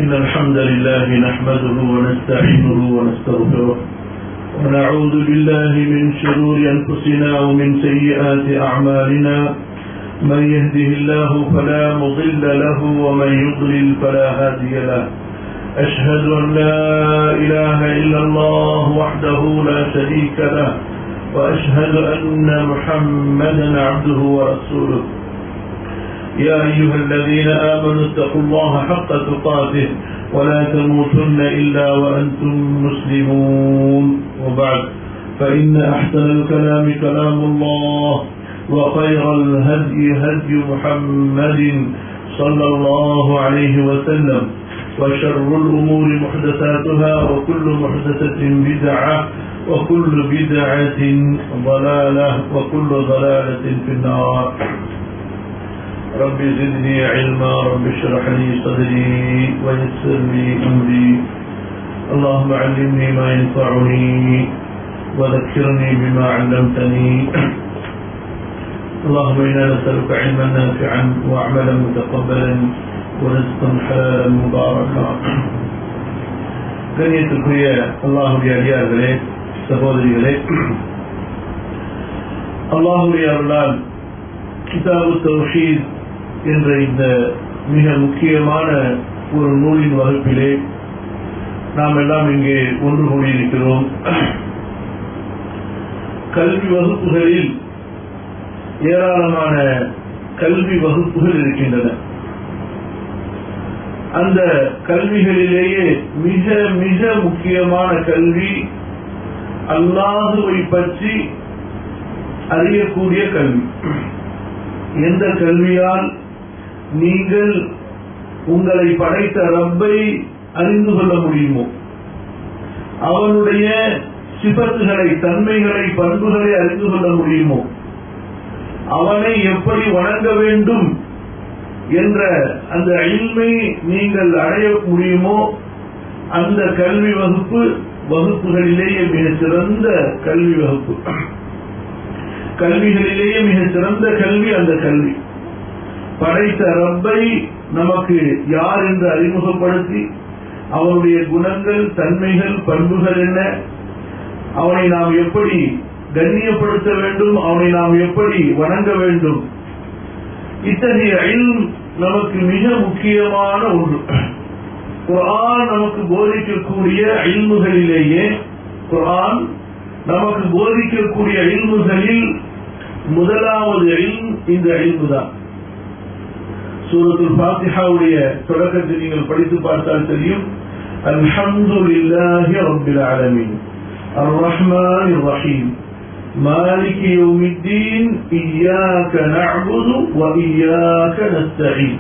إن الحمد لله نحمده ونستعينه ونستغفره ونعوذ بالله من شرور أنفسنا ومن سيئات أعمالنا من يهده الله فلا مضل له ومن يضلل فلا هادي له أشهد أن لا إله إلا الله وحده لا شريك له وأشهد أن محمدا عبده ورسوله يا أيها الذين آمنوا اتقوا الله حق تقاته ولا تموتن إلا وأنتم مسلمون وبعد فإن أحسن الكلام كلام الله وخير الهدي هدي محمد صلى الله عليه وسلم وشر الأمور محدثاتها وكل محدثة بدعة وكل بدعة ضلالة وكل ضلالة في النار رب زدني علما رب اشرح لي صدري ويسر لي أمري اللهم علمني ما ينفعني وذكرني بما علمتني اللهم إنا نسألك علما نافعا وعملا متقبلا ورزقا حلالا مباركا கண்ணியத்துக்குரிய அல்லாஹுடைய அடியார்களே சகோதரிகளே அல்லாஹுடைய அருளால் கிதாபு தௌஹீத் என்ற இந்த மிக முக்கியமான ஒரு நூலின் வகுப்பிலே நாம் எல்லாம் இங்கே ஒன்று கூடியிருக்கிறோம் கல்வி வகுப்புகளில் ஏராளமான கல்வி வகுப்புகள் இருக்கின்றன அந்த கல்விகளிலேயே மிக மிக முக்கியமான கல்வி அல்லாஹுவை பற்றி அறியக்கூடிய கல்வி எந்த கல்வியால் நீங்கள் உங்களை படைத்த ரப்பை அறிந்து கொள்ள முடியுமோ அவனுடைய சிபத்துகளை தன்மைகளை பண்புகளை அறிந்து கொள்ள முடியுமோ அவனை எப்படி வணங்க வேண்டும் என்ற அந்த இல்மை நீங்கள் அடைய முடியுமோ அந்த கல்வி வகுப்பு வகுப்புகளிலேயே மிக சிறந்த கல்வி வகுப்பு கல்விகளிலேயே மிக சிறந்த கல்வி அந்த கல்வி படைத்த ரப்பை நமக்கு யார் என்று அறிமுகப்படுத்தி அவனுடைய குணங்கள் தன்மைகள் பண்புகள் என்ன அவனை நாம் எப்படி கண்ணியப்படுத்த வேண்டும் அவனை நாம் எப்படி வணங்க வேண்டும் இத்தகைய இல் நமக்கு மிக முக்கியமான ஒன்று குரான் நமக்கு போதிக்கக்கூடிய இல்முகளிலேயே குரான் நமக்கு போதிக்கக்கூடிய இல்முகளில் முதலாவது இல்ம் இந்த இல்மு தான் சூரத்துல் பாத்திஹாவுடைய தொடக்கத்தை நீங்கள் படித்து பார்த்தால் தெரியும் அல்ஹம்துலில்லாஹி ரப்பில் ஆலமீன் الرحمن الرحيم مالك يوم الدين إياك نعبد وإياك نستعين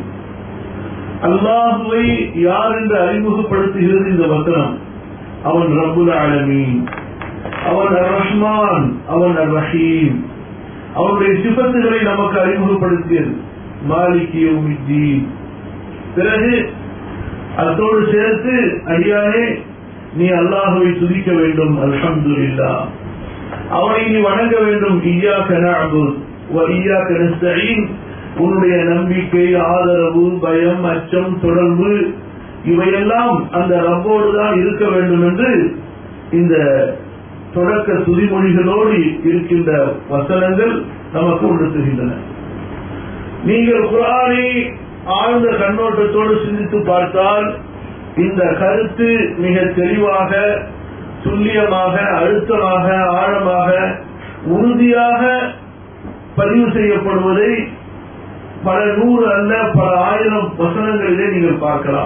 அல்லாஹுவை யார் என்று அறிமுகப்படுத்துகிறது இந்த வசனம் அவன் ரபுல் ஆலமீன் அவன் அர் ரஹ்மான் அவன் அர் ரஹீம் அவனுடைய சிபத்துகளை நமக்கு அறிமுகப்படுத்தியது மாலிகியோமித்தீன் பிறகு அதோடு சேர்த்து அடியானே நீ அல்லாஹுவை துதிக்க வேண்டும் அல்ஹம்து இல்லா அவனை நீ வணங்க வேண்டும் ஐயா கனாபு ஐயா கனஸ்தீன் உன்னுடைய நம்பிக்கை ஆதரவு பயம் அச்சம் தொடர்பு இவையெல்லாம் அந்த ரப்போடு தான் இருக்க வேண்டும் என்று இந்த தொடக்க துதிமொழிகளோடு இருக்கின்ற வசனங்கள் நமக்கு உணர்த்துகின்றன நீங்கள் குரானை ஆழ்ந்த கண்ணோட்டத்தோடு சிந்தித்து பார்த்தால் இந்த கருத்து மிக தெளிவாக துல்லியமாக அழுத்தமாக ஆழமாக உறுதியாக பதிவு செய்யப்படுவதை பல நூறு அல்ல பல ஆயிரம் வசனங்களிலே நீங்கள் பார்க்கலாம்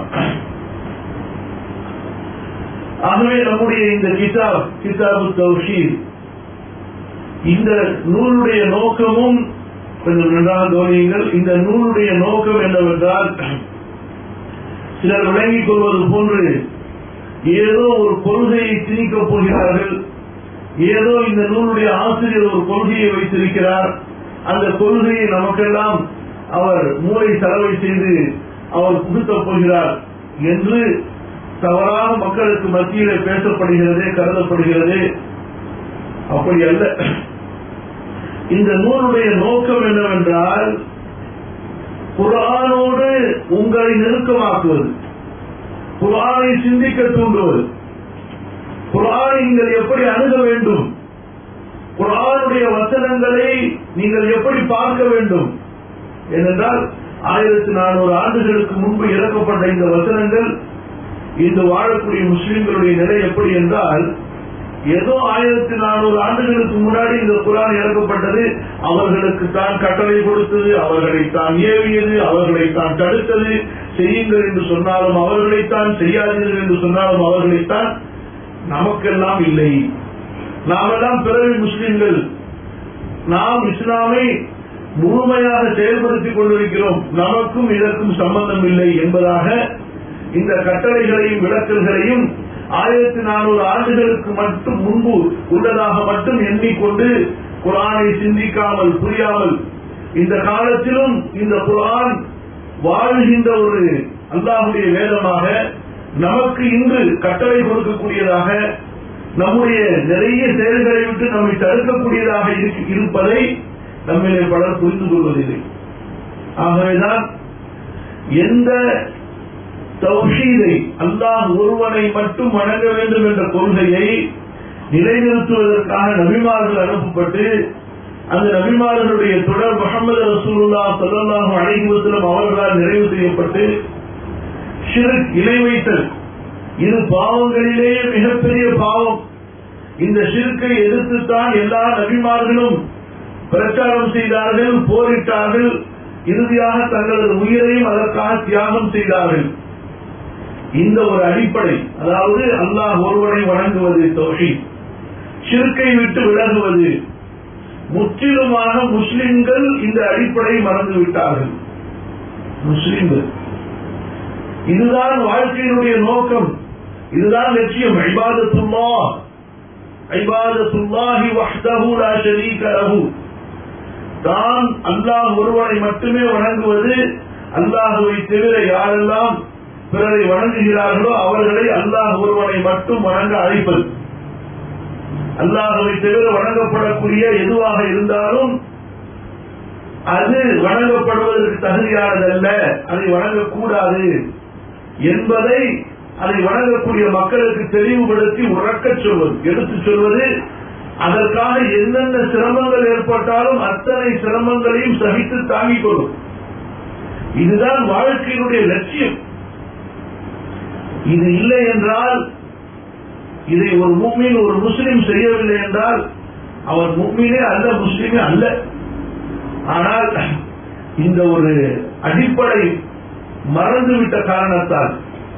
ஆகவே நம்முடைய இந்த கிதாப் கிதாபு தௌஷீர் இந்த நூலுடைய நோக்கமும் கொஞ்சம் நன்றாக கவனியுங்கள் இந்த நூலுடைய நோக்கம் என்னவென்றால் சிலர் விளங்கிக் கொள்வது போன்று ஏதோ ஒரு கொள்கையை திணிக்கப் போகிறார்கள் ஏதோ இந்த நூலுடைய ஆசிரியர் ஒரு கொள்கையை வைத்திருக்கிறார் அந்த கொள்கையை நமக்கெல்லாம் அவர் மூளை செலவை செய்து அவர் புகுத்தப் போகிறார் என்று தவறாக மக்களுக்கு மத்தியிலே பேசப்படுகிறதே கருதப்படுகிறது அப்படி அல்ல இந்த நூலுடைய நோக்கம் என்னவென்றால் குரானோடு உங்களை நெருக்கமாக்குவது குரானை சிந்திக்க தூண்டுவது குரானை நீங்கள் எப்படி அணுக வேண்டும் குரானுடைய வசனங்களை நீங்கள் எப்படி பார்க்க வேண்டும் ஏனென்றால் ஆயிரத்தி நானூறு ஆண்டுகளுக்கு முன்பு இறக்கப்பட்ட இந்த வசனங்கள் இன்று வாழக்கூடிய முஸ்லிம்களுடைய நிலை எப்படி என்றால் ஏதோ ஆயிரத்தி நானூறு ஆண்டுகளுக்கு முன்னாடி இந்த குரான் இறக்கப்பட்டது அவர்களுக்கு தான் கட்டளை கொடுத்தது அவர்களை தான் ஏவியது அவர்களை தான் தடுத்தது செய்யுங்கள் என்று சொன்னாலும் அவர்களைத்தான் செய்யாதீர்கள் என்று சொன்னாலும் அவர்களைத்தான் நமக்கெல்லாம் இல்லை நாமெல்லாம் பிறவி முஸ்லிம்கள் நாம் இஸ்லாமை முழுமையாக செயல்படுத்திக் கொண்டிருக்கிறோம் நமக்கும் இதற்கும் சம்பந்தம் இல்லை என்பதாக இந்த கட்டளைகளையும் விளக்கல்களையும் ஆயிரத்தி நானூறு ஆண்டுகளுக்கு மட்டும் முன்பு உள்ளதாக மட்டும் எண்ணிக்கொண்டு குரானை சிந்திக்காமல் புரியாமல் இந்த காலத்திலும் இந்த குரான் வாழ்கின்ற ஒரு அல்லாஹுடைய வேதமாக நமக்கு இன்று கட்டளை கொடுக்கக்கூடியதாக நம்முடைய நிறைய செயல்களை விட்டு நம்மை தடுக்கக்கூடியதாக இருப்பதை நம்மிலே பலர் புரிந்து கொள்வதில்லை ஆகவேதான் எந்த தௌஹீதை அல்லாஹ் ஒருவனை மட்டும் வணங்க வேண்டும் என்ற கொள்கையை நிலைநிறுத்துவதற்காக நபிமார்கள் அனுப்பப்பட்டு அந்த நபிமார்களுடைய தொடர் முகமது ரசூலுல்லா சல்லாஹு அழைகுவத்திலும் அவர்களால் நிறைவு செய்யப்பட்டு ஷிருக் இணை வைத்தல் இது பாவங்களிலேயே மிகப்பெரிய பாவம் இந்த ஷிருக்கை எதிர்த்துத்தான் எல்லா நபிமார்களும் பிரச்சாரம் செய்தார்கள் போரிட்டார்கள் இறுதியாக தங்களது உயிரையும் அதற்காக தியாகம் செய்தார்கள் இந்த ஒரு அடிப்படை அதாவது அல்லாஹ் ஒருவனை வணங்குவது தொகை சிறுக்கை விட்டு விலகுவது முற்றிலுமாக முஸ்லிம்கள் இந்த அடிப்படை மறந்து விட்டார்கள் முஸ்லிம்கள் இதுதான் வாழ்க்கையினுடைய நோக்கம் இதுதான் லட்சியம் ஐபாதத்துல்லா ஐபாதத்துல்லாஹி வஹ்தஹு லா ஷரீக லஹு தான் அல்லாஹ் ஒருவனை மட்டுமே வணங்குவது அல்லாஹுவை தவிர யாரெல்லாம் பிறரை வணங்குகிறார்களோ அவர்களை அல்லாஹ் ஒருவனை மட்டும் வணங்க அழைப்பது அல்லாஹுவை தவிர வணங்கப்படக்கூடிய எதுவாக இருந்தாலும் அது வணங்கப்படுவதற்கு தகுதியானதல்ல அதை வணங்கக்கூடாது என்பதை அதை வணங்கக்கூடிய மக்களுக்கு தெளிவுபடுத்தி உறக்கச் சொல்வது எடுத்துச் சொல்வது அதற்காக எந்தெந்த சிரமங்கள் ஏற்பட்டாலும் அத்தனை சிரமங்களையும் சகித்து தாங்கிக் கொள்ளும் இதுதான் வாழ்க்கையினுடைய லட்சியம் இது இல்லை என்றால் இதை ஒரு முக்மீன் ஒரு முஸ்லிம் செய்யவில்லை என்றால் அவர் முக்மீனே அல்ல முஸ்லிமே அல்ல ஆனால் இந்த ஒரு அடிப்படை மறந்துவிட்ட காரணத்தால்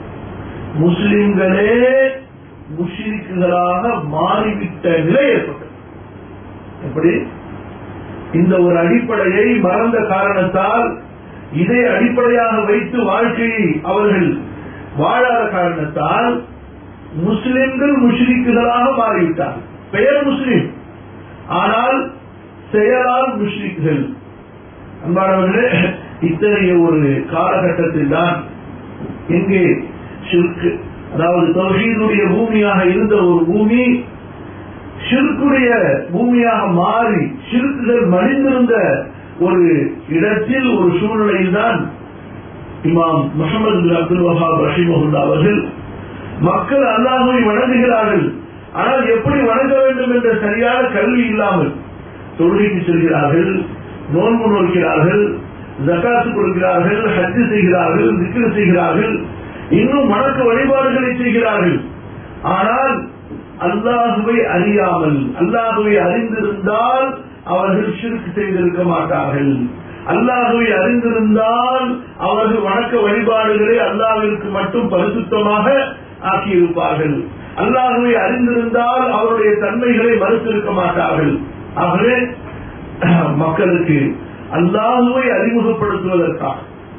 முஸ்லிம்களே முஷிரிக்குகளாக மாறிவிட்ட நிலை ஏற்பட்டது எப்படி இந்த ஒரு அடிப்படையை மறந்த காரணத்தால் இதை அடிப்படையாக வைத்து வாழ்க்கையை அவர்கள் வாழாத காரணத்தால் முஸ்லிம்கள் முஷ்ரிக்குகளாக மாறிவிட்டார்கள் பெயர் முஸ்லிம் ஆனால் செயலால் முஷ்ரிக்குகள் அன்பானவர்களே இத்தகைய ஒரு காலகட்டத்தில் தான் எங்கே ஷிர்கு அதாவது தௌஹீதுடைய பூமியாக இருந்த ஒரு பூமி ஷிர்குடைய பூமியாக மாறி ஷிர்குகள் மடிந்திருந்த ஒரு இடத்தில் ஒரு சூழ்நிலையில் தான் இமாம் முகமது பின் அப்துல் வஹாப் ரஹிமஹுல்லா அவர்கள் மக்கள் அல்லாஹுவை வணங்குகிறார்கள் ஆனால் எப்படி வணங்க வேண்டும் என்ற சரியான கல்வி இல்லாமல் தொழுகைக்கு செல்கிறார்கள் நோன்பு நோக்கிறார்கள் ஜக்காத்து கொடுக்கிறார்கள் ஹஜ்ஜு செய்கிறார்கள் திக்ரு செய்கிறார்கள் இன்னும் வணக்க வழிபாடுகளை செய்கிறார்கள் ஆனால் அல்லாஹுவை அறியாமல் அல்லாஹுவை அறிந்திருந்தால் அவர்கள் ஷிர்க் செய்திருக்க மாட்டார்கள் அல்லாஹுவை அறிந்திருந்தால் அவர்கள் வணக்க வழிபாடுகளை அல்லாஹிற்கு மட்டும் பரிசுத்தமாக ஆக்கியிருப்பார்கள் அல்லாஹுவை அறிந்திருந்தால் அவருடைய தன்மைகளை மறுத்திருக்க மாட்டார்கள் ஆகவே மக்களுக்கு அல்லாஹுவை அறிமுகப்படுத்துவதற்காக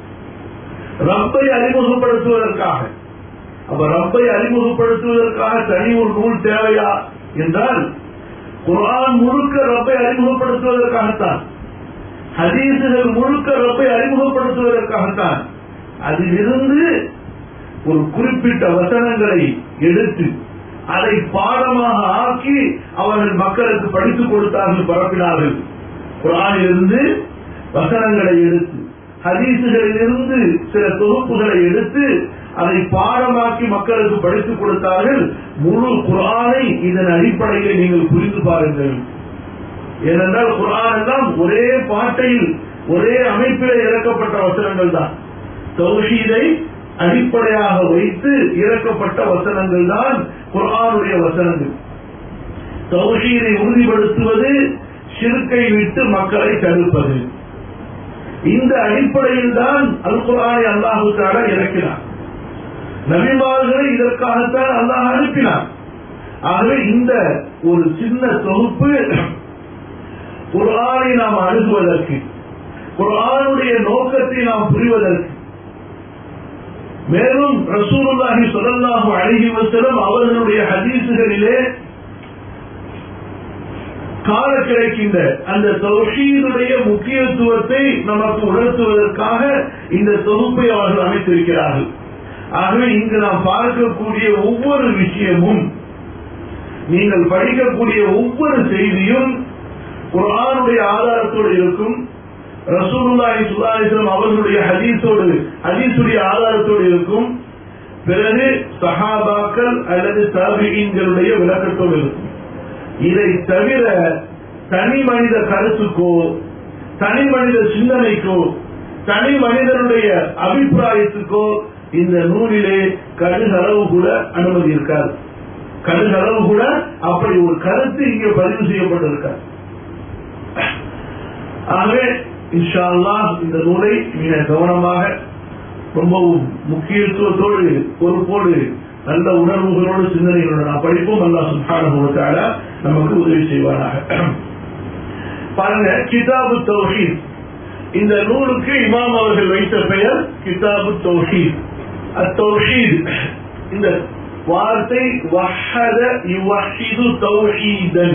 ரப்பை அறிமுகப்படுத்துவதற்காக அப்ப ரப்பை அறிமுகப்படுத்துவதற்காக தனி ஒரு நூல் தேவையா என்றால் குரான் முழுக்க ரப்பை அறிமுகப்படுத்துவதற்காகத்தான் ஹதீசுகள் முழுக்க ரப்பை அறிமுகப்படுத்துவதற்காகத்தான் அதிலிருந்து ஒரு குறிப்பிட்ட வசனங்களை எடுத்து அதை பாடமாக ஆக்கி அவர்கள் மக்களுக்கு படித்துக் கொடுத்தார்கள் பரப்பினார்கள் குரானிலிருந்து வசனங்களை எடுத்து ஹதீசுகளிலிருந்து சில தொகுப்புகளை எடுத்து அதை பாடமாக்கி மக்களுக்கு படித்துக் கொடுத்தார்கள் முழு குரானை இதன் அடிப்படையில் நீங்கள் புரிந்து பாருங்கள் ஏனென்றால் குரான் எல்லாம் ஒரே பாட்டையில் ஒரே அமைப்பில் இறக்கப்பட்ட வசனங்கள் தான் தௌஹீதை அடிப்படையாக வைத்து இறக்கப்பட்ட வசனங்கள் தான் குரானுடைய வசனங்கள் தௌஹீதை உறுதிப்படுத்துவது சிறுக்கை விட்டு மக்களை தடுப்பது இந்த அடிப்படையில் தான் அல் குரானை அல்லாஹு தாலா இறக்கினார் நபிமார்களை இதற்காகத்தான் அல்லாஹ் அனுப்பினார் ஆகவே இந்த ஒரு சின்ன தொகுப்பு குரானை நாம் அணுகுவதற்கு குரானுடைய நோக்கத்தை நாம் புரிவதற்கு மேலும் ரசூலுல்லாஹி சொல்லல்லாஹு அழகி வசலம் அவர்களுடைய ஹதீசுகளிலே காண கிடைக்கின்ற அந்த தௌஷீதுடைய முக்கியத்துவத்தை நமக்கு உணர்த்துவதற்காக இந்த தொகுப்பை அவர்கள் அமைத்திருக்கிறார்கள் ஆகவே இங்கு நாம் பார்க்கக்கூடிய ஒவ்வொரு விஷயமும் நீங்கள் படிக்கக்கூடிய ஒவ்வொரு செய்தியும் குரானுடைய ஆதாரத்தோடு இருக்கும் ரசூலுல்லாஹி சுல்லாஹிஸ்லம் அவர்களுடைய ஹதீஸோடு ஹதீஸுடைய ஆதாரத்தோடு இருக்கும் பிறகு சஹாபாக்கள் அல்லது தாபிகளுடைய விளக்கத்தோடு இருக்கும் இதை தவிர தனி மனித கருத்துக்கோ தனி மனித சிந்தனைக்கோ தனி மனிதனுடைய அபிப்பிராயத்துக்கோ இந்த நூலிலே கடுகளவு கூட அனுமதி இருக்காது கடுகளவு கூட அப்படி ஒரு கருத்து இங்கே பதிவு செய்யப்பட்டிருக்காது ஆகவே இன்ஷா அல்லாஹ் இந்த நூலை மிக கவனமாக ரொம்பவும் முக்கியத்துவத்தோடு பொறுப்போடு நல்ல உணர்வுகளோடு சிந்தனைகளோடு நாம் படிப்போம் அல்லா சுல்தான நமக்கு உதவி செய்வாராக பாருங்க கிதாபு தௌஹீத் இந்த நூலுக்கு இமாம் அவர்கள் வைத்த பெயர் கிதாபு தௌஹீத் அத்தௌஹீத் இந்த வார்த்தை வஹத யுவஹிது தௌஹீதன்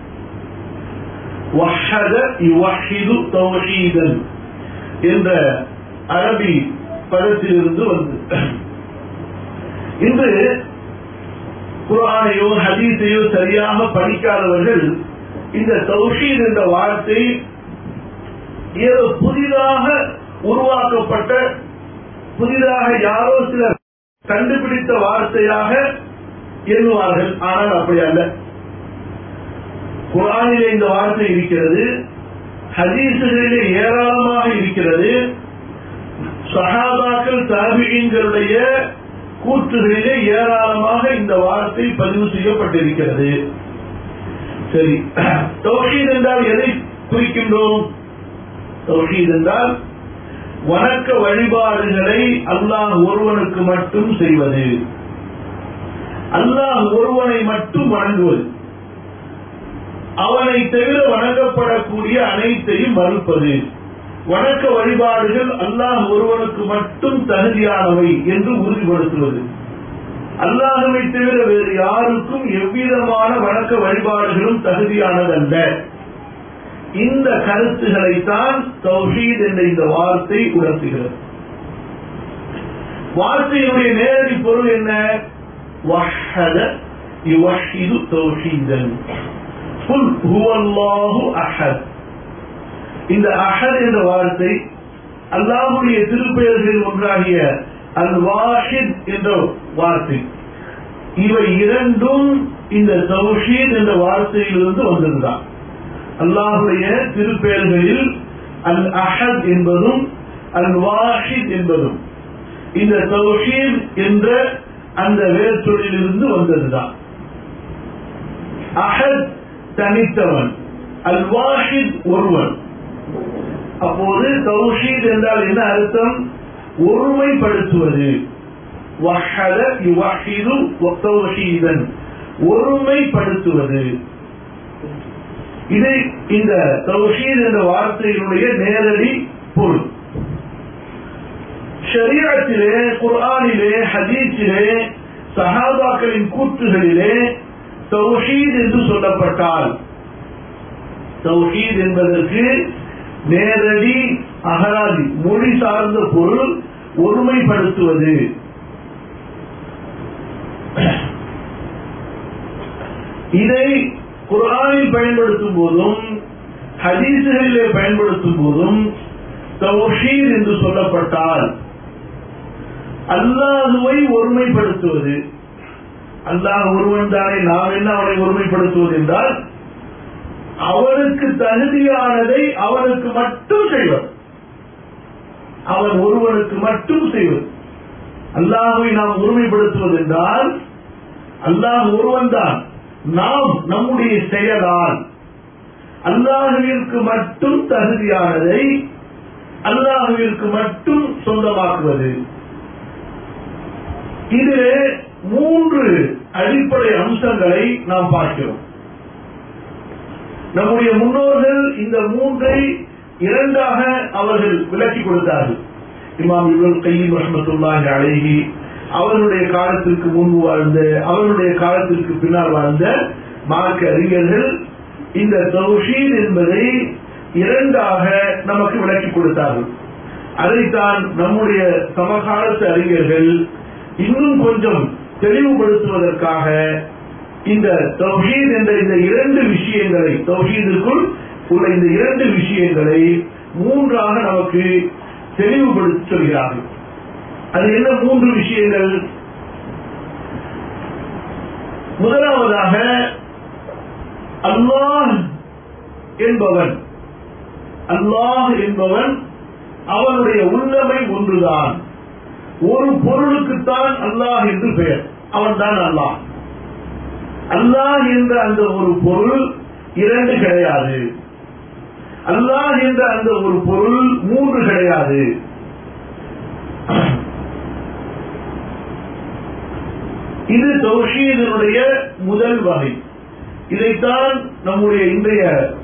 வஹத யுவஹிது தௌஹீதன் என்ற அரபி பதத்திலிருந்து வந்து இன்று குரானையோ ஹதீஸையோ சரியாக படிக்காதவர்கள் இந்த தௌஷீத் என்ற வார்த்தை ஏதோ புதிதாக உருவாக்கப்பட்ட புதிதாக யாரோ சிலர் கண்டுபிடித்த வார்த்தையாக எண்ணுவார்கள் ஆனால் அப்படி அல்ல குரானிலே இந்த வார்த்தை இருக்கிறது ஹதீசுகளிலே ஏராளமாக இருக்கிறது சஹாபாக்கள் தாபிகளுடைய கூற்றுகளிலே ஏராளமாக இந்த வார்த்தை பதிவு செய்யப்பட்டிருக்கிறது சரி தௌஹீத் என்றால் எதை குறிக்கின்றோம் தௌஹீத் என்றால் வணக்க வழிபாடுகளை அல்லாஹ் ஒருவனுக்கு மட்டும் செய்வது அல்லாஹ் ஒருவனை மட்டும் வணங்குவது அவனை தவிர வணங்கப்படக்கூடிய அனைத்தையும் மறுப்பது வணக்க வழிபாடுகள் அல்லாஹ் ஒருவனுக்கு மட்டும் தகுதியானவை என்று உறுதிப்படுத்துவது அல்லாஹுவை தவிர வேறு யாருக்கும் எவ்விதமான வணக்க வழிபாடுகளும் தகுதியானதல்ல இந்த கருத்துக்களைத்தான் தௌஹீத் என்ற இந்த வார்த்தை உணர்த்துகிறது வார்த்தையினுடைய நேரடி பொருள் என்ன வஹத யுவஹிது தௌஹீதன் குல் ஹுவல்லாஹு அஹத் இந்த அஹத் என்ற வார்த்தை அல்லாஹுடைய திருப்பெயர்களில் ஒன்றாகிய அல் வாஹித் என்ற வார்த்தை இவை இரண்டும் இந்த தௌஹீத் என்ற வார்த்தையிலிருந்து வந்திருந்தான் அல்லாஹுடைய திருப்பெயர்களில் அல் அஹத் என்பதும் அல் வாஹித் என்பதும் இந்த தௌஹீத் என்ற அந்த வேர்ச்சொல்லிலிருந்து வந்ததுதான் அஹத் தனித்தவன் அல் வாஹித் ஒருவன் அப்போது தௌஹீத் என்றால் என்ன அர்த்தம் ஒருமைப்படுத்துவது வஹத யுவஹிது தௌஹீதன் ஒருமைப்படுத்துவது இது இந்த தௌஹீத் என்ற வார்த்தையினுடைய நேரடி பொருள் ஷரீரத்திலே குர்ஆனிலே ஹதீஸிலே சஹாபாக்களின் கூற்றுகளிலே தௌஹீத் என்று சொல்லப்பட்டால் தௌஹீத் என்பதற்கு நேரடி அகராதி மொழி சார்ந்த பொருள் ஒருமைப்படுத்துவது இதை குரானில் பயன்படுத்தும் போதும் ஹதீசுகளிலே பயன்படுத்தும் போதும் தௌஹீத் என்று சொல்லப்பட்டால் அல்லாஹுவை ஒருமைப்படுத்துவது அல்லாஹ் ஒருவன் தானே நாம் என்ன அவனை ஒருமைப்படுத்துவது என்றால் அவனுக்கு தகுதியானதை அவனுக்கு மட்டும் செய்வது அவன் ஒருவனுக்கு மட்டும் செய்வது அல்லாஹுவை நாம் ஒருமைப்படுத்துவது என்றால் அல்லாஹ் ஒருவன் தான் நாம் நம்முடைய செயலால் அல்லாஹுவிற்கு மட்டும் தகுதியானதை அல்லாஹுவிற்கு மட்டும் சொந்தமாக்குவது இது மூன்று அடிப்படை அம்சங்களை நாம் பார்க்கிறோம் நம்முடைய முன்னோர்கள் இந்த மூன்றை இரண்டாக அவர்கள் விளக்கி கொடுத்தார்கள் இமாம் இவர்கள் கையில் ரஹமத்துல்லாஹி அழகி அவர்களுடைய காலத்திற்கு முன்பு வாழ்ந்த அவர்களுடைய காலத்திற்கு பின்னால் வாழ்ந்த மார்க்க அறிஞர்கள் இந்த தௌஷீத் என்பதை இரண்டாக நமக்கு விளக்கி கொடுத்தார்கள் அதைத்தான் நம்முடைய சமகாலத்து அறிஞர்கள் இன்னும் கொஞ்சம் தெளிவுபடுத்துவதற்காக இந்த தௌஹீத் என்ற இந்த இரண்டு விஷயங்களை தௌஹீதிற்குள் உள்ள இந்த இரண்டு விஷயங்களை மூன்றாக நமக்கு தெளிவுபடுத்தி சொல்கிறார்கள் அது என்ன மூன்று விஷயங்கள் முதலாவதாக அல்லாஹ் என்பவன் அல்லாஹ் என்பவன் அவனுடைய உள்ளமை ஒன்றுதான் ஒரு பொருளுக்குத்தான் அல்லாஹ் என்று பெயர் அவன் தான் அல்லாஹ் அல்லாஹ் என்ற அந்த ஒரு பொருள் இரண்டு கிடையாது அல்லாஹ் என்ற அந்த ஒரு பொருள் மூன்று கிடையாது இது தௌஷீதனுடைய முதல் வகை இதைத்தான் நம்முடைய இன்றைய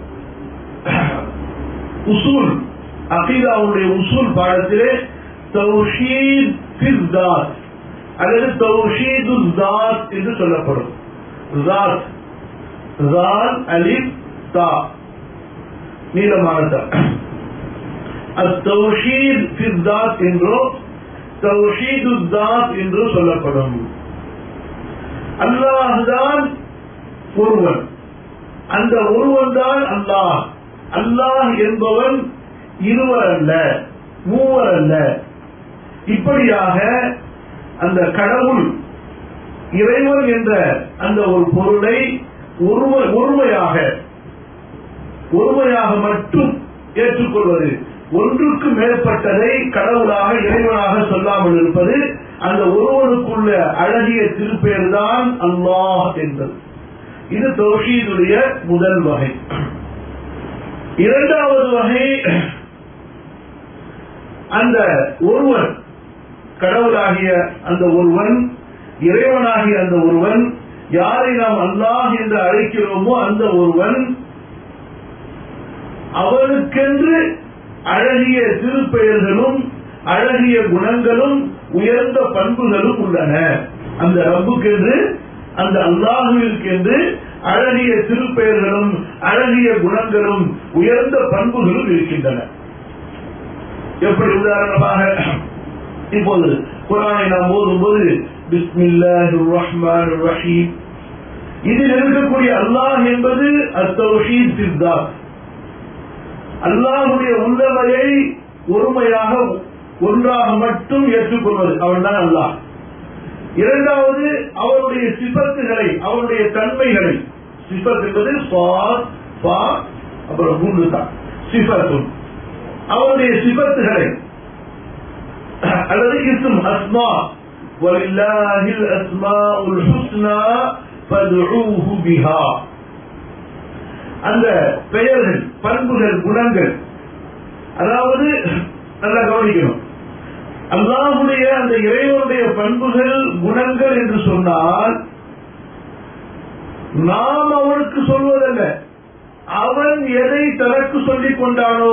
உசூல் அகீதாவுடைய உசூல் பாடத்திலே தௌஷீத் ஃபிஸ்தாத் அல்லது தௌஷீது தாத் என்று சொல்லப்படும் ஜாத் ஜால் அலிப் தா நீளமான அத்தௌஷீத் ஃபிஸ்தாத் என்றோ தௌஷீது தாத் என்றோ சொல்லப்படும் அல்லாஹ்தான் ஒருவன் அந்த ஒருவன் தான் அல்லாஹ் அல்லாஹ் என்பவன் இருவர் அல்ல மூவர் அல்ல இப்படியாக அந்த கடவுள் இறைவன் என்ற அந்த ஒரு பொருளை ஒருமை- ஒருமையாக ஒருமையாக மட்டும் ஏற்றுக்கொள்வது ஒன்றுக்கு மேற்பட்டதை கடவுளாக இறைவனாக சொல்லாமல் இருப்பது அந்த ஒருவனுக்குள்ள அழகிய திருப்பெயர் தான் அல்லாஹ் என்பது இது தௌஹீதுடைய முதல் வகை இரண்டாவது வகை அந்த ஒருவன் கடவுளாகிய அந்த ஒருவன் இறைவனாகிய அந்த ஒருவன் யாரை நாம் அல்லாஹ் என்று அழைக்கிறோமோ அந்த ஒருவன் அவனுக்கென்று அழகிய திருப்பெயர்களும் அழகிய குணங்களும் உயர்ந்த பண்புகளும் உள்ளன அந்த ரப்புக்கென்று அந்த அல்லாஹுவிற்கென்று அழகிய திருப்பெயர்களும் அழகிய குணங்களும் உயர்ந்த பண்புகளும் இருக்கின்றன எப்படி உதாரணமாக இப்போது குரானை நாம் ஓதும்போது பிஸ்மில்லாஹிர் ரஹ்மானிர் ரஹீம் இதில் இருக்கக்கூடிய அல்லாஹ் என்பது அத்தௌஹீத் சித்தாத் அல்லாஹுடைய உள்ளவையை ஒருமையாக ஒன்றாக மட்டும் ஏற்றுக்கொள்வது அவன்தான் அல்லாஹ் இரண்டாவது அவருடைய சிபத்துகளை அவருடைய தன்மைகளை சிபத் என்பது ஃபார், ஃபா, அப்புறம் மூன்று தான் சிபத்தும் அவருடைய சிபத்துகளை அல்லது இஸ்ம் அஸ்மா وَلِلَّهِ الْأَسْمَاءُ الْحُسْنَى فَادْعُوهُ بِهَا அந்த பெயர்கள் பண்புகள் குணங்கள் அதாவது நல்லா கவனிக்கணும் அல்லாஹுடைய அந்த இறைவனுடைய பண்புகள் குணங்கள் என்று சொன்னால் நாம் அவனுக்கு சொல்வதல்ல அவன் எதை தனக்கு சொல்லிக் கொண்டானோ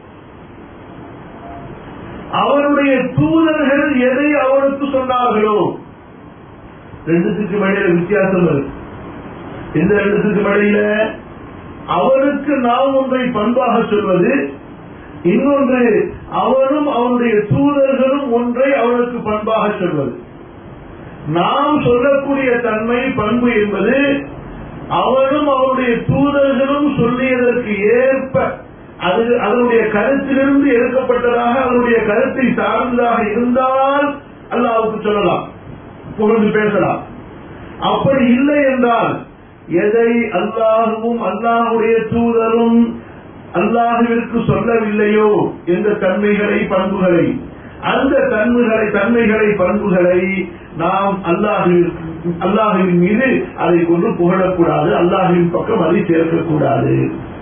அவனுடைய தூதர்கள் எதை அவனுக்கு சொன்னார்களோ ரெண்டுத்துக்கு இடையில வித்தியாசம் இருக்கு இந்த ரெண்டுத்துக்கு இடையில அவனுக்கு நாம் ஒன்றை பண்பாக சொல்வது இன்னொன்று அவனும் அவனுடைய தூதர்களும் ஒன்றை அவனுக்கு பண்பாக சொல்வது நாம் சொல்லக்கூடிய தன்மை பண்பு என்பது அவனும் அவனுடைய தூதர்களும் சொல்லியதற்கு ஏற்ப அது அதனுடைய கருத்திலிருந்து எடுக்கப்பட்டதாக அதனுடைய கருத்தை சார்ந்ததாக இருந்தால் அல்லாஹ்வுக்கு சொல்லலாம் புகழ்ந்து பேசலாம் அப்படி இல்லை என்றால் எதை அல்லாஹுவும் அல்லாஹுடைய தூதரும் அல்லாஹுவிற்கு சொல்லவில்லையோ எந்த தன்மைகளை பண்புகளை அந்த தன்மைகளை தன்மைகளை பண்புகளை நாம் அல்லாஹுவிற்கு அல்லாஹுவின் மீது அதை கொண்டு புகழக்கூடாது அல்லாஹுவின் பக்கம் அதை சேர்க்கக்கூடாது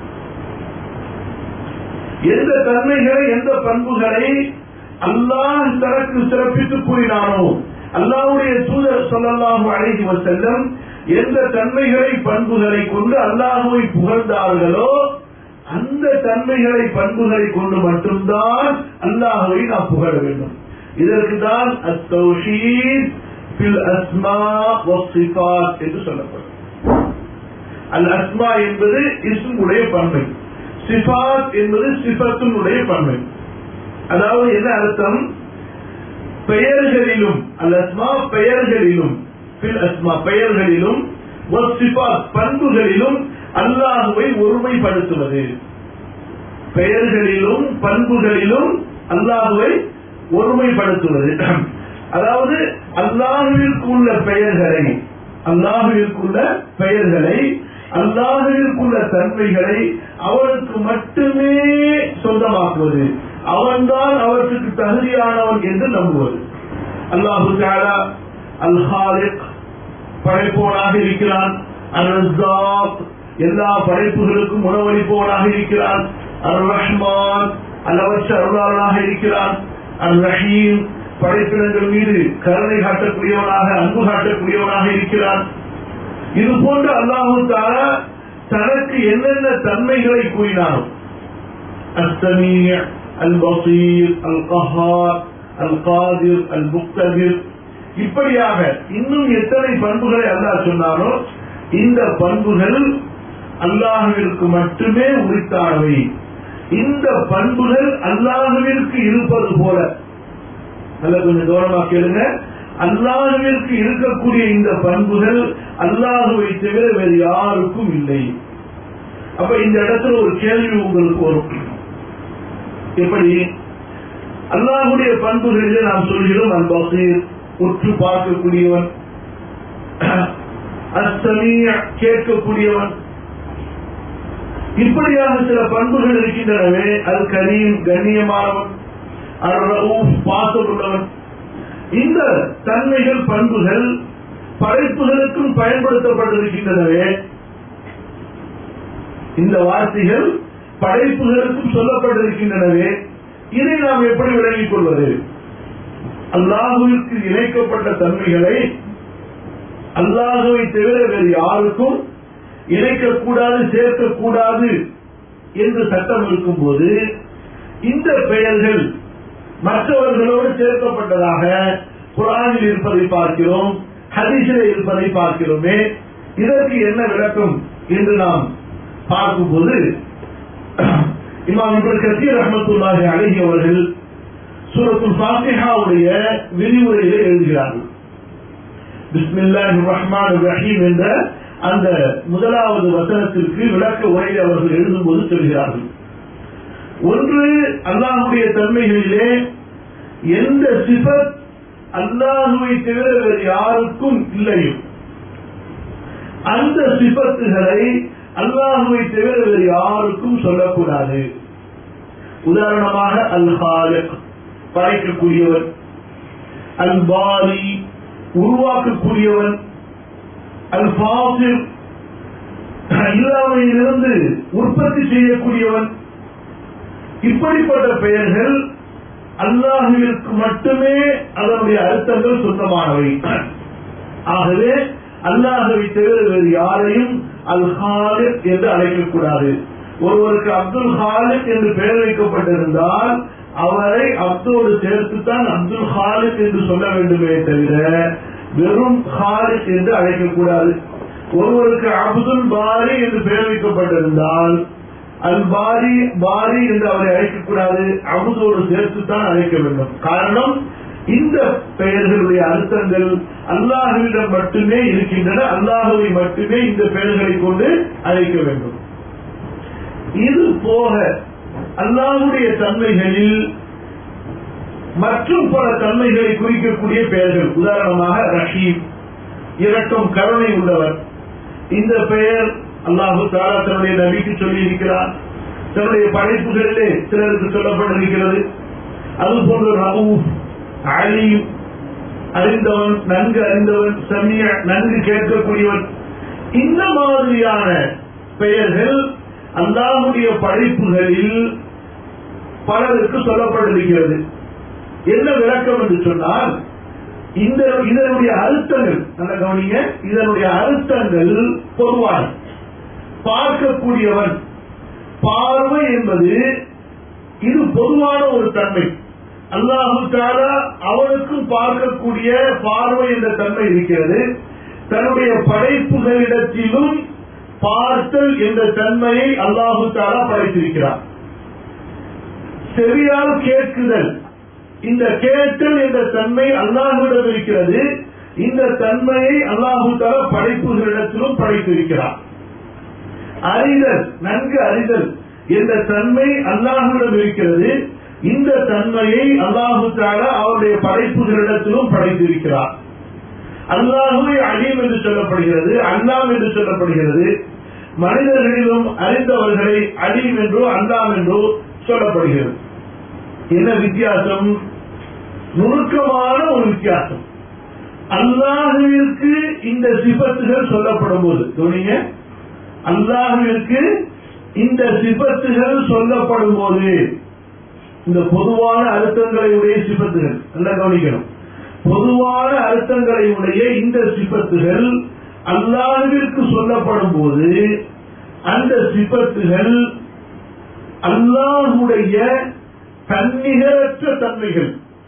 எந்த தன்மைகளை எந்த பண்புகளை அல்லாஹ் தனக்கு சிறப்பித்து கூறினானோ அல்லாஹ்வுடைய தூதர் சொல்லல்லாஹு அழைத்து செல்லும் எந்த தன்மைகளை பண்புகளை கொண்டு அல்லாஹுவை புகழ்ந்தார்களோ அந்த தன்மைகளை பண்புகளை கொண்டு மட்டும்தான் அல்லாஹுவை நாம் புகழ வேண்டும் இதற்கு தான் அத்தௌஹீத் ஃபில் அஸ்மா வஸ்ஸிஃபாத் என்று சொல்லப்படும் அல் அஸ்மா என்பது இஸ்முடைய பன்மை சிஃபாத் என்பது சிஃபத்தினுடைய பன்மை அதாவது என்ன அர்த்தம் பெயர்களிலும் அல் அஸ்மா பெயர்களிலும் ஃபில் அஸ்மா பெயர்களிலும் வஸ்ஸிஃபாத் பண்புகளிலும் அல்லாஹுவை ஒருமைப்படுத்துவது பெயர்களிலும் பண்புகளிலும் அல்லாஹுவை ஒருமைப்படுத்துவது அதாவது அல்லாஹுவிற்கு உள்ள பெயர்களை அல்லாஹுவிற்குள்ள பெயர்களை அல்லாஹுவிற்குள்ள தன்மைகளை அவனுக்கு மட்டுமே சொந்தமாக்குவது அவன்தான் அவற்றுக்கு தகுதியானவன் என்று நம்புவது அல்லாஹு தாலா அல் ஹாலிக் படைப்பவனாக இருக்கிறான் அல் ரஸாக் எல்லா படைப்புகளுக்கும் உணவளிப்பவனாக இருக்கிறான் அல் ரஹ்மான் அளவற்ற அருளாளனாக இருக்கிறான் அல் ரஹீம் படைப்பினங்கள் மீது கருணை காட்டக்கூடியவனாக அன்பு காட்டக்கூடியவனாக இருக்கிறான் இது போன்று அல்லாஹு தாலா தனக்கு என்னென்ன தன்மைகளை கூறினானோ السميع البصير القهار القادر المقتدر இப்படியாக இன்னும் எத்தனை பண்புகளை அல்லாஹ் சொன்னாரோ இந்த பண்புகள் அல்லாஹுவிற்கு மட்டுமே உரித்தானவை இந்த பண்புகள் அல்லாஹுவிற்கு இருப்பது போல நல்ல கொஞ்சம் கவனமா கேளுங்க அல்லாஹுவிற்கு இருக்கக்கூடிய இந்த பண்புகள் அல்லாஹுவை தவிர வேறு யாருக்கும் இல்லை அப்ப இந்த இடத்துல ஒரு கேள்வி உங்களுக்கு வரும் எப்படி அல்லாஹுடைய பண்புகளிலே நாம் சொல்கிறோம் அல் பசீர் உற்று பார்க்கக்கூடியவன் அஸ்தமீய கேட்கக்கூடியவன் இப்படியாக சில பண்புகள் இருக்கின்றனவே அல் கரீம் கண்ணியமானவன் அல் ரவுஃப் பாசமுள்ளவன் இந்த தன்மைகள் பண்புகள் படைப்புகளுக்கும் பயன்படுத்தப்பட்டிருக்கின்றனவே இந்த வார்த்தைகள் படைப்புகளுக்கும் சொல்லப்பட்டிருக்கின்றனவே இதை நாம் எப்படி விளங்கிக் கொள்வது அல்லாஹுவிற்கு இணைக்கப்பட்ட தன்மைகளை அல்லாஹுவை தவிர வேறு யாருக்கும் இணைக்கக்கூடாது சேர்க்கக்கூடாது என்று சட்டம் இருக்கும்போது இந்த பெயர்கள் மற்றவர்களோடு சேர்க்கப்பட்டதாக குரானில் இருப்பதை பார்க்கிறோம் ஹதீஸில் இருப்பதை பார்க்கிறோமே இதற்கு என்ன விளக்கம் என்று நாம் பார்க்கும்போது இமாம் இப்ரல் கசீர் ரஹமத்துல்லாஹி அழகி அவர்கள் சூரத்துல் ஃபாத்திஹாவுடைய விரிவுரையிலே எழுதுகிறார்கள் பிஸ்மில்லாஹி ரஹ்மான் ரஹீம் என்ற அந்த முதலாவது வசனத்திற்கு விளக்க உரையை அவர்கள் எழுதும்போது சொல்கிறார்கள் ஒன்று அல்லாஹுடைய தன்மைகளிலே எந்த சிபத் அல்லாஹுவை தவிர வேறு யாருக்கும் இல்லையும் அந்த சிபத்துகளை அல்லாஹுவை தவிர வேறு யாருக்கும் சொல்லக்கூடாது உதாரணமாக அல் ஹாலிக் படைக்கக்கூடியவன் அல் பாரி உருவாக்கக்கூடியவன் அல் பாசிர் இல்லாமையிலிருந்து உற்பத்தி செய்யக்கூடியவன் இப்படிப்பட்ட பெயர்கள் அல்லாஹுவிற்கு மட்டுமே அதனுடைய அர்த்தங்கள் சொந்தமானவை ஆகவே அல்லாஹுவை தவிர வேறு யாரையும் அல் ஹாலிக் என்று அழைக்கக்கூடாது ஒருவருக்கு அப்துல் ஹாலிக் என்று பெயர் வைக்கப்பட்டிருந்தால் அவரை அப்தோடு சேர்த்துத்தான் அப்துல் ஹாலிக் என்று சொல்ல வேண்டுமே தவிர வெறும் ஹாலிக் என்று அழைக்கக்கூடாது ஒருவருக்கு அப்துல் பாரி என்று பெயர் வைக்கப்பட்டிருந்தால் அல் பாரி பாரி என்று அவரை அழைக்கக்கூடாது அபுதோடு சேர்த்துத்தான் அழைக்க வேண்டும் காரணம் இந்த பெயர்களுடைய அர்த்தங்கள் அல்லாஹுவிடம் மட்டுமே இருக்கின்றன அல்லாஹுவை மட்டுமே இந்த பெயர்களை கொண்டு அழைக்க வேண்டும் இது போக அல்லாஹுடைய தன்மைகளில் மற்றும் பல தன்மைகளை குறிக்கக்கூடிய பெயர்கள் உதாரணமாக ரஹீம் இரக்கம் கருணை உள்ளவர் இந்த பெயர் அல்லாஹு தாரா தன்னுடைய நபிக்கு சொல்லி இருக்கிறார் தன்னுடைய படைப்புகளிலே சிலருக்கு சொல்லப்பட்டிருக்கிறது அது போன்று ரவுப் அலீம் அறிந்தவன் நன்கு அறிந்தவன் சமிய நன்கு கேட்கக்கூடியவன் இந்த மாதிரியான பெயர்கள் அல்லாஹுடைய படைப்புகளில் பலருக்கு சொல்லப்பட்டிருக்கிறது என்ன விளக்கம் என்று சொன்னால் இந்த இதனுடைய அர்த்தங்கள் நல்ல கவனிங்க இதனுடைய அர்த்தங்கள் பொதுவான பார்க்கக்கூடியவன் பார்வை என்பது இது பொதுவான ஒரு தன்மை அல்லாஹு தாலா அவனுக்கும் பார்க்கக்கூடிய பார்வை என்ற தன்மை இருக்கிறது தன்னுடைய படைப்புகளிடத்திலும் பார்த்தல் என்ற தன்மையை அல்லாஹு தாலா படைத்திருக்கிறார் செவியால் கேட்குதல் இந்த கேட்டல் என்ற தன்மை அல்லாஹுவிடம் இருக்கிறது இந்த தன்மையை அல்லாஹு தாலா படைப்புகளிடத்திலும் படைத்திருக்கிறார் அறிதல் நன்கு அறிதல் என்ற தன்மை அல்லாஹுவிடம் இருக்கிறது இந்த தன்மையை அல்லாஹு தாலா அவருடைய படைப்புகளிடத்திலும் படைத்திருக்கிறார் அல்லாஹுவை அலீம் என்று சொல்லப்படுகிறது அல்லாம் என்று சொல்லப்படுகிறது மனிதர்களிலும் அறிந்தவர்களை அலீம் என்றோ அல்லாம் என்றோ சொல்லப்படுகிறது என்ன வித்தியாசம் நுணுக்கமான ஒரு வித்தியாசம் அல்லாஹுவிற்கு இந்த சிபத்துகள் சொல்லப்படும் போது சொன்னீங்க அல்லாஹுவிற்கு இந்த சிபத்துகள் சொல்லப்படும் போது இந்த பொதுவான அர்த்தங்களை உடைய சிபத்துகள் நல்லா கவனிக்கணும் பொதுவான அர்த்தங்களை உடைய இந்த சிபத்துகள் அல்லாஹுவிற்கு சொல்லப்படும் போது அந்த சிபத்துகள் அல்லாஹுடைய தன்னிகரற்ற தன்மைகள்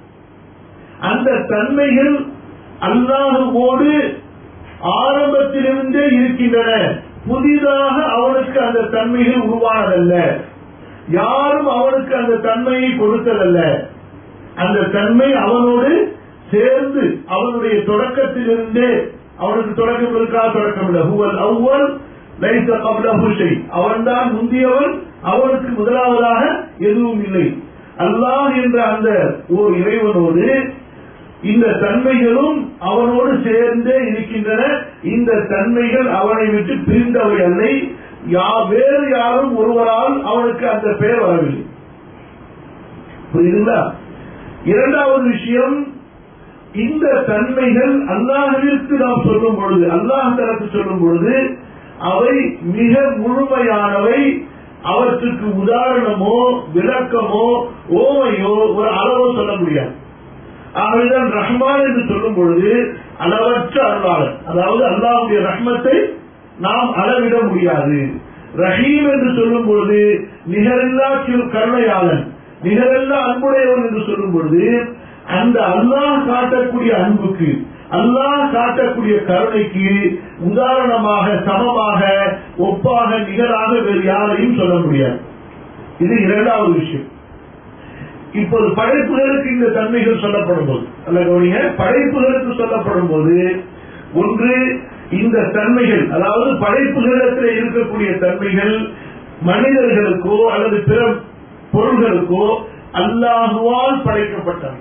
அந்த தன்மைகள் அல்லாஹுவோடு ஆரம்பத்திலிருந்தே இருக்கின்றன புதிதாக அவனுக்கு அந்த தன்மைகள் உருவானதல்ல யாரும் அவனுக்கு அந்த தன்மையை கொடுத்ததல்ல அந்த தன்மை அவனோடு சேர்ந்து அவனுடைய தொடக்கத்திலிருந்தே அவனுக்கு தொடக்கம் இருக்கா தொடக்கம் இல்லை ஹுவல் அவ்வல் லைச கப்லஹு ஷை அவன்தான் முந்தியவன் அவனுக்கு முதலாவதாக எதுவும் இல்லை அல்லாஹ் என்ற அந்த ஓர் இறைவனோடு இந்த தன்மைகளும் அவனோடு சேர்ந்தே இருக்கின்றன இந்த தன்மைகள் அவனை விட்டு பிரிந்தவை அல்லை யா வேறு யாரும் ஒருவரால் அவனுக்கு அந்த பெயர் வரவில்லை புரியுதுங்களா இரண்டாவது விஷயம் இந்த தன்மைகள் அல்லாஹிற்கு நாம் சொல்லும் பொழுது அல்லாஹ் தரப்பு சொல்லும் பொழுது அவை மிக முழுமையானவை அவற்றுக்கு உதாரணமோ விளக்கமோ ஓமையோ ஒரு அளவோ சொல்ல முடியாது ஆகவேதான் ரஹ்மான் என்று சொல்லும் பொழுது அளவற்ற அருளாளர் அதாவது அல்லாஹுடைய ரஹ்மத்தை நாம் அளவிட முடியாது ரஹீம் என்று சொல்லும் பொழுது நிகரில்லா கருணையாளன் நிகரில்லா அன்புடையவன் என்று சொல்லும் பொழுது அந்த அல்லாஹ் காட்டக்கூடிய அன்புக்கு அல்லாஹ் காட்டக்கூடிய கருணைக்கு உதாரணமாக சமமாக ஒப்பாக நிகராக வேறு யாரையும் சொல்ல முடியாது இது இரண்டாவது விஷயம் இப்போது படைப்புகளுக்கு இந்த தன்மைகள் சொல்லப்படும் போது அல்ல கவனிங்க படைப்புகளுக்கு சொல்லப்படும் போது ஒன்று இந்த தன்மைகள் அதாவது படைப்புகளிடத்தில் இருக்கக்கூடிய தன்மைகள் மனிதர்களுக்கோ அல்லது பிற பொருள்களுக்கோ அல்லாஹுவால் படைக்கப்பட்டவை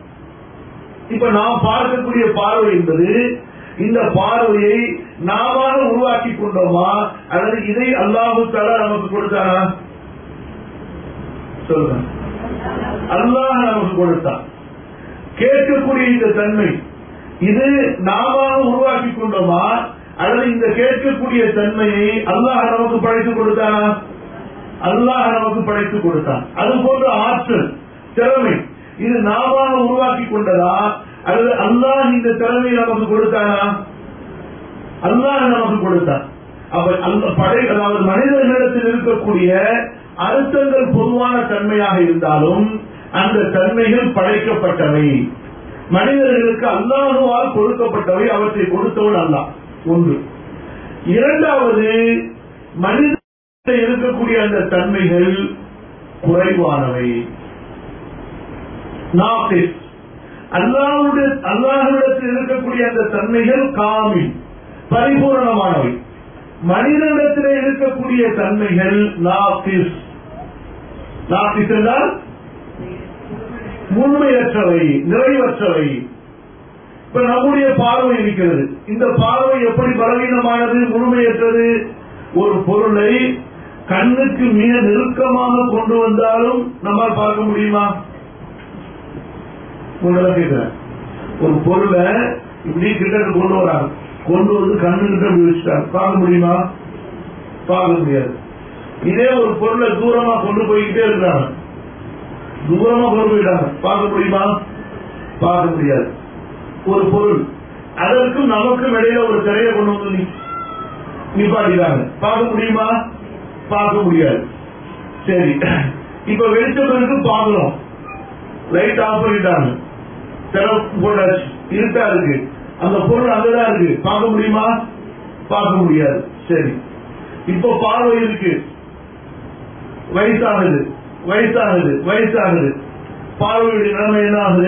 இப்ப நாம் பார்க்கக்கூடிய பார்வை என்பது இந்த பார்வையை நாம உருவாக்கி கொண்டோமா அல்லது இதை அல்லாஹு தலா நமக்கு கொடுத்தானா சொல்லுங்க அல்லாஹ் நமக்கு கொடுத்தான் கேட்கக்கூடிய இந்த தன்மை இது நாம உருவாக்கி கொண்டோமா அல்லது இந்த கேட்கக்கூடிய தன்மையை அல்லாஹ் நமக்கு படைத்து கொடுத்தானா அல்லாஹ் நமக்கு படைத்து கொடுத்தான் அது போன்ற ஆற்றல் திறமை இது நாம உருவாக்கி கொண்டதா அல்லது அல்லாஹ் இந்த திறமையை நமக்கு கொடுத்தானா அல்லாஹ் நமக்கு கொடுத்தான் அப்ப அந்த படை அதாவது மனிதர்களிடத்தில் இருக்கக்கூடிய அர்த்தங்கள் பொதுவான தன்மையாக இருந்தாலும் அந்த தன்மைகள் படைக்கப்பட்டவை மனிதர்களுக்கு அல்லாஹுவால் கொடுக்கப்பட்டவை அவற்றை கொடுத்தவன் அல்லாஹ் ஒன்று இரண்டாவது மனித இருக்கக்கூடிய அந்த தன்மைகள் குறைவானவை நாபிஸ் அல்லாஹுடைய அல்லாஹுடத்தில் இருக்கக்கூடிய அந்த தன்மைகள் காமி பரிபூரணமானவை மனிதனிடத்தில் இருக்கக்கூடிய தன்மைகள் நாபிஸ் நாபிஸ் என்றால் முழுமையற்றவை நிறைவற்றவை இப்ப நம்முடைய பார்வை இருக்கிறது இந்த பார்வை எப்படி பலவீனமானது முழுமையற்றது ஒரு பொருளை கண்ணுக்கு மிக நெருக்கமாக கொண்டு வந்தாலும் நம்மால் பார்க்க முடியுமா உங்களை கேட்கிறேன் ஒரு பொருளை இப்படி கிட்ட கொண்டு வராங்க கொண்டு வந்து கண்ணு கிட்ட இப்படி வச்சுட்டாங்க பார்க்க முடியுமா பார்க்க முடியாது இதே ஒரு பொருளை தூரமா கொண்டு போய்கிட்டே இருக்கிறாங்க தூரமா கொண்டு போயிட்டாங்க பார்க்க முடியுமா பார்க்க முடியாது ஒரு பொருள் அதற்கும் நமக்கும் இடையில ஒரு திரையை கொண்டு வந்து நி- நிப்பாட்டிட்டாங்க பார்க்க முடியுமா பார்க்க முடியாது சரி இப்ப வெளிச்சம் இருக்கு பார்க்கிறோம் லைட் ஆஃப் பண்ணிட்டாங்க திரை போட்டாச்சு இருட்டா இருக்கு அந்த பொருள் அங்கதான் இருக்கு பார்க்க முடியுமா பார்க்க முடியாது சரி இப்ப பார்வை இருக்கு வயசாகுது வயசாகுது வயசாகுது பார்வையுடைய நிலைமை என்ன ஆகுது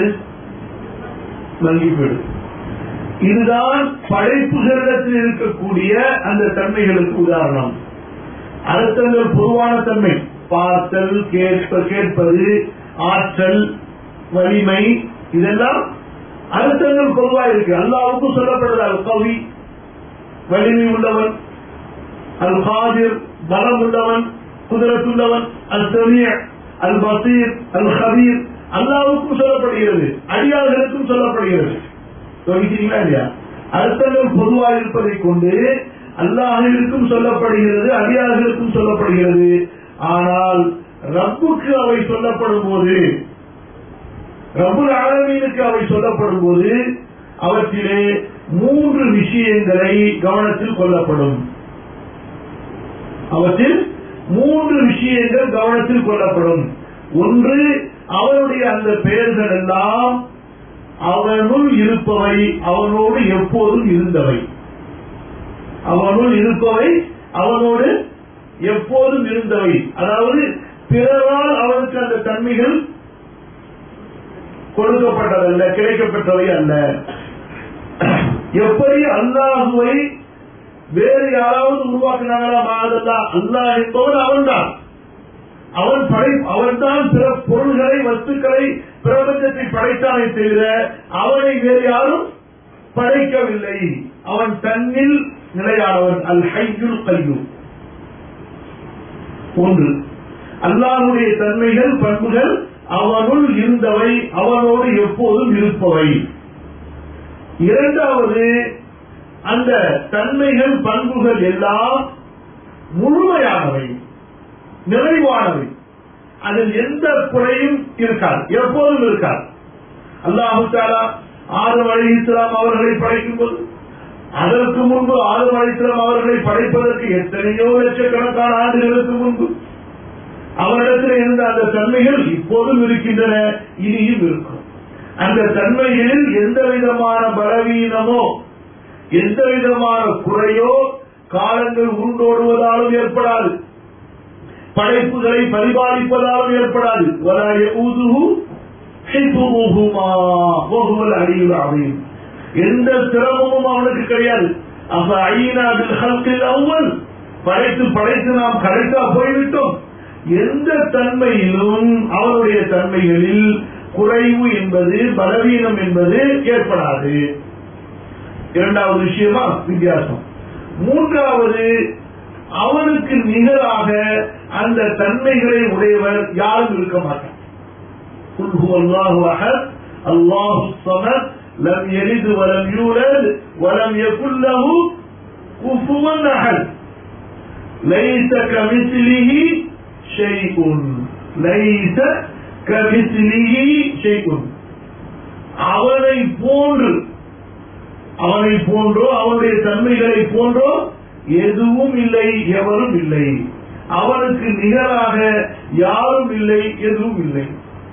மங்கி போயிடும் இதுதான் படைப்புகளிடத்தில் இருக்கக்கூடிய அந்த தன்மைகளுக்கு உதாரணம் அர்த்தங்கள் பொதுவான தன்மை பார்த்தல் கேட்ப கேட்பது ஆற்றல் வலிமை இதெல்லாம் அர்த்தங்கள் பொதுவா இருக்கு அல்லாவுக்கும் சொல்லப்படுது அல் கவி வலிமை உள்ளவன் அல் காதிர் பலம் உள்ளவன் குதிரத்துள்ளவன் அல் சமீர் அல் பசீர் அல் ஹபீர் அல்லாவுக்கும் சொல்லப்படுகிறது அடியார்களுக்கும் சொல்லப்படுகிறது கவனிக்கிறீங்களா இல்லையா அர்த்தங்கள் பொதுவாக இருப்பதை கொண்டு அல்லாஹிற்கும் சொல்லப்படுகிறது அடியார்களுக்கும் சொல்லப்படுகிறது ஆனால் ரப்புக்கு அவை சொல்லப்படும் போது ரப்புல் ஆலமீனுக்கு அவை சொல்லப்படும் போது அவற்றிலே மூன்று விஷயங்களை கவனத்தில் கொள்ளப்படும் அவற்றில் மூன்று விஷயங்கள் கவனத்தில் கொள்ளப்படும் ஒன்று அவனுடைய அந்த பெயர்கள் எல்லாம் அவனுள் இருப்பவை அவனோடு எப்போதும் இருந்தவை அவனுள் இருப்பவை அவனோடு எப்போதும் இருந்தவை அதாவது பிறரால் அவனுக்கு அந்த தன்மைகள் கொடுக்கப்பட்டதல்ல கிடைக்கப்பட்டவை அல்ல எப்படி அல்லாஹுவை வேறு யாராவது உருவாக்கினாங்களா மாதல்லா அல்லாஹ் என்பவன் அவன்தான் அவன் படை அவன்தான் பிற பொருள்களை வஸ்துக்களை பிரபஞ்சத்தை படைத்தானே தவிர அவனை வேறு யாரும் படைக்கவில்லை அவன் தன்னில் நிலையானவன் அல் ஹையுல் கையும் ஒன்று அல்லாஹுடைய தன்மைகள் பண்புகள் அவனுள் இருந்தவை அவனோடு எப்போதும் இருப்பவை இரண்டாவது அந்த தன்மைகள் பண்புகள் எல்லாம் முழுமையானவை நிறைவானவை அதில் எந்த குறையும் இருக்காது எப்போதும் இருக்காது அல்லாஹு தாலா ஆதம் அலி இஸ்லாம் அவர்களை படைக்கும் போது அதற்கு முன்பு ஆதம் அலி இஸ்லாம் அவர்களை படைப்பதற்கு எத்தனையோ லட்சக்கணக்கான ஆண்டுகளுக்கு முன்பு அவரிடத்தில் இருந்த அந்த தன்மைகள் இப்போதும் இருக்கின்றன இனியும் இருக்கும் அந்த தன்மைகளில் எந்த விதமான பலவீனமோ எந்த விதமான குறையோ காலங்கள் உருண்டோடுவதாலும் ஏற்படாது படைப்புகளை பரிபாலிப்பதாலும் ஏற்படாது வலாய ஊதுகு ஹிஃபுஹுமா வஹுவல் அலியுல் அஸீம் எந்த சிரமமும் அவனுக்கு கிடையாது அப்ப ஐனா பில் ஹல்கில் அவ்வல் படைத்து படைத்து நாம் கரெக்டா போய்விட்டோம் எந்த தன்மையிலும் அவனுடைய தன்மைகளில் குறைவு என்பது பலவீனம் என்பது ஏற்படாது இரண்டாவது விஷயமா வித்தியாசம் மூன்றாவது அவனுக்கு நிகராக அந்த தன்மைகளை உடையவர் யாரும் இருக்க மாட்டார் قل هو الله احد الله الصمد لم يلد ولم يولد ولم يكن له كفوا احد ليس كمثله شيء ليس كمثله شيء அவனை போன்று அவனை போன்றோ அவனுடைய தன்மைகளை போன்றோ எதுவும் இல்லை எவரும் இல்லை அவனுக்கு நிகராக யாரும் இல்லை எதுவும் இல்லை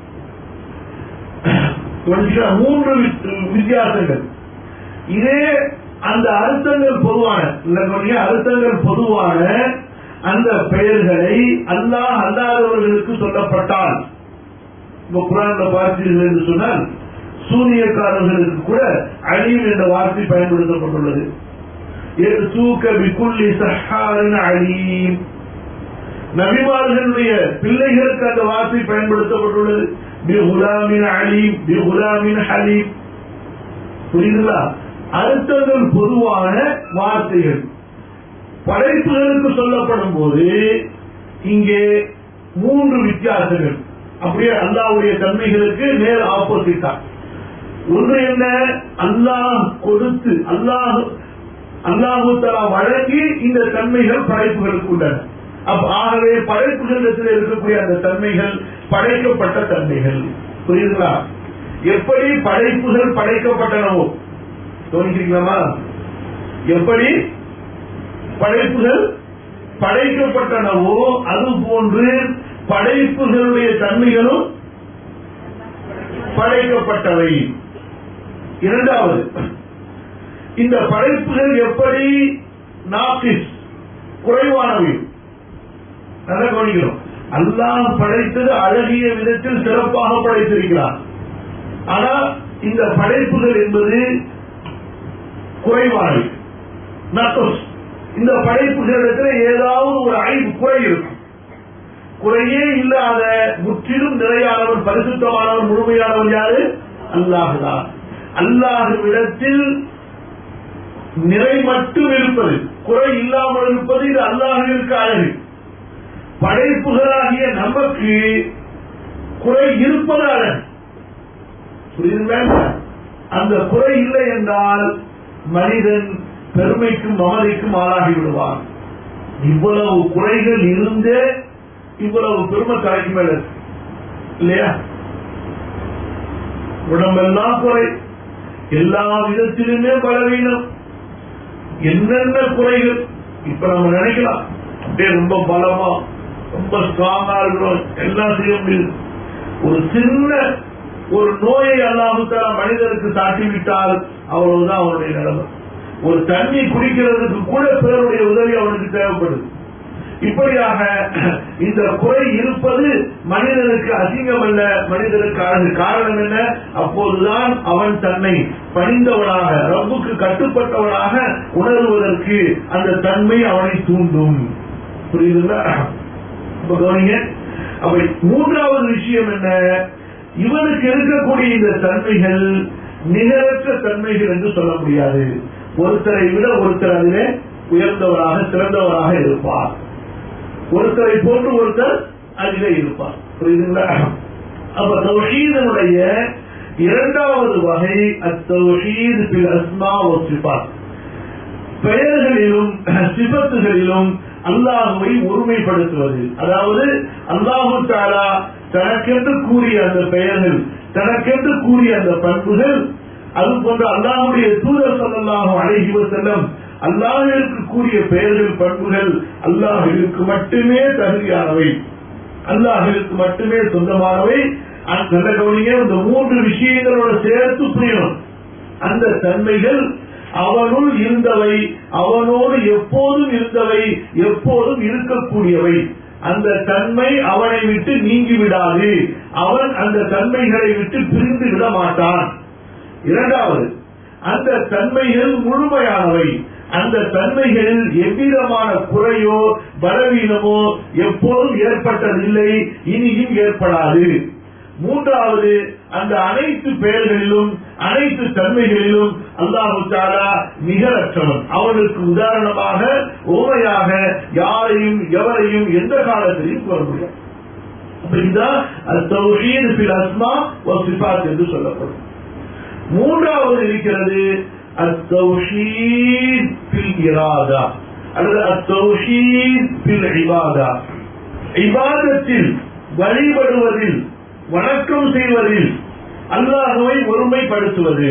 புரிஞ்சுதா? மூன்று வி- வித்தியாசங்கள் இதே அந்த அர்த்தங்கள் பொதுவான இல்ல சொன்னீங்க, அர்த்தங்கள் பொதுவான அந்த பெயர்களை அல்லாஹ் அல்லாதவர்களுக்கு சொல்லப்பட்டால் இப்ப குரான்ல பார்த்தீர்கள் என்று சொன்னால் சூனியக்காரர்களுக்கு கூட அலீம் என்ற வார்த்தை பயன்படுத்தப்பட்டுள்ளது يأتوك بكل سحار عليم நபிமார்களுடைய பிள்ளைகளுக்கு அந்த வார்த்தை பயன்படுத்தப்பட்டுள்ளது பிகுலாமின் அலீம் பிகுலாமின் ஹலீம் புரியுதுங்களா அர்த்தங்கள் பொதுவான வார்த்தைகள் படைப்புகளுக்கு சொல்லப்படும் போது இங்கே மூன்று வித்தியாசங்கள் அப்படியே அல்லாவுடைய தன்மைகளுக்கு நேர் ஆப்போசிட்டா ஒன்று என்ன அல்லாஹ் கொடுத்து அல்லாஹ் அல்லாஹு தலா வழங்கி இந்த தன்மைகள் படைப்புகளுக்கு உள்ளன அப்ப ஆகவே படைப்புகளிடத்தில் இருக்கக்கூடிய அந்த தன்மைகள் படைக்கப்பட்ட தன்மைகள் புரியுதுங்களா எப்படி படைப்புகள் படைக்கப்பட்டனவோ தோணிக்கிறீங்களா எப்படி படைப்புகள் படைக்கப்பட்டனவோ அது போன்று படைப்புகளுடைய தன்மைகளும் படைக்கப்பட்டவை இரண்டாவது இந்த படைப்புகள் எப்படி நாக்கிஸ் குறைவானவை நல்லா கவனிக்கிறோம் அல்லாஹ் படைத்தது அழகிய விதத்தில் சிறப்பாக படைத்திருக்கிறார் ஆனா இந்த படைப்புகள் என்பது குறைவானவை நக்கஸ் இந்த படைப்புகளிடத்தில் ஏதாவது ஒரு ஐந்து குறை இருக்கும் குறையே இல்லாத முற்றிலும் நிறையானவர் பரிசுத்தமானவர் முழுமையானவர் யாரு அல்லாஹுதான் அல்லாஹுவிடத்தில் நிறை மட்டும் இருப்பது குறை இல்லாமல் இருப்பது இது அல்லாஹிற்கு அழகு படைப்புகளாகிய நமக்கு குறை இருப்பது அழகு புரியுதுங்களா அந்த குறை இல்லை என்றால் மனிதன் பெருமைக்கும் மமதைக்கும் ஆளாகி விடுவான் இவ்வளவு குறைகள் இருந்தே இவ்வளவு பெருமை தலைக்கு மேல இருக்கு. இல்லையா உடம்பெல்லாம் குறை எல்லா விதத்திலுமே பலவீனம் என்னென்ன குறைகள் இப்ப நம்ம நினைக்கலாம் அப்படியே ரொம்ப பலமா ரொம்ப ஸ்ட்ராங்கா இருக்கிறோம் எல்லாம் செய்ய முடியுது ஒரு சின்ன ஒரு நோயை அல்லாமத்தால மனிதனுக்கு சாட்டிவிட்டால் அவ்வளவுதான் அவனுடைய நிலைமை ஒரு தண்ணி குடிக்கிறதுக்கு கூட பிறருடைய உதவி அவனுக்கு தேவைப்படுது இப்படியாக இந்த குறை இருப்பது மனிதனுக்கு அசிங்கம் அல்ல மனிதனுக்கு அழகு காரணம் என்ன அப்போதுதான் அவன் தன்னை பணிந்தவனாக ரப்புக்கு கட்டுப்பட்டவனாக உணர்வதற்கு அந்த தன்மை அவனை தூண்டும் புரியுதுங்களா இப்ப கவனிங்க அப்ப மூன்றாவது விஷயம் என்ன இவனுக்கு இருக்கக்கூடிய இந்த தன்மைகள் நிகரற்ற தன்மைகள் என்று சொல்ல முடியாது ஒருத்தரை விட ஒருத்தர் அதிலே உயர்ந்தவராக சிறந்தவராக இருப்பார் ஒருத்தரை போன்று ஒருத்தர் அதிலே இருப்பார் புரியுதுங்களா அப்ப தௌஹீதனுடைய இரண்டாவது வகை அத்தௌஹீத் பில் அஸ்மா ஒ சிபாத் பெயர்களிலும் சிபத்துகளிலும் அல்லாஹுவை ஒருமைப்படுத்துவது அதாவது அல்லாஹு தாலா தனக்கென்று கூறிய அந்த பெயர்கள் தனக்கென்று கூறிய அந்த பண்புகள் அது போன்ற அல்லாஹுடைய தூதர் சொல்லலாகும் அழகி செல்லம் அல்லாஹிற்கு கூறிய பெயர்கள் பண்புகள் அல்லாஹிற்கு மட்டுமே தகுதியானவை அல்லாஹிற்கு மட்டுமே சொந்தமானவை நல்ல கவனிங்க இந்த மூன்று விஷயங்களோட சேர்த்து புரியணும் அந்த தன்மைகள் அவனுள் இருந்தவை அவனோடு எப்போதும் இருந்தவை எப்போதும் இருக்கக்கூடியவை அந்த தன்மை அவனை விட்டு நீங்கி விடாது அவன் அந்த தன்மைகளை விட்டு பிரிந்து விட மாட்டான் இரண்டாவது அந்த தன்மைகள் முழுமையானவை அந்த தன்மைகளில் எவ்விதமான குறையோ பலவீனமோ எப்போதும் ஏற்பட்டதில்லை இனியும் ஏற்படாது மூன்றாவது அந்த அனைத்து பெயர்களிலும் அனைத்து தன்மைகளிலும் அல்லாஹு தாலா நிகரற்றவன் அவனுக்கு உதாரணமாக ஓமையாக யாரையும் எவரையும் எந்த காலத்திலையும் கூற முடியும் இதுதான் அத்தௌஹீத் பில் அஸ்மா வ சிஃபாத் என்று சொல்லப்படும் மூன்றாவது இருக்கிறது التوحيد في الإرادة அல்லது التوحيد في العبادة இபாதத்தில் வழிபடுவதில் வணக்கம் செய்வதில் அல்லாஹுவை ஒருமைப்படுத்துவது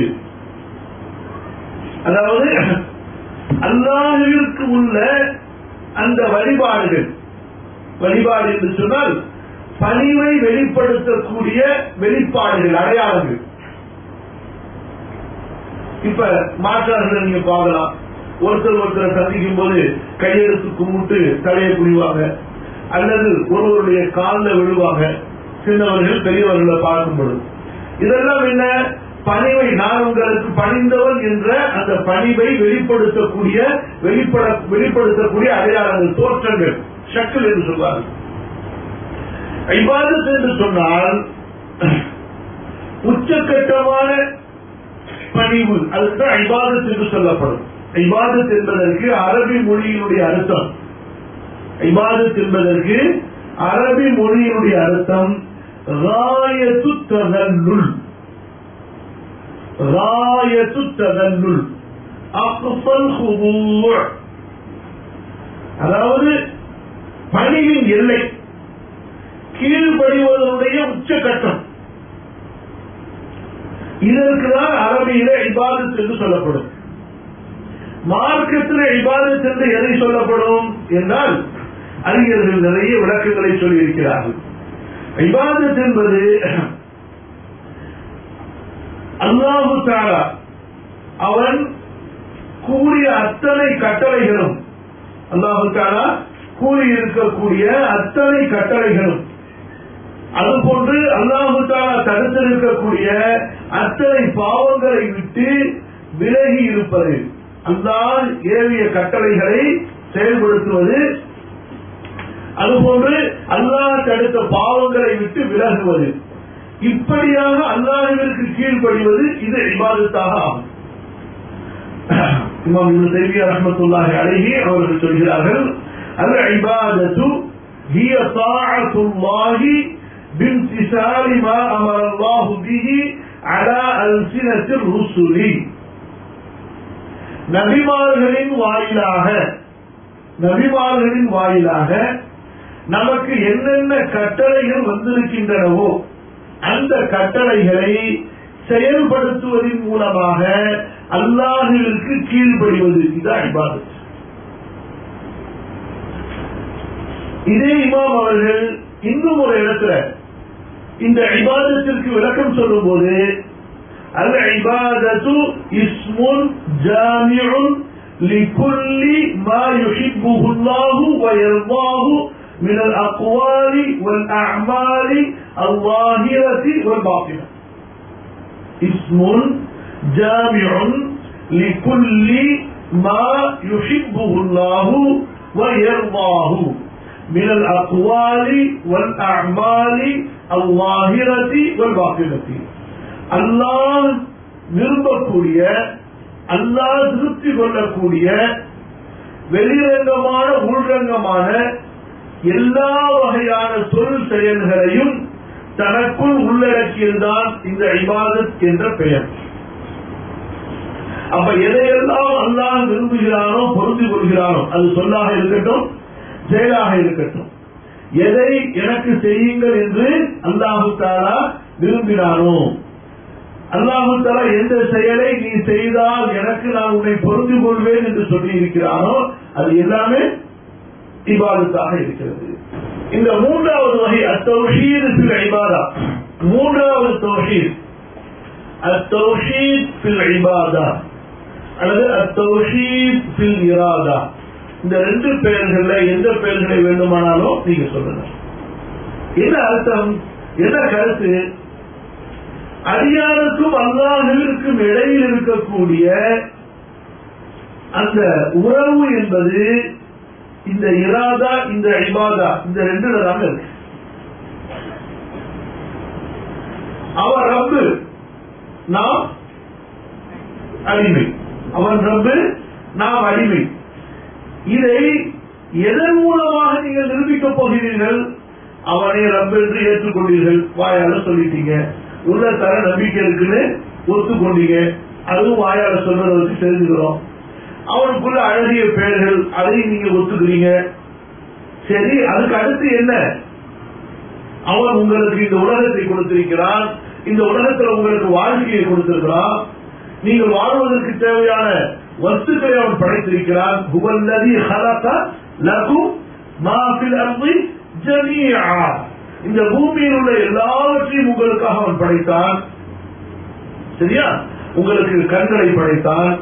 அதாவது அல்லாஹுவிற்கு உள்ள அந்த வழிபாடுகள் வழிபாடு என்று சொன்னால் பணிவை வெளிப்படுத்தக்கூடிய வெளிப்பாடுகள் அடையாளங்கள் இப்ப மாற்றார்கள் நீங்க பார்க்கலாம் ஒருத்தர் ஒருத்தர் சந்திக்கும் போது கையெழுத்து கும்பிட்டு தலையை குடிவாங்க அல்லது ஒருவருடைய காலில் விழுவாங்க சின்னவர்கள் பெரியவர்களை பார்க்கும் பொழுது இதெல்லாம் என்ன பணிவை நான் உங்களுக்கு பணிந்தவன் என்ற அந்த பணிவை வெளிப்படுத்தக்கூடிய வெளிப்பட வெளிப்படுத்தக்கூடிய அடையாளங்கள் தோற்றங்கள் ஷக்கில் என்று சொல்வார்கள் இவ்வாறு என்று சொன்னால் உச்சக்கட்டமான பணிவு அதுதான் ஐபாதத் என்று சொல்லப்படும் ஐபாதத் என்பதற்கு அரபி மொழியினுடைய அர்த்தம் ஐபாதத் என்பதற்கு அரபி மொழியினுடைய அர்த்தம் ராயத்து ததல்லுல் ராயத்து ததல்லுல் அக்ஃபல் ஹுதூ' அதாவது பணிவின் எல்லை கீழ்படிவதனுடைய உச்சகட்டம் இதற்கு தான் அரபியில இபாதத் என்று சொல்லப்படும் மார்க்கத்தில் இபாதத் என்று எதை சொல்லப்படும் என்றால் அறிஞர்கள் நிறைய விளக்கங்களை சொல்லியிருக்கிறார்கள் இபாதத் என்பது அல்லாஹு தாலா அவன் கூறிய அத்தனை கட்டளைகளும் அல்லாஹு தாலா கூறியிருக்கக்கூடிய அத்தனை கட்டளைகளும் அதுபோன்று அல்லாஹு தாலா தடுத்திருக்கக்கூடிய அத்தனை பாவங்களை விட்டு விலகி இருப்பது அல்லாஹ் ஏவிய கட்டளைகளை செயல்படுத்துவது அதுபோன்று அல்லாஹ் தடுத்த பாவங்களை விட்டு விலகுவது இப்படியாக அல்லாஹிற்கு கீழ்ப்படிவது இது இபாதத்தாக ஆகும் இமாம் இப்னு தைமியா ரஹ்மத்துல்லாஹி அலைஹி அவர்கள் சொல்கிறார்கள் அல் இபாதத்து هي طاعة الله بامتثال ما أمر الله به على ألسنة الرسل நபிமார்களின் வாயிலாக நபிமார்களின் வாயிலாக நமக்கு என்னென்ன கட்டளைகள் வந்திருக்கின்றனவோ அந்த கட்டளைகளை செயல்படுத்துவதன் மூலமாக அல்லாஹிற்கு கீழ்ப்படிவது இது ஐபாதத் இதே இமாம் அவர்கள் இன்னும் ஒரு இடத்துல இந்த ஐபாதத்திற்கு விளக்கம் சொல்லும் போது அல் ஐபாதத்து இஸ்முன் ஜாமிஉன் لكل ما يحبه الله ويرضاه من الأقوال والأعمال الظاهرة والباطنة اسم جامع لكل ما يحبه الله ويرضاه من الأقوال والأعمال الظاهرة والباطنة الله விரும்பக்கூடிய அல்லாஹ் திருப்தி கொள்ளக்கூடிய வெளிரங்கமான உள்ரங்கமான எல்லா வகையான சொல் செயல்களையும் தனக்குள் உள்ளடக்கியதுதான் இந்த இபாதத் என்ற பெயர் அப்ப எதையெல்லாம் அல்லாஹ் விரும்புகிறானோ பொருந்தி கொள்கிறானோ அது சொல்லாக இருக்கட்டும் செயலாக இருக்கட்டும் எதை எனக்கு செய்யுங்கள் என்று அல்லாஹு தாலா விரும்பினானோ அல்லாஹு தாலா எந்த செயலை நீ செய்தால் எனக்கு நான் உன்னை பொருந்தி கொள்வேன் என்று சொல்லி இருக்கிறானோ அது எல்லாமே இபாதத்தாக இருக்கிறது இந்த மூன்றாவது வகை அத்தௌஹீத் ஃபில் இபாதா மூன்றாவது தௌஹீத் அத்தௌஹீத் ஃபில் இபாதா அல்லது அத்தௌஹீத் ஃபில் இராதா இந்த ரெண்டு பெயர்கள்ல எந்த பெயர்களை வேண்டுமானாலும் நீங்க சொல்லுங்க என்ன அர்த்தம் என்ன கருத்து அடியாருக்கும் அல்லாஹிற்கும் இடையில் இருக்கக்கூடிய அந்த உறவு என்பது இந்த இராதா இந்த இபாதா இந்த ரெண்டுல தாங்க இருக்கு அவர் ரப்பு நாம் அடிமை அவன் ரப்பு நாம் அடிமை இதை எதன் மூலமாக நீங்கள் நிரூபிக்கப் போகிறீர்கள் அவனை ரப்பு என்று ஏற்றுக்கொண்டீர்கள் வாயால சொல்லிட்டீங்க உள்ள தர நம்பிக்கை இருக்குன்னு ஒத்துக்கொண்டீங்க அதுவும் வாயால சொல்றதை வச்சு தெரிஞ்சுக்கிறோம் அவனுக்குள்ள அழகிய பெயர்கள் அதையும் நீங்க ஒத்துக்கிறீங்க சரி அதுக்கு அடுத்து என்ன அவன் உங்களுக்கு இந்த உலகத்தை கொடுத்திருக்கிறான் இந்த உலகத்துல உங்களுக்கு வாழ்க்கையை கொடுத்திருக்கிறான் நீங்கள் வாழ்வதற்கு தேவையான வஸ்துக்களை அவன் படைத்திருக்கிறான் ஹுவல்லதி ஹலக லகும் மாஃபில் அர்தி ஜமீஆ இந்த பூமியில் உள்ள எல்லாவற்றையும் உங்களுக்காக அவன் படைத்தான் சரியா உங்களுக்கு கண்களை படைத்தான்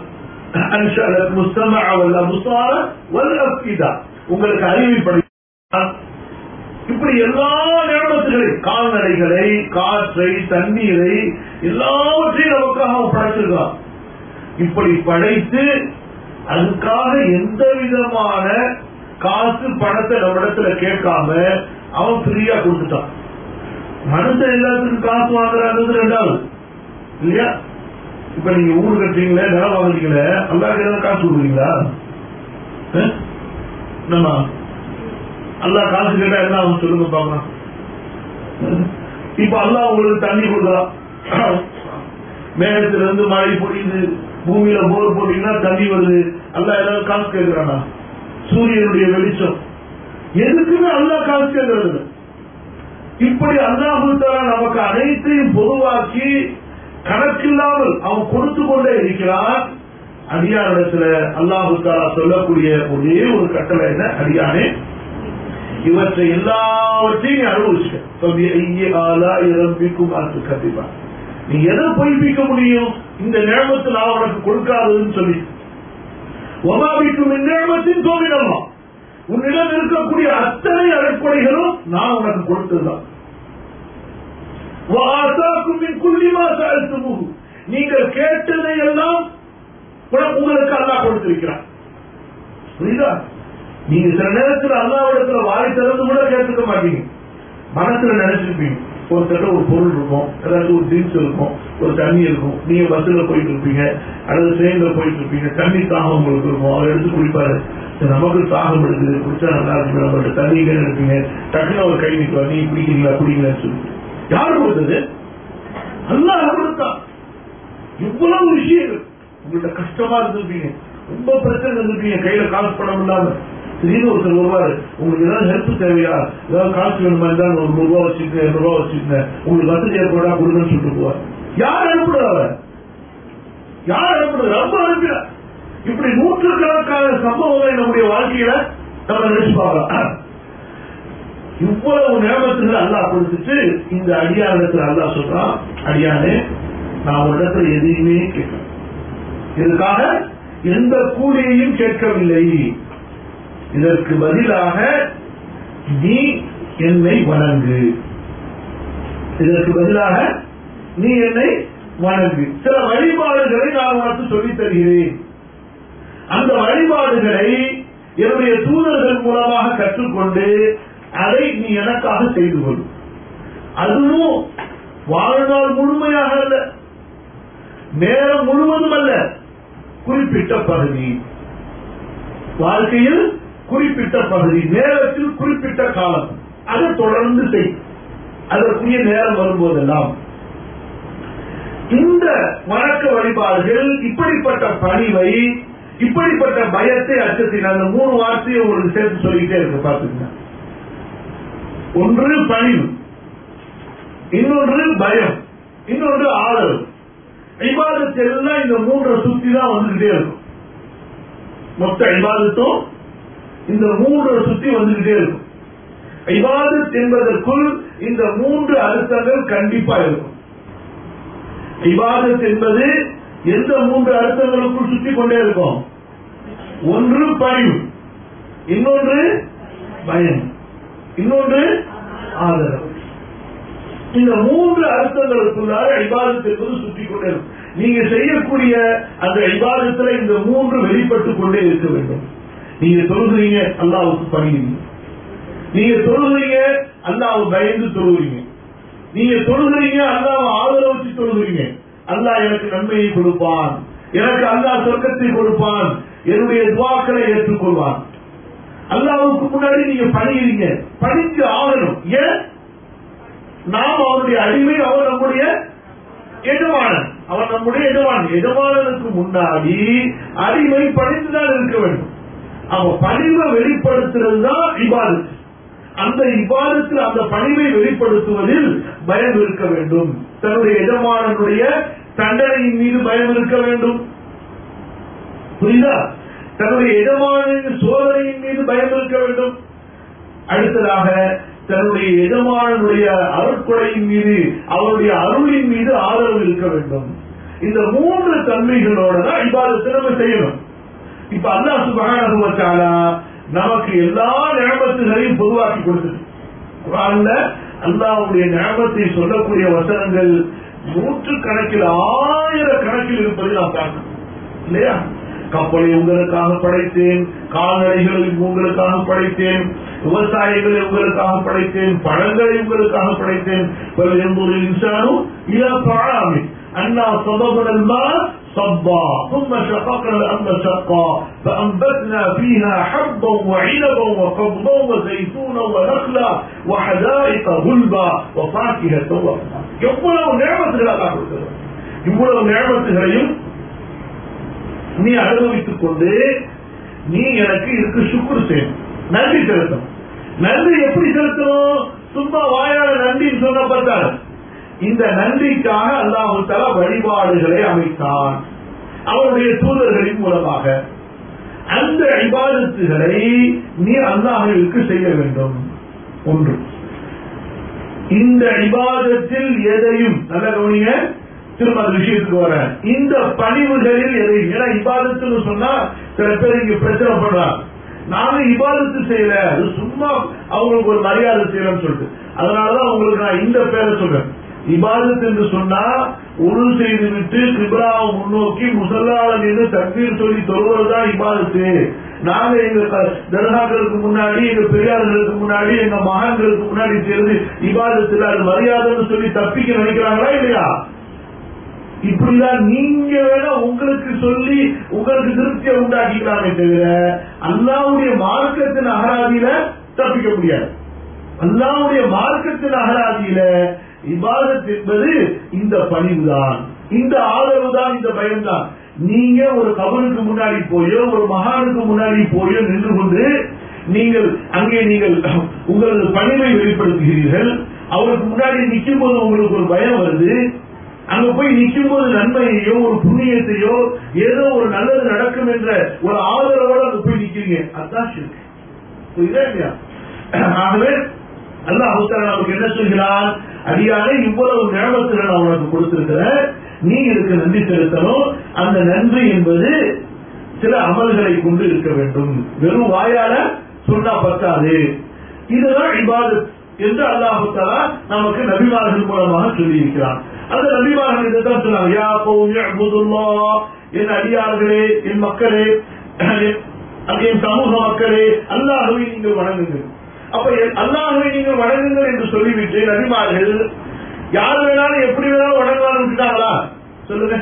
உங்களுக்கு அறிவை படைத்தான் இப்படி எல்லா நியமனத்துகளையும் கால்நடைகளை காற்றை தண்ணீரை எல்லாவற்றையும் நமக்காக அவன் படைச்சிருக்கான் இப்படி படைத்து அதுக்காக எந்த விதமான காசு பணத்தை நம்ம இடத்துல கேட்காம அவன் ஃப்ரீயா கொடுத்துட்டான் மனுஷன் எல்லாத்துக்கும் காசு வாங்குறாங்கிறது ரெண்டாவது இல்லையா இப்ப நீங்க ஊர் கட்டுறீங்களே நிலம் வாங்குறீங்களே அல்லாஹ் ஏதாவது காசு கொடுக்குறீங்களா அஹ்? என்னம்மா அல்லாஹ் காசு கேட்டா என்ன ஆகும் சொல்லுங்க பாக்கலாம் இப்ப அல்லாஹ் உங்களுக்கு தண்ணி கொடுக்கலாம் மேகத்துல இருந்து மழை பொழியுது பூமியில போர் போட்டீங்கன்னா தண்ணி வருது அல்லாஹ் ஏதாவது காசு கேட்கிறானா சூரியனுடைய வெளிச்சம் எதுக்குமே அல்லாஹ் காசு கேட்கறது இல்ல. இப்படி அல்லாஹு தாலா நமக்கு அனைத்தையும் பொதுவாக்கி கணக்கில்லாமல் அவன் கொடுத்து கொண்டே இருக்கிறான் அடியாரிடத்துல அல்லாஹு தாலா சொல்லக்கூடிய ஒரே ஒரு கட்டளை என்ன அடியானே இவற்றை எல்லாவற்றையும் நீ அனுபவிச்சுக்க ஆலா இறப்பிக்கும் அது கண்டிப்பா நீ எதை பொய்ப்பிக்க முடியும் இந்த நேமத்தில் நான் உனக்கு கொடுக்காததுன்னு சொல்லி ஒமாபிக்கும் இந்நேமத்தின் தோவிடமா உன்னிடம் இருக்கக்கூடிய அத்தனை அறக்கொடைகளும் நான் உனக்கு கொடுத்ததுதான் வாசாக்கும் மின் குல்லிமா சாழ்த்துமுகு நீங்கள் கேட்டதை எல்லாம் உனக்கு- உங்களுக்கு அல்லாஹ் கொடுத்திருக்கிறான் புரியுதா நீங்க சில நேரத்துல அல்லாவிடத்துல வாய் திறந்து கூட கேட்டுக்க மாட்டீங்க மனசுல நினைச்சிருப்பீங்க ஒருத்தர ஒரு பொருள் இருக்கும் ஏதாச்சும் ஒரு திங்ஸ் இருக்கும் ஒரு தண்ணி இருக்கும் நீங்க பஸ்ல போயிட்டு இருப்பீங்க அல்லது ட்ரெயின்ல போயிட்டு இருப்பீங்க தண்ணி தாகம் உங்களுக்கு இருக்கும் அவர் எடுத்து குடிப்பாரு சரி, நமக்கு தாகம் எடுக்குது குடிச்சா நல்லா இருக்கு நம்மள்ட்ட தண்ணி இல்லைன்னு இருப்பீங்க டக்குன்னு ஒரு கை நிற்கும் நீ குடிக்கிறீங்களா குடிக்கலன்னு சொல்லி யாரு கொடுத்தது அல்லாஹ் கொடுத்தான் இவ்வளவு விஷயங்கள் உங்கள்ட்ட கஷ்டமா இருந்திருப்பீங்க ரொம்ப பிரச்சனை இருந்திருப்பீங்க கையில காசு பணம் இல்லாம திடீர்னு ஒருத்தர் வருவாரு உங்களுக்கு ஏதாவது ஹெல்ப் தேவையா ஏதாவது காசு வேணுமா இருந்தாலும் ஒரு நூறு ரூபா வச்சுக்கங்க இருநூறு ரூபா வச்சுக்கங்க உங்களுக்கு வசதி ஏற்படா கொடுங்கன்னு சொல்லிட்டு போவார் யார் அனுப்புறது அவர் யார் அனுப்புறது ரொம்ப அனுப்பினார் இப்படி நூற்றுக்கணக்கான சம்பவங்களை நம்முடைய வாழ்க்கையில நம்ம நினைச்சு பார்க்கலாம் இவ்வளவு நேமத்துகள் அல்லாஹ் கொடுத்துட்டு இந்த அடியாரிடத்துல அல்லாஹ் சொல்றான் அடியானே நான் ஒரு இடத்துல எதையுமே கேட்கல இதுக்காக எந்த கூலியையும் கேட்கவில்லை இதற்கு பதிலாக நீ என்னை வணங்கு இதற்கு பதிலாக நீ என்னை வணங்கு சில வழிபாடுகளை நான் உனக்கு சொல்லித் தருகிறேன் அந்த வழிபாடுகளை என்னுடைய தூதர்கள் மூலமாக கற்றுக்கொண்டு அதை நீ எனக்காக செய்து கொள் அதுவும் வாழ்நாள் முழுமையாக அல்ல நேரம் முழுவதும் அல்ல குறிப்பிட்ட பகுதி வாழ்க்கையில் குறிப்பிட்ட பகுதி நேரத்தில் குறிப்பிட்ட காலம் அதை தொடர்ந்து செய் அதற்குரிய நேரம் வரும்போதெல்லாம் இந்த வணக்க வழிபாடுகள் இப்படிப்பட்ட பணிவை இப்படிப்பட்ட பயத்தை அச்சத்தை அந்த மூணு வார்த்தையை உங்களுக்கு சேர்த்து சொல்லிட்டே இருக்கு பாத்துக்கங்க ஒன்று பணிவு இன்னொன்று பயம் இன்னொன்று ஆதரவு ஐபாதத்து எல்லாம் இந்த மூன்றை சுத்தி தான் வந்துகிட்டே இருக்கும் மொத்த ஐபாதத்தும் இந்த மூன்றை சுத்தி வந்துகிட்டே இருக்கும் ஐபாதத் என்பதற்குள் இந்த மூன்று அர்த்தங்கள் கண்டிப்பா இருக்கும் இபாதத் என்பது எந்த மூன்று அர்த்தங்களுக்குள் சுத்தி கொண்டே இருக்கும் ஒன்று பணிவு இன்னொன்று பயம் இன்னொன்று ஆதரவு இந்த மூன்று அர்த்தங்களுக்குள்ளார இபாதத் என்பது சுற்றி கொண்டே இருக்கும் நீங்க செய்யக்கூடிய அந்த இபாதத்துல இந்த மூன்று வெளிப்பட்டு கொண்டே இருக்க வேண்டும் நீங்க தொழுகிறீங்க அல்லாவுக்கு பணியுங்க நீங்க தொழுகிறீங்க அல்லாவை பயந்து தொழுகிறீங்க நீங்க தொழுகிறீங்க அல்லாவை ஆதரவு வச்சு தொழுகிறீங்க அல்லாஹ் எனக்கு நன்மையை கொடுப்பான் எனக்கு அல்லாஹ் சொர்க்கத்தை கொடுப்பான் என்னுடைய துவாக்களை ஏற்றுக்கொள்வான் அல்லாவுக்கு முன்னாடி நீங்க பணிகிறீங்க பணிக்கு ஆகணும் ஏன் நாம் அவனுடைய அடிமை அவர் நம்முடைய எஜமானன் அவர் நம்முடைய எஜமானன் எஜமானனுக்கு முன்னாடி அடிமை பணிந்துதான் இருக்க வேண்டும் அவன் பணிவை வெளிப்படுத்துறது தான் இபாதத்து அந்த இபாதத்தில் அந்த பணிவை வெளிப்படுத்துவதில் பயம் இருக்க வேண்டும் தன்னுடைய எஜமானனுடைய தண்டனையின் மீது பயம் இருக்க வேண்டும் புரியுதா தன்னுடைய எஜமானின் சோதனையின் மீது பயம் இருக்க வேண்டும் அடுத்ததாக தன்னுடைய எஜமானனுடைய அருட்கொடையின் மீது அவருடைய அருளின் மீது ஆதரவு இருக்க வேண்டும் இந்த மூன்று தன்மைகளோட தான் இவ்வாறு நம்ம செய்யணும் இப்ப அல்லாஹ் சுபஹானஹு வ தஆலா நமக்கு எல்லா நியமத்துகளையும் பொதுவாக்கி கொடுத்தது குரான்ல அல்லாஹ்வுடைய நியமத்தை சொல்லக்கூடிய வசனங்கள் நூற்று கணக்கில் ஆயிர கணக்கில் இருப்பதை நாம் பார்க்கணும் இல்லையா கப்பலை உங்களுக்காக படைத்தேன் கால்நடைகளை உங்களுக்காக படைத்தேன் விவசாயிகளை உங்களுக்காக படைத்தேன் பழங்களை உங்களுக்காக படைத்தேன் என்பது இன்சானும் இலா பாழாமி அண்ணா صببنا الماء صبا ثم شققنا الأرض شقا فأنبتنا فيها حبا وعنبا وقضبا وزيتونا ونخلا وحدائق غلبا وفاكهة وأبا எவ்வளவு நேமத்துகள் அல்லாஹ் கொடுக்கிறார் இவ்வளவு நேமத்துகளையும் நீ அனுபவித்துக் கொண்டு நீ எனக்கு இதுக்கு சுக்குரு செய்யணும் நன்றி செலுத்தணும் நன்றி எப்படி செலுத்தணும் சும்மா வாயால நன்றின்னு சொன்ன பார்த்தால் இந்த நன்றிக்காக அல்லாஹு தலா வழிபாடுகளை அமைத்தான் அவருடைய தூதர்களின் மூலமாக அந்த இபாதத்துகளை நீ அல்லாஹிற்கு செய்ய வேண்டும் ஒன்று இந்த இபாதத்தில் எதையும் நல்ல கவனிங்க திரும்ப அந்த விஷயத்துக்கு வர இந்த பணிவுகளில் எதையும் ஏன்னா இபாதத்துன்னு சொன்னா சில பேர் இங்க பிரச்சனை பண்றாங்க நாங்க இபாதத்து செய்யல அது சும்மா அவங்களுக்கு ஒரு மரியாதை செய்யலன்னு சொல்லிட்டு அதனாலதான் உங்களுக்கு நான் இந்த பேரை சொல்றேன் இபாதத் என்று சொன்னா உரு செய்து விட்டு கிபிராவை முன்னோக்கி முசல்லால நின்று தக்பீர் சொல்லி தொழுவதுதான் இபாதத்து நாங்க எங்க தர்காக்களுக்கு முன்னாடி எங்க பெரியார்களுக்கு முன்னாடி எங்க மகான்களுக்கு முன்னாடி சேர்ந்து இபாதத்துல அது மரியாதைன்னு சொல்லி தப்பிக்க நினைக்கிறாங்களா இல்லையா இப்படிதான் நீங்க வேணா உங்களுக்கு சொல்லி உங்களுக்கு திருப்தியை உண்டாக்கிக்கலாமே தவிர அல்லாவுடைய மார்க்கத்தின் அகராதியில தப்பிக்க முடியாது அல்லாவுடைய மார்க்கத்தின் அகராதியில இபாதத் என்பது இந்த பணிவுதான் இந்த ஆதரவு தான் இந்த பயம்தான் நீங்க ஒரு கபருக்கு முன்னாடி போயோ ஒரு மகானுக்கு முன்னாடி போயோ நின்று கொண்டு நீங்கள் அங்கே நீங்கள் உங்களது பணிவை வெளிப்படுத்துகிறீர்கள் அவருக்கு முன்னாடி நிற்கும் போது உங்களுக்கு ஒரு பயம் வருது அங்க போய் நிற்கும் போது நன்மையையோ ஒரு புண்ணியத்தையோ ஏதோ ஒரு நல்லது நடக்கும் என்ற ஒரு ஆதரவோட அங்க போய் நிக்கிறீங்க அதுதான் சிறுக்கு புரியுதா இல்லையா ஆகவே அல்லாஹ் நமக்கு என்ன சொல்கிறான் அடியானே இவ்வளவு நேமத்துகள் நான் உனக்கு கொடுத்திருக்கிறேன் நீ இதுக்கு நன்றி செலுத்தணும் அந்த நன்றி என்பது சில அமல்களை கொண்டு இருக்க வேண்டும் வெறும் வாயால சொன்னா பத்தாது இதுதான் இபாதத் என்று அல்லாஹு தலா நமக்கு நபிமார்கள் மூலமாக சொல்லி இருக்கிறான் அந்த நபிமார்கள் இதைத்தான் சொன்னாங்க யா கௌமி அபுதுல்லா என் அடியார்களே என் மக்களே என் சமூக மக்களே அல்லாஹுவை நீங்கள் வணங்குங்கள் அப்ப அல்லாஹுவை நீங்கள் வணங்குங்கள் என்று சொல்லிவிட்டு நபிமார்கள் யார் வேணாலும் எப்படி வேணாலும் வணங்கலாம்னு விட்டுட்டாங்களா சொல்லுங்க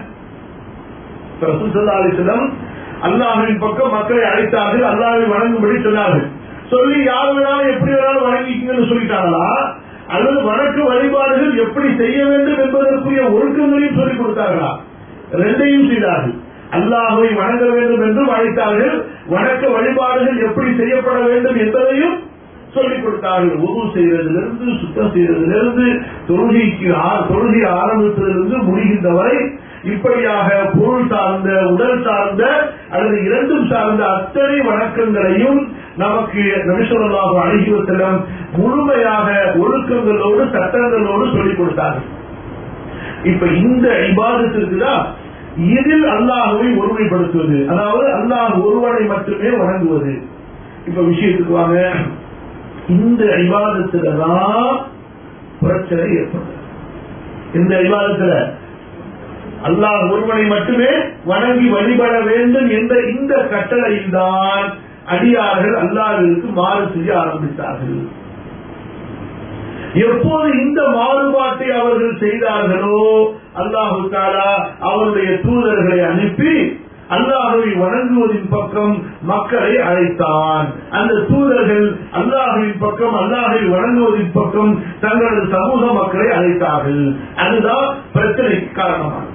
ரசூசல்லாலிசலம் அல்லாஹின் பக்கம் மக்களை அழைத்தார்கள் அல்லாஹை வணங்கும்படி சொன்னார்கள் சொல்லி யார் வேணாலும் எப்படி வேணாலும் வணங்கிக்கங்கன்னு சொல்லிட்டாங்களா அல்லது வணக்க வழிபாடுகள் எப்படி செய்ய வேண்டும் என்பதற்குரிய ஒழுக்கங்களையும் சொல்லிக் கொடுத்தார்களா ரெண்டையும் செய்தார்கள் அல்லாஹுவை வணங்க வேண்டும் என்றும் அழைத்தார்கள் வணக்க வழிபாடுகள் எப்படி செய்யப்பட வேண்டும் என்பதையும் சொல்லிக் கொடுத்தார்கள் உதவு செய்வதிலிருந்து சுத்தம் செய்வதிலிருந்து தொழுகைக்கு தொழுகை ஆரம்பித்ததிலிருந்து முடிகின்ற வரை இப்படியாக பொருள் சார்ந்த உடல் சார்ந்த அல்லது இரண்டும் சார்ந்த அத்தனை வணக்கங்களையும் நமக்கு நபிசொல்லாக அணுகி செல்லும் முழுமையாக ஒழுக்கங்களோடு சட்டங்களோடு சொல்லிக் கொடுத்தார்கள் இப்ப இந்த இபாதத்திற்கு தான் இதில் அல்லாஹுவை ஒருமைப்படுத்துவது அதாவது அல்லாஹ் ஒருவனை மட்டுமே வணங்குவது இப்ப விஷயத்துக்கு வாங்க இந்த விவாதத்துல தான் பிரச்சனை ஏற்படுது இந்த விவாதத்துல அல்லாஹ் ஒருவனை மட்டுமே வணங்கி வழிபட வேண்டும் என்ற இந்த கட்டளையில் தான் அடியார்கள் அல்லாஹிற்கு மாறு செய்ய ஆரம்பித்தார்கள் எப்போது இந்த மாறுபாட்டை அவர்கள் செய்தார்களோ அல்லாஹு தாலா அவருடைய தூதர்களை அனுப்பி அல்லாஹுவை வணங்குவதின் பக்கம் மக்களை அழைத்தான் அந்த தூதர்கள் அல்லாஹுவின் பக்கம் அல்லாஹை வணங்குவதின் பக்கம் தங்களது சமூக மக்களை அழைத்தார்கள் அதுதான் பிரச்சனைக்கு காரணமானது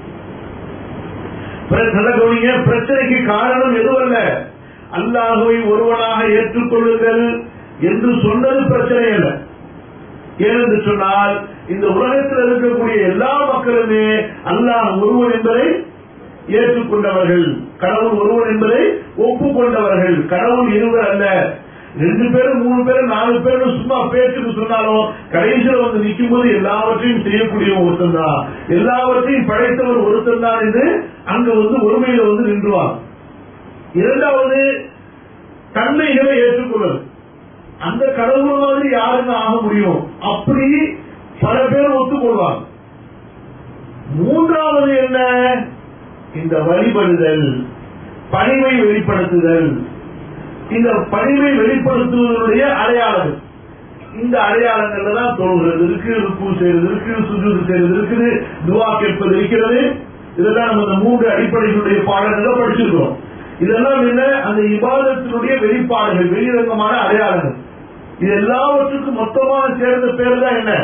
பிரச்சனைக்கு காரணம் எதுவல்ல அல்லாஹுவை ஒருவனாக ஏற்றுக்கொள்ளுங்கள் என்று சொன்னது பிரச்சனை அல்ல ஏனென்று சொன்னால் இந்த உலகத்தில் இருக்கக்கூடிய எல்லா மக்களுமே அல்லாஹ் ஒருவன் என்பதை ஏற்றுக்கொண்டவர்கள் கடவுள் ஒருவன் என்பதை ஒப்புக்கொண்டவர்கள் கடவுள் இருவர் அல்ல ரெண்டு பேரும் மூணு பேரும் நாலு பேரும் சும்மா பேச்சுக்கு சொன்னாலும் கடைசியில் வந்து நிற்கும் போது எல்லாவற்றையும் செய்யக்கூடிய ஒருத்தன் தான் எல்லாவற்றையும் படைத்தவர் ஒருத்தன் தான் என்று அங்க வந்து ஒருமையில வந்து நின்றுவார் இரண்டாவது தன்மைகளை ஏற்றுக்கொள்வது அந்த கடவுள் மாதிரி யாருன்னு ஆக முடியும் அப்படி பல பேர் ஒத்துக்கொள்வாங்க மூன்றாவது என்ன இந்த வழிபடுதல் பணிவை வெளிப்படுத்துதல் இந்த பணிவை வெளிப்படுத்துவதனுடைய அடையாளங்கள் இந்த அடையாளங்கள்ல தான் தொழுகிறது இருக்கு ருக்கு செய்யறது இருக்கு சுஜூது செய்யறது இருக்குது துவா கேட்பது இருக்கிறது இதெல்லாம் நம்ம இந்த மூன்று அடிப்படைகளுடைய பாடங்களை படிச்சிருக்கிறோம் இதெல்லாம் என்ன அந்த இபாதத்தினுடைய வெளிப்பாடுகள் வெளிரங்கமான அடையாளங்கள் இது எல்லாவற்றுக்கும் மொத்தமாக சேர்ந்த பேர் தான் என்ன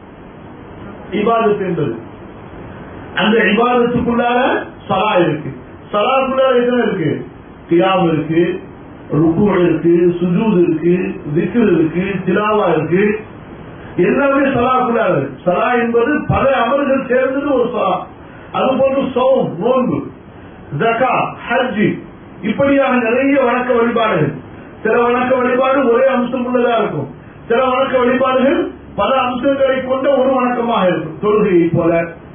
இபாதத் என்பது அந்த இபாதத்துக்குள்ளார சலா இருக்கு சலாக்குள்ளார என்ன இருக்கு கியாம் இருக்கு ருக்கு இருக்கு சுஜூத் இருக்கு திக்ர் இருக்கு திலாவா இருக்கு எல்லாமே சலாக்குள்ளார இருக்கு சலா என்பது பல அமல்கள் சேர்ந்தது ஒரு சலா அது போன்று சௌம் நோன்பு ஜகா ஹஜ்ஜி இப்படியாக நிறைய வணக்க வழிபாடுகள் சில வணக்க வழிபாடு ஒரே அம்சம் உள்ளதா இருக்கும் சில வணக்க வழிபாடுகள் பல அம்சங்களை கொண்ட ஒரு வணக்கமாக இருக்கும் தொழுகையை போல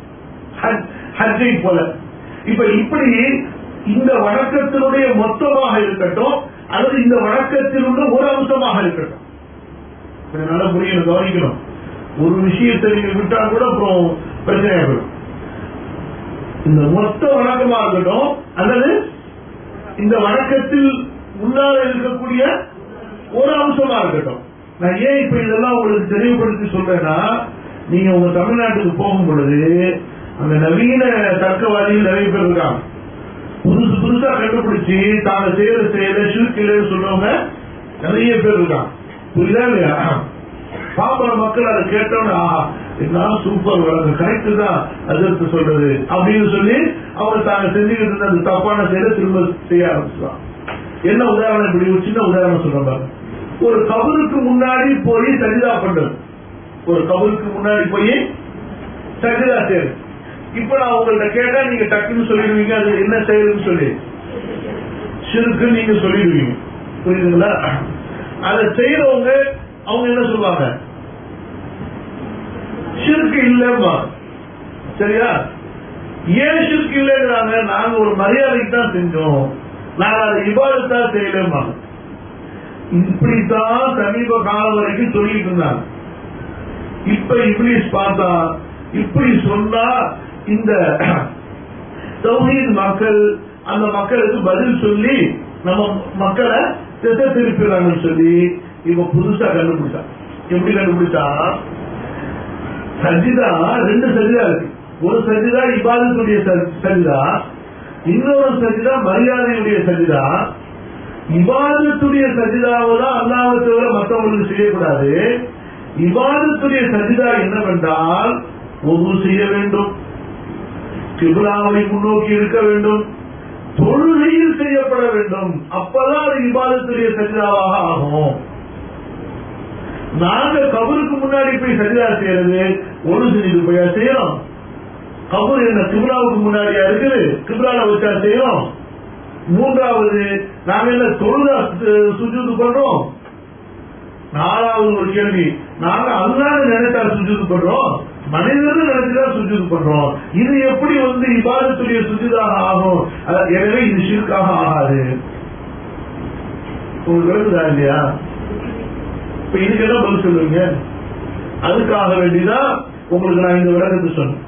ஹஜ்ஜை போல இப்ப இப்படி இந்த வணக்கத்தினுடைய மொத்தமாக இருக்கட்டும் அல்லது இந்த வணக்கத்தில் உள்ள ஒரு அம்சமாக இருக்கட்டும் நல்லா புரியணும் கவனிக்கணும் ஒரு விஷயத்தை நீங்க விட்டா கூட அப்புறம் பிரச்சனை ஆகிடும் இந்த மொத்த வணக்கமா இருக்கட்டும் அல்லது இந்த வணக்கத்தில் உள்ளார இருக்கக்கூடிய ஒரு அம்சமா இருக்கட்டும் நான் ஏன் இப்ப இதெல்லாம் உங்களுக்கு தெளிவுபடுத்தி சொல்றேன்னா நீங்க உங்க தமிழ்நாட்டுக்கு போகும் பொழுது அந்த நவீன தர்க்கவாதிகள் நிறைய பேர் இருக்காங்க புதுசு புதுசா கண்டுபிடிச்சு தாங்க செய்யற செயல சுருக்கிலன்னு சொல்றவங்க நிறைய பேர் இருக்காங்க புரியுதா இல்லையா பாப்பர மக்கள் அதை கேட்டோன்னு ஆஹா என்ன சூப்பர் வழங்க கரெக்ட் தான் அதற்கு சொல்றது அப்படின்னு சொல்லி அவங்க தாங்க செஞ்சுக்கிட்டு இருந்த அந்த தப்பான செயலை திரும்ப செய்ய ஆரம்பிச்சுதான் என்ன உதாரணம் இப்படி ஒரு சின்ன உதாரணம் சொல்றேன் பாருங்க ஒரு கபருக்கு முன்னாடி போய் சஜிதா பண்றது ஒரு கபருக்கு முன்னாடி போய் சஜிதா செய்யுது இப்ப நான் உங்கள்ட்ட கேட்டா நீங்க டக்குன்னு சொல்லிடுவீங்க அது என்ன செயல்னு சொல்லி சிறுக்கு நீங்க சொல்லிடுவீங்க புரியுதுங்களா அதை செய்யறவங்க அவங்க என்ன சொல்லுவாங்க சிறுக்கு இல்லம்மா சரியா ஏன் சிறுக்கு இல்லைங்கிறாங்க நாங்க ஒரு மரியாதைக்கு தான் செஞ்சோம் நாங்க அதை இபாதத்தா செய்யலம்மா இப்படித்தான் சமீப காலம் வரைக்கும் சொல்லிட்டு இருந்தாங்க இப்ப இங்கிலீஷ் பார்த்தா இப்படி சொன்னா இந்த தௌஹீத் மக்கள் அந்த மக்களுக்கு பதில் சொல்லி நம்ம மக்களை திசை திருப்பிடுறாங்கன்னு சொல்லி இவன் புதுசா கண்டுபிடிச்சா எப்படி கண்டுபிடிச்சா சஜிதா ரெண்டு சஜிதா இருக்கு ஒரு சஜிதா இபாதத்துடைய சஜிதா இன்னொரு சஜிதா மரியாதையுடைய சஜிதா இபாதத்துடைய சஜிதாவை தான் அல்லாவை தவிர மற்றவங்களுக்கு செய்யக்கூடாது இபாதத்துடைய சஜிதா என்னவென்றால் ஒன்று செய்ய வேண்டும் கிபிலாவை முன்னோக்கி இருக்க வேண்டும் தொழுகையில் செய்யப்பட வேண்டும் அப்பதான் அது இபாதத்துடைய சஜிதாவாக ஆகும் நாங்க கபருக்கு முன்னாடி போய் சஜிதா செய்யறது ஒரு செஞ்சுட்டு போய் செய்யறோம் கபர் என்ன கிபிலாவுக்கு முன்னாடியா இருக்குது கிபிலால வச்சா செய்யறோம் மூன்றாவது நாங்க என்ன தொழுதா சுஜூது பண்றோம் நாலாவது ஒரு கேள்வி நாங்க அல்லாத நினைச்சா சுஜூது பண்றோம் மனிதர்கள் நினைச்சுதான் சுஜூது பண்றோம் இது எப்படி வந்து இபாதத்துடைய சுஜிதாக ஆகும் எனவே இது ஷிர்காக ஆகாது உங்களுக்கு விளக்குதா இல்லையா இப்ப இதுக்கு என்ன பதில் சொல்லுவீங்க அதுக்காக வேண்டிதான் உங்களுக்கு நான் இந்த விளக்கத்தை சொன்னேன்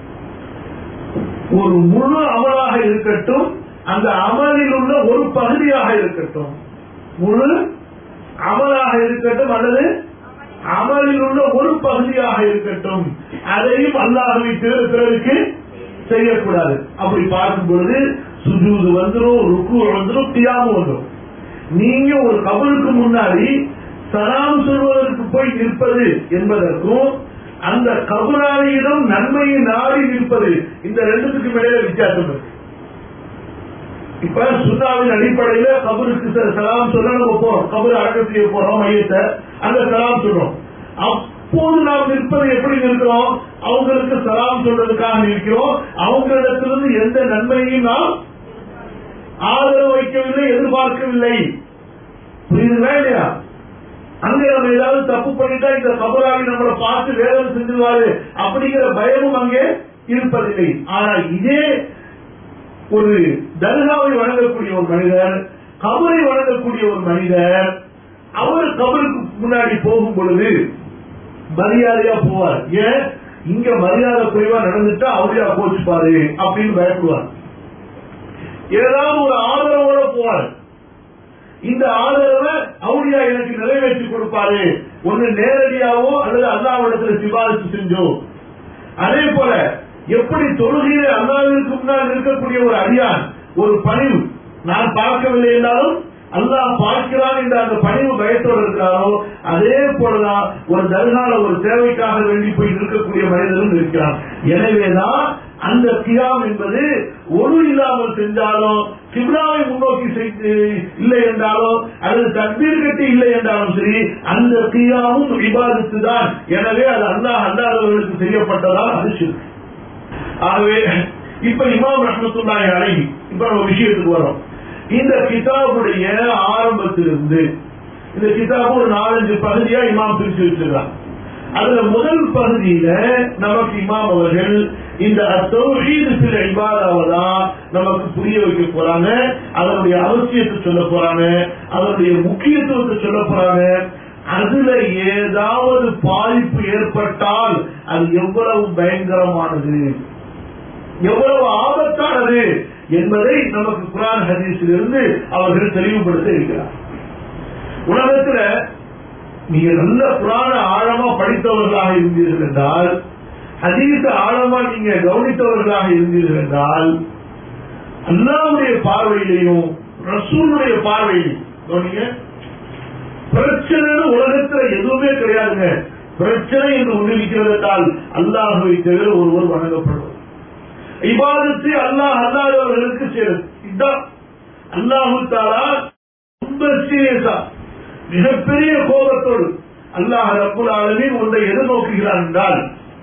ஒரு முழு அமலாக இருக்கட்டும் அந்த அமலில் உள்ள ஒரு பகுதியாக இருக்கட்டும் முழு அமலாக இருக்கட்டும் அல்லது அமலில் உள்ள ஒரு பகுதியாக இருக்கட்டும் அதையும் அல்லாஹவை பிறருக்கு செய்யக்கூடாது அப்படி பார்க்கும் பொழுது சுஜூது வந்துடும் ருக்கு வந்துடும் தியாமு வந்துடும் நீங்க ஒரு கபருக்கு முன்னாடி சலாம் சொல்வதற்கு போய் நிற்பது என்பதற்கும் அந்த கபராளியிடம் நன்மையை நாடி நிற்பது இந்த ரெண்டுத்துக்கும் இடையில வித்தியாசம் இருக்கு இப்ப சுண்ணாவின் அடிப்படையில கபருக்கு சலாம் சொல்ல நம்ம போறோம் கபர் அடக்கம் செய்ய போறோம் மையத்தை அந்த சலாம் சொல்றோம் அப்போது நாம் நிற்பது எப்படி நிற்கிறோம் அவங்களுக்கு சலாம் சொல்றதுக்காக நிற்கிறோம் அவங்களிடத்திலிருந்து எந்த நன்மையையும் நாம் ஆதரவு வைக்கவில்லை எதிர்பார்க்கவில்லை புரியுதுங்களா இல்லையா அங்க நம்ம ஏதாவது தப்பு பண்ணிட்டா இந்த கபராளி நம்மளை பார்த்து வேதனை செஞ்சிருவாரு அப்படிங்கிற பயமும் அங்கே இருப்பதில்லை ஆனால் இதே ஒரு தர்காவை வழங்கக்கூடிய ஒரு மனிதர் கபரை வழங்கக்கூடிய ஒரு மனிதர் அவர் கபருக்கு முன்னாடி போகும் பொழுது மரியாதையா போவார் ஏன் இங்க மரியாதை குறைவா நடந்துட்டா அவரையா போச்சுப்பாரு அப்படின்னு பயப்படுவார் ஏதாவது ஒரு ஆதரவோட போவார் இந்த ஆதரவை அவுளியா எனக்கு நிறைவேற்றி கொடுப்பாரு ஒண்ணு நேரடியாவோ அல்லது அல்லாவிடத்துல சிபாரிசு செஞ்சோ அதே போல எப்படி தொழுகையில அல்லாவிற்கு முன்னால் இருக்கக்கூடிய ஒரு அடியான் ஒரு பணிவு நான் பார்க்கவில்லை என்றாலும் அல்லாஹ் பார்க்கிறான் என்ற அந்த பணிவு பயத்தோடு இருக்கிறாரோ அதே போலதான் ஒரு தர்கால ஒரு தேவைக்காக வேண்டி போய் இருக்கக்கூடிய மனிதனும் இருக்கிறான் எனவேதான் அந்த கியாம் என்பது ஒழு இல்லாமல் செஞ்சாலும் கிப்ராவை முன்னோக்கி செய்து இல்லை என்றாலும் அல்லது தக்பீர் கட்டி இல்லை என்றாலும் சரி அந்த கியாமும் விவாதித்து தான் எனவே அது அல்லாஹ் அல்லாதவர்களுக்கு செய்யப்பட்டதால் அது சிறுக்கு ஆகவே இப்ப இமாம் ரஹமத்துல்லாஹி அலைஹி இப்ப நம்ம விஷயத்துக்கு வரோம் இந்த கிதாபுடைய ஆரம்பத்திலிருந்து இந்த கிதாபு ஒரு நாலஞ்சு பகுதியா இமாம் பிரிச்சு வச்சிருக்காங்க அதுல முதல் பகுதியில நமக்கு இமாம் அவர்கள் இந்த தௌஹீது சில இபாதாவதான் நமக்கு புரிய வைக்க போறாங்க அதனுடைய அவசியத்தை சொல்ல போறாங்க அதனுடைய முக்கியத்துவத்தை சொல்ல போறாங்க அதுல ஏதாவது பாதிப்பு ஏற்பட்டால் அது எவ்வளவு பயங்கரமானது எவ்வளவு ஆபத்தானது என்பதை நமக்கு குரான் ஹதீஸில் இருந்து அவர்கள் தெளிவுபடுத்த இருக்கிறார் உலகத்துல நீங்க நல்ல புராண ஆழமா படித்தவர்களாக இருந்தீர்கள் என்றால் ஹதீஸ ஆழமா நீங்க கவனித்தவர்களாக இருந்தீர்கள் என்றால் அல்லாவுடைய பார்வையிலையும் ரசூலுடைய பார்வையிலையும் கவனிங்க பிரச்சனைன்னு உலகத்துல எதுவுமே கிடையாதுங்க பிரச்சனை என்று ஒன்று இருக்கிறது என்றால் அல்லாஹுவை தவிர ஒருவர் வணங்கப்படுவது இபாதத்தை அல்லாஹ் அல்லாதவர்களுக்கு சேரும் இதுதான் அல்லாஹு தாலா ரொம்ப சீரியஸா மிகப்பெரிய கோபத்தோடு அல்லாஹ் ரப்புல் ஆலமீன் ஒன்றை எதிர்நோக்குகிறார் என்றால்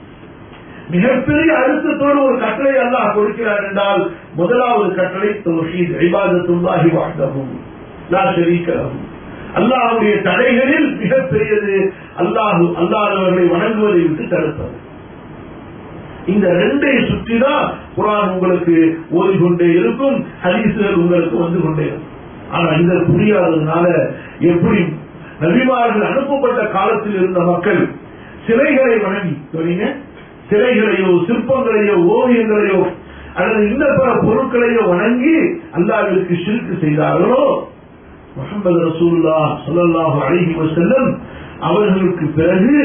மிகப்பெரிய அழுத்தத்தோடு ஒரு கட்டளை அல்லாஹ் கொடுக்கிறார் என்றால் முதலாவது கட்டளை தௌஹீத் இபாதத்துல்லாஹி வஹ்தஹு லா ஷரீக லஹு அல்லாஹ்வுடைய தடைகளில் மிகப்பெரியது அல்லாஹ் அல்லாதவர்களை வணங்குவதை விட்டு தடுப்பது இந்த ரெண்டை சுற்றி தான் குரான் உங்களுக்கு ஓடிக்கொண்டே இருக்கும் ஹதீசுகள் உங்களுக்கு வந்து கொண்டே இருக்கும் ஆனா இந்த புரியாததுனால எப்படி நபிமார்கள் அனுப்பப்பட்ட காலத்தில் இருந்த மக்கள் சிலைகளை வணங்கி சொன்னீங்க சிலைகளையோ சிற்பங்களையோ ஓவியங்களையோ அல்லது இந்த பல பொருட்களையோ வணங்கி அல்லாவிற்கு சிறுக்கு செய்தார்களோ முகமது ரசூல்லா சொல்லல்லாஹு அழகி வசல்லம் அவர்களுக்கு பிறகு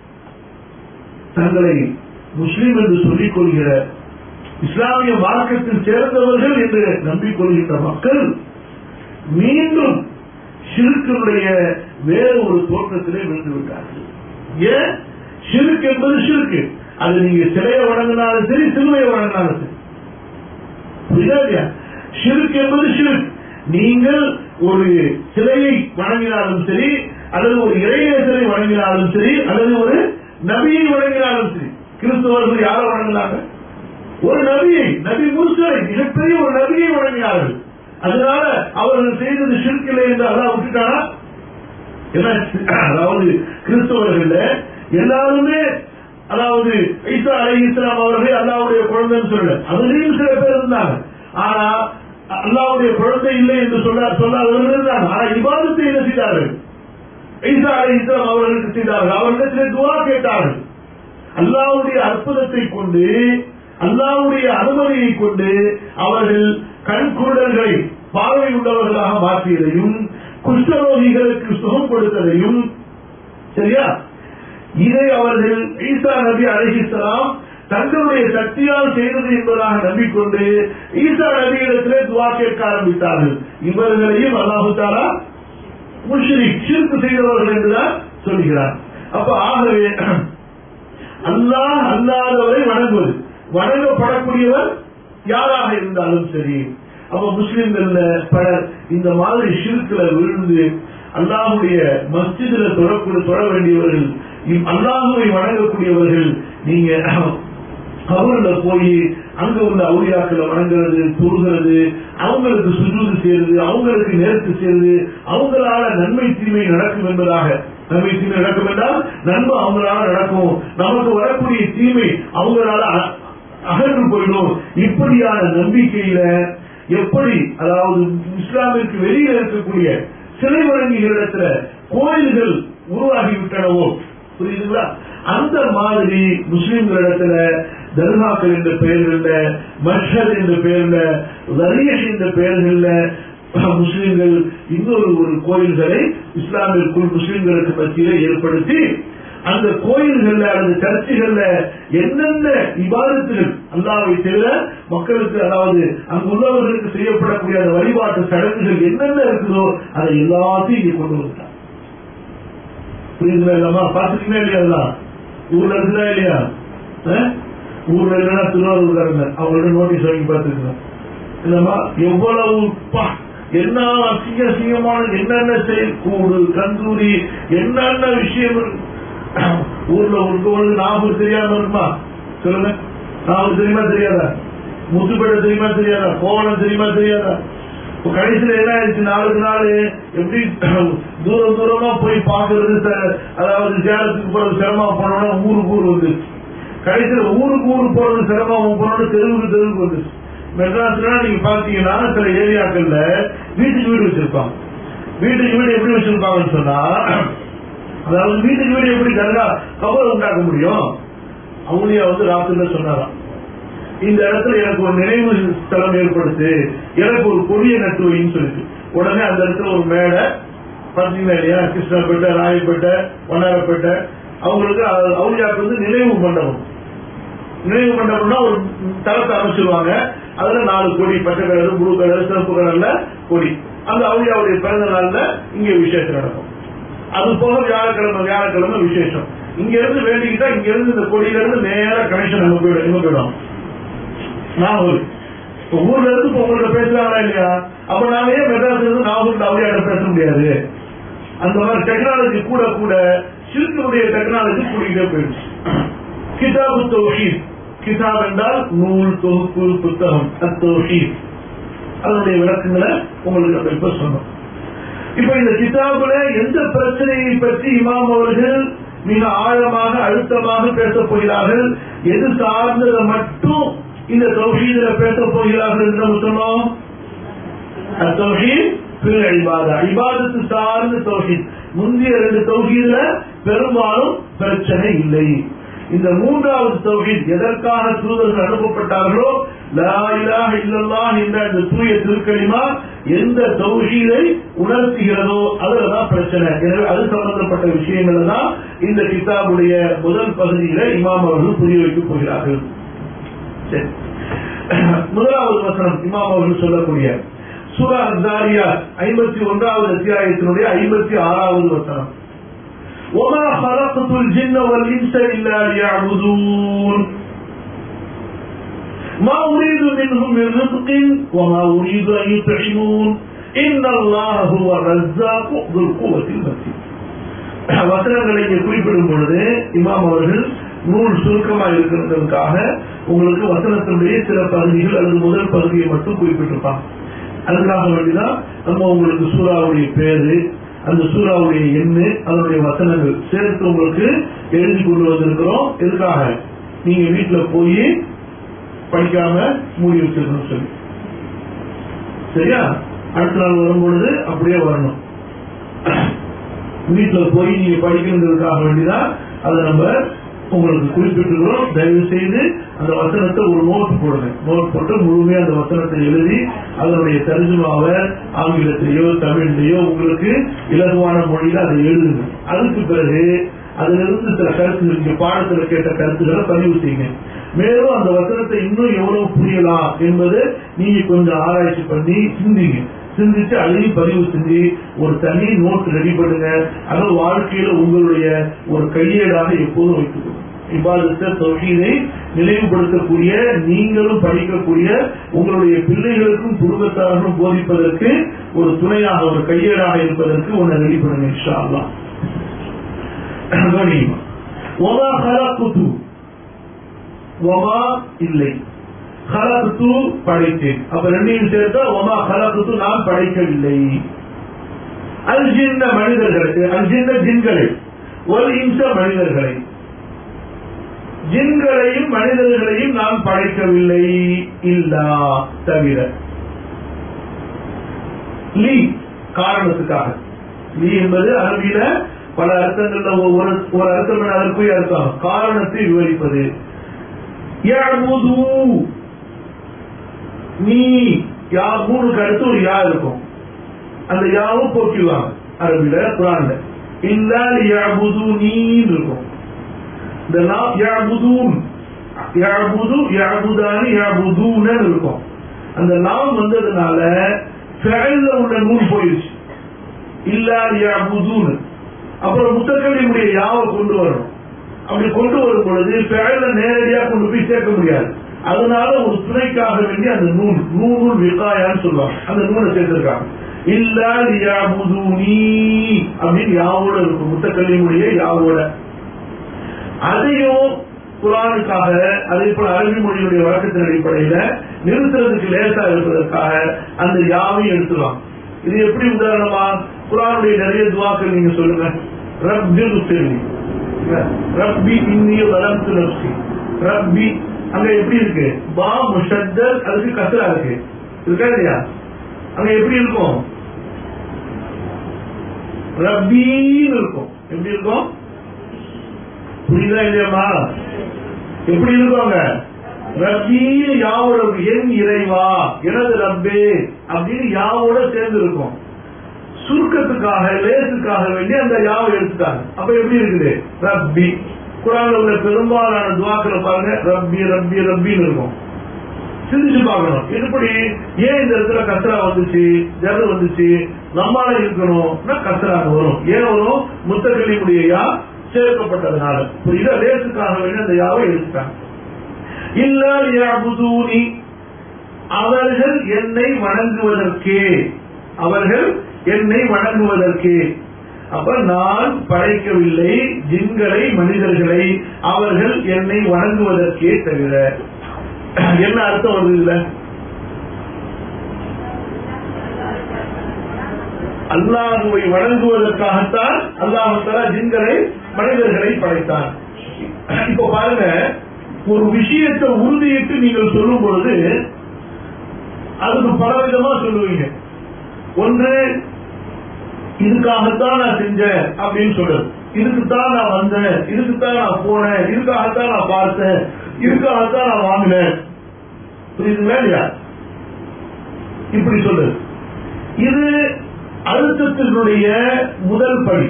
தங்களை முஸ்லீம் என்று சொல்லிக் கொள்கிற இஸ்லாமிய மார்க்கத்தில் சேர்ந்தவர்கள் என்று நம்பிக்கொள்கின்ற மக்கள் மீண்டும் ஷிருக்கினுடைய வேறு ஒரு தோற்றத்திலே விழுந்து விட்டார்கள் ஏன் ஷிருக்கு என்பது ஷிருக்கு அது நீங்க சிலையை வணங்கினாலும் சரி சிலுவையை வணங்கினாலும் சரி புரியுதா இல்லையா ஷிருக்கு என்பது ஷிருக்கு நீங்கள் ஒரு சிலையை வணங்கினாலும் சரி அல்லது ஒரு இறைநேசரை வணங்கினாலும் சரி அல்லது ஒரு நபியை வணங்கினாலும் சரி கிறிஸ்தவர்கள் யாரை வணங்கினாங்க ஒரு நபியை நபி மூசரை மிகப்பெரிய ஒரு நபியை வணங்கினார்கள் அதனால அவர்கள் செய்தது ஷிர்கில்லை என்று அதான் விட்டுட்டானா என்ன அதாவது கிறிஸ்தவர்கள் எல்லாருமே அதாவது ஈசா அலை இஸ்லாம் அவர்கள் அல்லாவுடைய குழந்தைன்னு சொல்லல அதுலயும் சில பேர் இருந்தாங்க ஆனா அல்லாவுடைய குழந்தை இல்லை என்று சொல்ல சொல்லாதவர்கள் இருந்தாங்க ஆனா இவாதத்தை என்ன செய்தார்கள் ஈசா அலை இஸ்லாம் அவர்களுக்கு செய்தார்கள் அவர்களிடத்திலே துவா கேட்டார்கள் அல்லாவுடைய அற்புதத்தை கொண்டு அல்லாவுடைய அனுமதியை கொண்டு அவர்கள் கண்குருடர்களை பார்வை உள்ளவர்களாக மாற்றியதையும் குஷ்டரோகிகளுக்கு சுகம் கொடுத்ததையும் சரியா இதை அவர்கள் ஈசா நபி அழகிசலாம் தங்களுடைய சக்தியால் செய்தது என்பதாக நம்பிக்கொண்டு ஈசா நபியிடத்திலே துவா கேட்க ஆரம்பித்தார்கள் இவர்களையும் அல்லாஹு தாலா முஷ்ரிக் சிறுக்கு செய்தவர்கள் என்றுதான் சொல்கிறார் அப்ப ஆகவே அல்லாஹ் அல்லாதவரை வணங்குவது வணங்கப்படக்கூடியவர் யாராக இருந்தாலும் சரி அப்ப முஸ்லிம்கள்ல பலர் இந்த மாதிரி ஷிருக்குல விழுந்து அல்லாஹுடைய மஸ்ஜிதுல தொடக்கூடிய தொட வேண்டியவர்கள் அல்லாஹுவை வணங்கக்கூடியவர்கள் நீங்க கபூர்ல போய் அங்க உள்ள அவுளியாக்களை வணங்குறது தொழுகிறது அவங்களுக்கு சுஜூது செய்யறது அவங்களுக்கு நேர்த்து செய்யறது அவங்களால நன்மை தீமை நடக்கும் என்பதாக நன்மை தீமை நடக்கும் என்றால் நன்மை அவங்களால நடக்கும் நமக்கு வரக்கூடிய தீமை அவங்களால அகன்று போயிடும் இப்படியான நம்பிக்கையில எப்படி அதாவது இஸ்லாமிற்கு வெளியில் இருக்கக்கூடிய சிலை வழங்குகளிடத்துல கோயில்கள் உருவாகிவிட்டனவோ புரியுதுங்களா அந்த மாதிரி முஸ்லிம்களிடத்துல தர்காக்கள் என்ற பெயர்கள்ல மஷர் என்ற பெயர்ல வரீஷ் என்ற பெயர்கள்ல முஸ்லிம்கள் இன்னொரு ஒரு கோயில்களை இஸ்லாமிற்குள் முஸ்லிம்களுக்கு மத்தியிலே ஏற்படுத்தி அந்த கோயில்கள்ல அல்லது சர்ச்சுகள்ல என்னென்ன விவாதத்துகள் அல்லாவை தவிர மக்களுக்கு அதாவது அங்கு உள்ளவர்களுக்கு செய்யப்படக்கூடிய அந்த வழிபாட்டு சடங்குகள் என்னென்ன இருக்குதோ அதை எல்லாத்தையும் இங்க கொண்டு வந்துட்டாங்க புரியுதுங்களா இல்லாமா பாத்துக்கீங்களா இல்லையா அதெல்லாம் ஊர்ல இருக்குதா இல்லையா அஹ்? ஊர்ல இல்லைன்னா திருவாரூர்காரங்க அவங்களோட நோட்டீஸ் வாங்கி பார்த்துக்கலாம் இல்லம்மா எவ்வளவு பா என்ன அசிங்க அசிங்கமான என்னென்ன செயல் கூடு கந்தூரி என்னென்ன விஷயம் இருக்கு. ஊர்ல இருக்கவங்களுக்கு நாகூர் தெரியாம இருக்குமா சொல்லுங்க நாகூர் தெரியுமா தெரியாதா முத்துப்பேட்டை தெரியுமா தெரியாதா கோவளம் தெரியுமா தெரியாதா இப்ப கடைசியில என்ன ஆயிடுச்சு நாளுக்கு நாள் எப்படி தூரம் தூரமா போய் பாக்குறது ச- அதாவது சேலத்துக்கு போறது சிரமம் போனோம்னா ஊருக்கு ஊர் வந்துச்சு கடைசியில ஊருக்கு ஊர் போறது சிரமம் போனோம்னா தெருவுக்கு தெருவுக்கு வந்துச்சு மெட்ராஸ்ல நீங்க பாத்தீங்கன்னா சில ஏரியாக்கள்ல வீட்டுக்கு வீடு வச்சிருப்பாங்க வீட்டுக்கு வீடு எப்படி வச்சிருப்பாங்கன்னு சொன்னா அதாவது வீட்டுக்கு வீடு எப்படி கருடா கவர் உண்டாக்க முடியும் அவங்களே வந்து ராத்திரில சொன்னாராம் இந்த இடத்துல எனக்கு ஒரு நினைவு ஸ்தலம் ஏற்படுத்து எனக்கு ஒரு கொடிய நட்டு வைன்னு சொல்லிட்டு உடனே அந்த இடத்துல ஒரு மேடை பாத்தீங்களா இல்லையா கிருஷ்ணாப்பேட்டை ராயப்பேட்டை வண்ணாரப்பேட்டை அவங்களுக்கு அ- அவுளியாக்கு வந்து நினைவு மண்டபம் நினைவு மண்டபம்னா ஒரு தளத்தை அமைச்சிருவாங்க அதுல நாலு கொடி பச்சை கலர் ப்ளூ கலர் சிவப்பு கலர்ல கொடி அந்த அவுளியாவுடைய பிறந்த நாள்ல இங்க விசேஷம் நடக்கும் அது போக வியாழக்கிழமை வியாழக்கிழமை விசேஷம் இங்க இருந்து வேண்டிக்கிட்டா இங்க இருந்து இந்த கொடியில இருந்து நேரா கனெக்ஷன் அங்க போயிடும் எங்க போயிடும் நாகூர் இப்ப ஊர்ல இருந்து இப்ப உங்கள்ட்ட பேசுறாங்களா இல்லையா அப்ப நாம ஏன் மெட்ராஸ்ல இருந்து நாகூர்ல அவுளியாட்ட பேச முடியாது அந்த மாதிரி டெக்னாலஜி கூட கூட சிறுக்கனுடைய டெக்னாலஜி கூடிக்கிட்டே போயிடுச்சு கிதாபு தௌஹீத் கிதாப் என்றால் நூல் தொகுப்பு புத்தகம் அத்தௌஹீத் அதனுடைய விளக்கங்களை உங்களுக்கு நம்ம இப்ப சொன்னோம் இப்ப இந்த கிதாபுல எந்த பிரச்சனையை பற்றி இமாம் அவர்கள் மிக ஆழமாக அழுத்தமாக பேசப் போகிறார்கள் எது சார்ந்ததை மட்டும் இந்த தௌஹீதுல பேசப் போகிறார்கள் என்று நம்ம சொன்னோம் அத்தௌஹீத் பிற இபாதா இபாதத்து சார்ந்த தௌஹீத் முந்தைய ரெண்டு தௌஹீதுல பெரும்பாலும் பிரச்சனை இல்லை இந்த மூன்றாவது தௌஹீத் எதற்காக தூதர்கள் அனுப்பப்பட்டார்களோ லா இலாஹ இல்லல்லாஹ் என்ற அந்த தூய திருக்கலிமா எந்த தௌஹீதை உணர்த்துகிறதோ அதுலதான் பிரச்சனை எனவே அது சம்பந்தப்பட்ட விஷயங்கள் தான் இந்த கிதாபுடைய முதல் பகுதியில இமாம் அவர்கள் புரிய வைக்கப் போகிறார்கள் சரி. முதலாவது வசனம் இமாம் அவர்கள் சொல்லக்கூடிய சூரா தாரியா ஐம்பத்தி ஒன்றாவது அத்தியாயத்தினுடைய ஐம்பத்தி ஆறாவது வசனம் وما خلقت الجن والإنس إلا ليعبدون ما أريد منهم من رزق وما أريد أن يطعمون إن الله هو الرزاق ذو القوة المتين வசனங்களை இங்கே குறிப்பிடும் பொழுது இமாம் அவர்கள் நூல் சுருக்கமா இருக்கிறதுக்காக உங்களுக்கு வசனத்தினுடைய சில பகுதிகள் அல்லது முதல் பகுதியை மட்டும் குறிப்பிட்டிருப்பாங்க அதுக்காக வேண்டிதான் நம்ம உங்களுக்கு சூறாவுடைய பேரு அந்த சூறாவுடைய எண்ணு அதனுடைய வசனங்கள் சேர்த்து உங்களுக்கு எழுதி கொண்டு வந்திருக்கிறோம் எதுக்காக நீங்க வீட்டுல போய் படிக்காம மூடி வச்சிருக்கணும் சொல்லி சரியா அடுத்த நாள் வரும்பொழுது அப்படியே வரணும் வீட்டுல போய் நீங்க படிக்கணுங்கிறதுக்காக வேண்டிதான் அதை நம்ம உங்களுக்கு குறிப்பிட்டிருக்கிறோம் தயவு செய்து அந்த வசனத்தை ஒரு நோட் போடுங்க நோட் போட்டு முழுமையா அந்த வசனத்தை எழுதி அதனுடைய தர்ஜுமாவை ஆங்கிலத்திலேயோ தமிழ்லயோ உங்களுக்கு இலகுவான மொழியில அதை எழுதுங்க அதுக்கு பிறகு அதுல இருந்து சில கருத்துகள் இங்க பாடத்துல கேட்ட கருத்துக்களை பதிவு செய்யுங்க மேலும் அந்த வசனத்தை இன்னும் எவ்வளவு புரியலாம் என்பதை நீங்க கொஞ்சம் ஆராய்ச்சி பண்ணி சிந்திங்க சிந்திச்சு அதையும் பதிவு செஞ்சு ஒரு தனி நோட் ரெடி பண்ணுங்க அது வாழ்க்கையில உங்களுடைய ஒரு கையேடாக எப்போதும் வைத்துக்கணும் இவ்வாறு தொகையை நினைவுபடுத்தக்கூடிய நீங்களும் படிக்கக்கூடிய உங்களுடைய பிள்ளைகளுக்கும் குடும்பத்தார்களும் போதிப்பதற்கு ஒரு துணையாக ஒரு கையேடாக இருப்பதற்கு ஒன்னு ரெடி பண்ணுங்க இன்ஷா அல்லாஹ் கவனியுமா. ஒமா ஹலக்குது ஒமா இல்லை ஹலகுத்து படைத்தேன் அப்ப ரெண்டையும் சேர்த்தா ஒமா ஹலகுத்து நான் படைக்கவில்லை அல்ஜின்ன மனிதர்களுக்கு அல்ஜின்ன ஜின்களை ஒரு இன்ச மனிதர்களை ஜின்களையும் மனிதர்களையும் நான் படைக்கவில்லை இல்லா தவிர லீ காரணத்துக்காக லீ என்பது அரபியில பல அர்த்தங்கள்ல ஒரு ஒரு அர்த்தம் என அதற்குரிய அர்த்தம் காரணத்தை விவரிப்பது யஅபுது நீ யா மூணுக்கு அடுத்து ஒரு யா இருக்கும் அந்த யாவும் போக்கிடுவாங்க அரபில குரான்ல இல்லா யாபுதூனின்னு இருக்கும் இந்த நாம் யாபுதூன் யாபுது யாபுதானி யாபுதூன்னு இருக்கும் அந்த நாம் வந்ததுனால ஃபெயல்ல உள்ள நூல் போயிடுச்சு இல்லா யாபுதூன் அப்புறம் முத்தக்கல்லியுடைய யாவை கொண்டு வரணும் அப்படி கொண்டு வரும் பொழுது ஃபெயல்ல நேரடியா கொண்டு போய் சேர்க்க முடியாது அதனால ஒரு துணைக்காக வேண்டி அந்த நூல் நூல் விகாயான்னு சொல்லுவாங்க அந்த நூலை சேர்த்திருக்காங்க இல்லா யாபுதூனி அப்படின்னு யாவோட இருக்கும் முத்தக்கல்லியுடைய யாவோட அதையும் குரானுக்காக அதே போல அரபி மொழியுடைய வழக்கத்தின் அடிப்படையில நிறுத்துறதுக்கு லேசா இருப்பதற்காக அந்த யாவையும் எடுத்துருவாங்க இது எப்படி உதாரணமா குரானுடைய நிறைய துவாக்கள் நீங்க சொல்லுங்க ரப்பி ருசினி ரப்பி இன்னிய வளர்த்து நப்சி ரப்பி அங்க எப்படி இருக்கு பா முஷத்தல் அதுக்கு கசரா இருக்கு இருக்கா இல்லையா அங்க எப்படி இருக்கும் ரப்பின்னு இருக்கும் எப்படி இருக்கும் புரியுதா இல்லையாமா எப்படி இருப்பாங்க ரப்பி யாவோட என் இறைவா எனது ரப்பே அப்படின்னு யாவோட சேர்ந்து இருக்கும் சுருக்கத்துக்காக லேசுக்காக வேண்டி அந்த யாவை எடுத்துட்டாங்க அப்ப எப்படி இருக்குது ரப்பி குரான்ல உள்ள பெரும்பாலான துவாக்களை பாருங்க ரப்பி ரப்பி ரப்பின்னு இருக்கும் சிந்திச்சு பார்க்கணும் எப்படி ஏன் இந்த இடத்துல கசரா வந்துச்சு ஜரு வந்துச்சு நம்மால இருக்கணும்னா கசரா வரும் ஏன் வரும் முத்தகலியுடைய யா சேர்க்கப்பட்டதுனால புரியுதா லேசுக்காக வேண்டி அந்த யாவை எடுத்துட்டாங்க இல்லூனி அவர்கள் என்னை வணங்குவதற்கே அவர்கள் என்னை வணங்குவதற்கே அப்ப நான் படைக்கவில்லை ஜின்களை மனிதர்களை அவர்கள் என்னை வணங்குவதற்கே தவிர என்ன அர்த்தம் வருது இதுல அல்லாஹுவை வணங்குவதற்காகத்தான் அல்லாஹால ஜின்களை மனிதர்களை படைத்தான் இப்ப பாருங்க ஒரு விஷயத்தை உறுதியிட்டு நீங்கள் சொல்லும் பொழுது அதுக்கு பல விதமா சொல்லுவீங்க ஒன்று இதுக்காகத்தான் நான் செஞ்சேன் அப்படின்னு சொல்றது இதுக்குத்தான் நான் வந்தேன் இதுக்குத்தான் நான் போனேன் இதுக்காகத்தான் நான் பார்த்தேன் இதுக்காகத்தான் நான் வாங்கினேன் புரியுதுங்களா இல்லையா இப்படி சொல்றது இது அழுத்தத்தினுடைய முதல் படி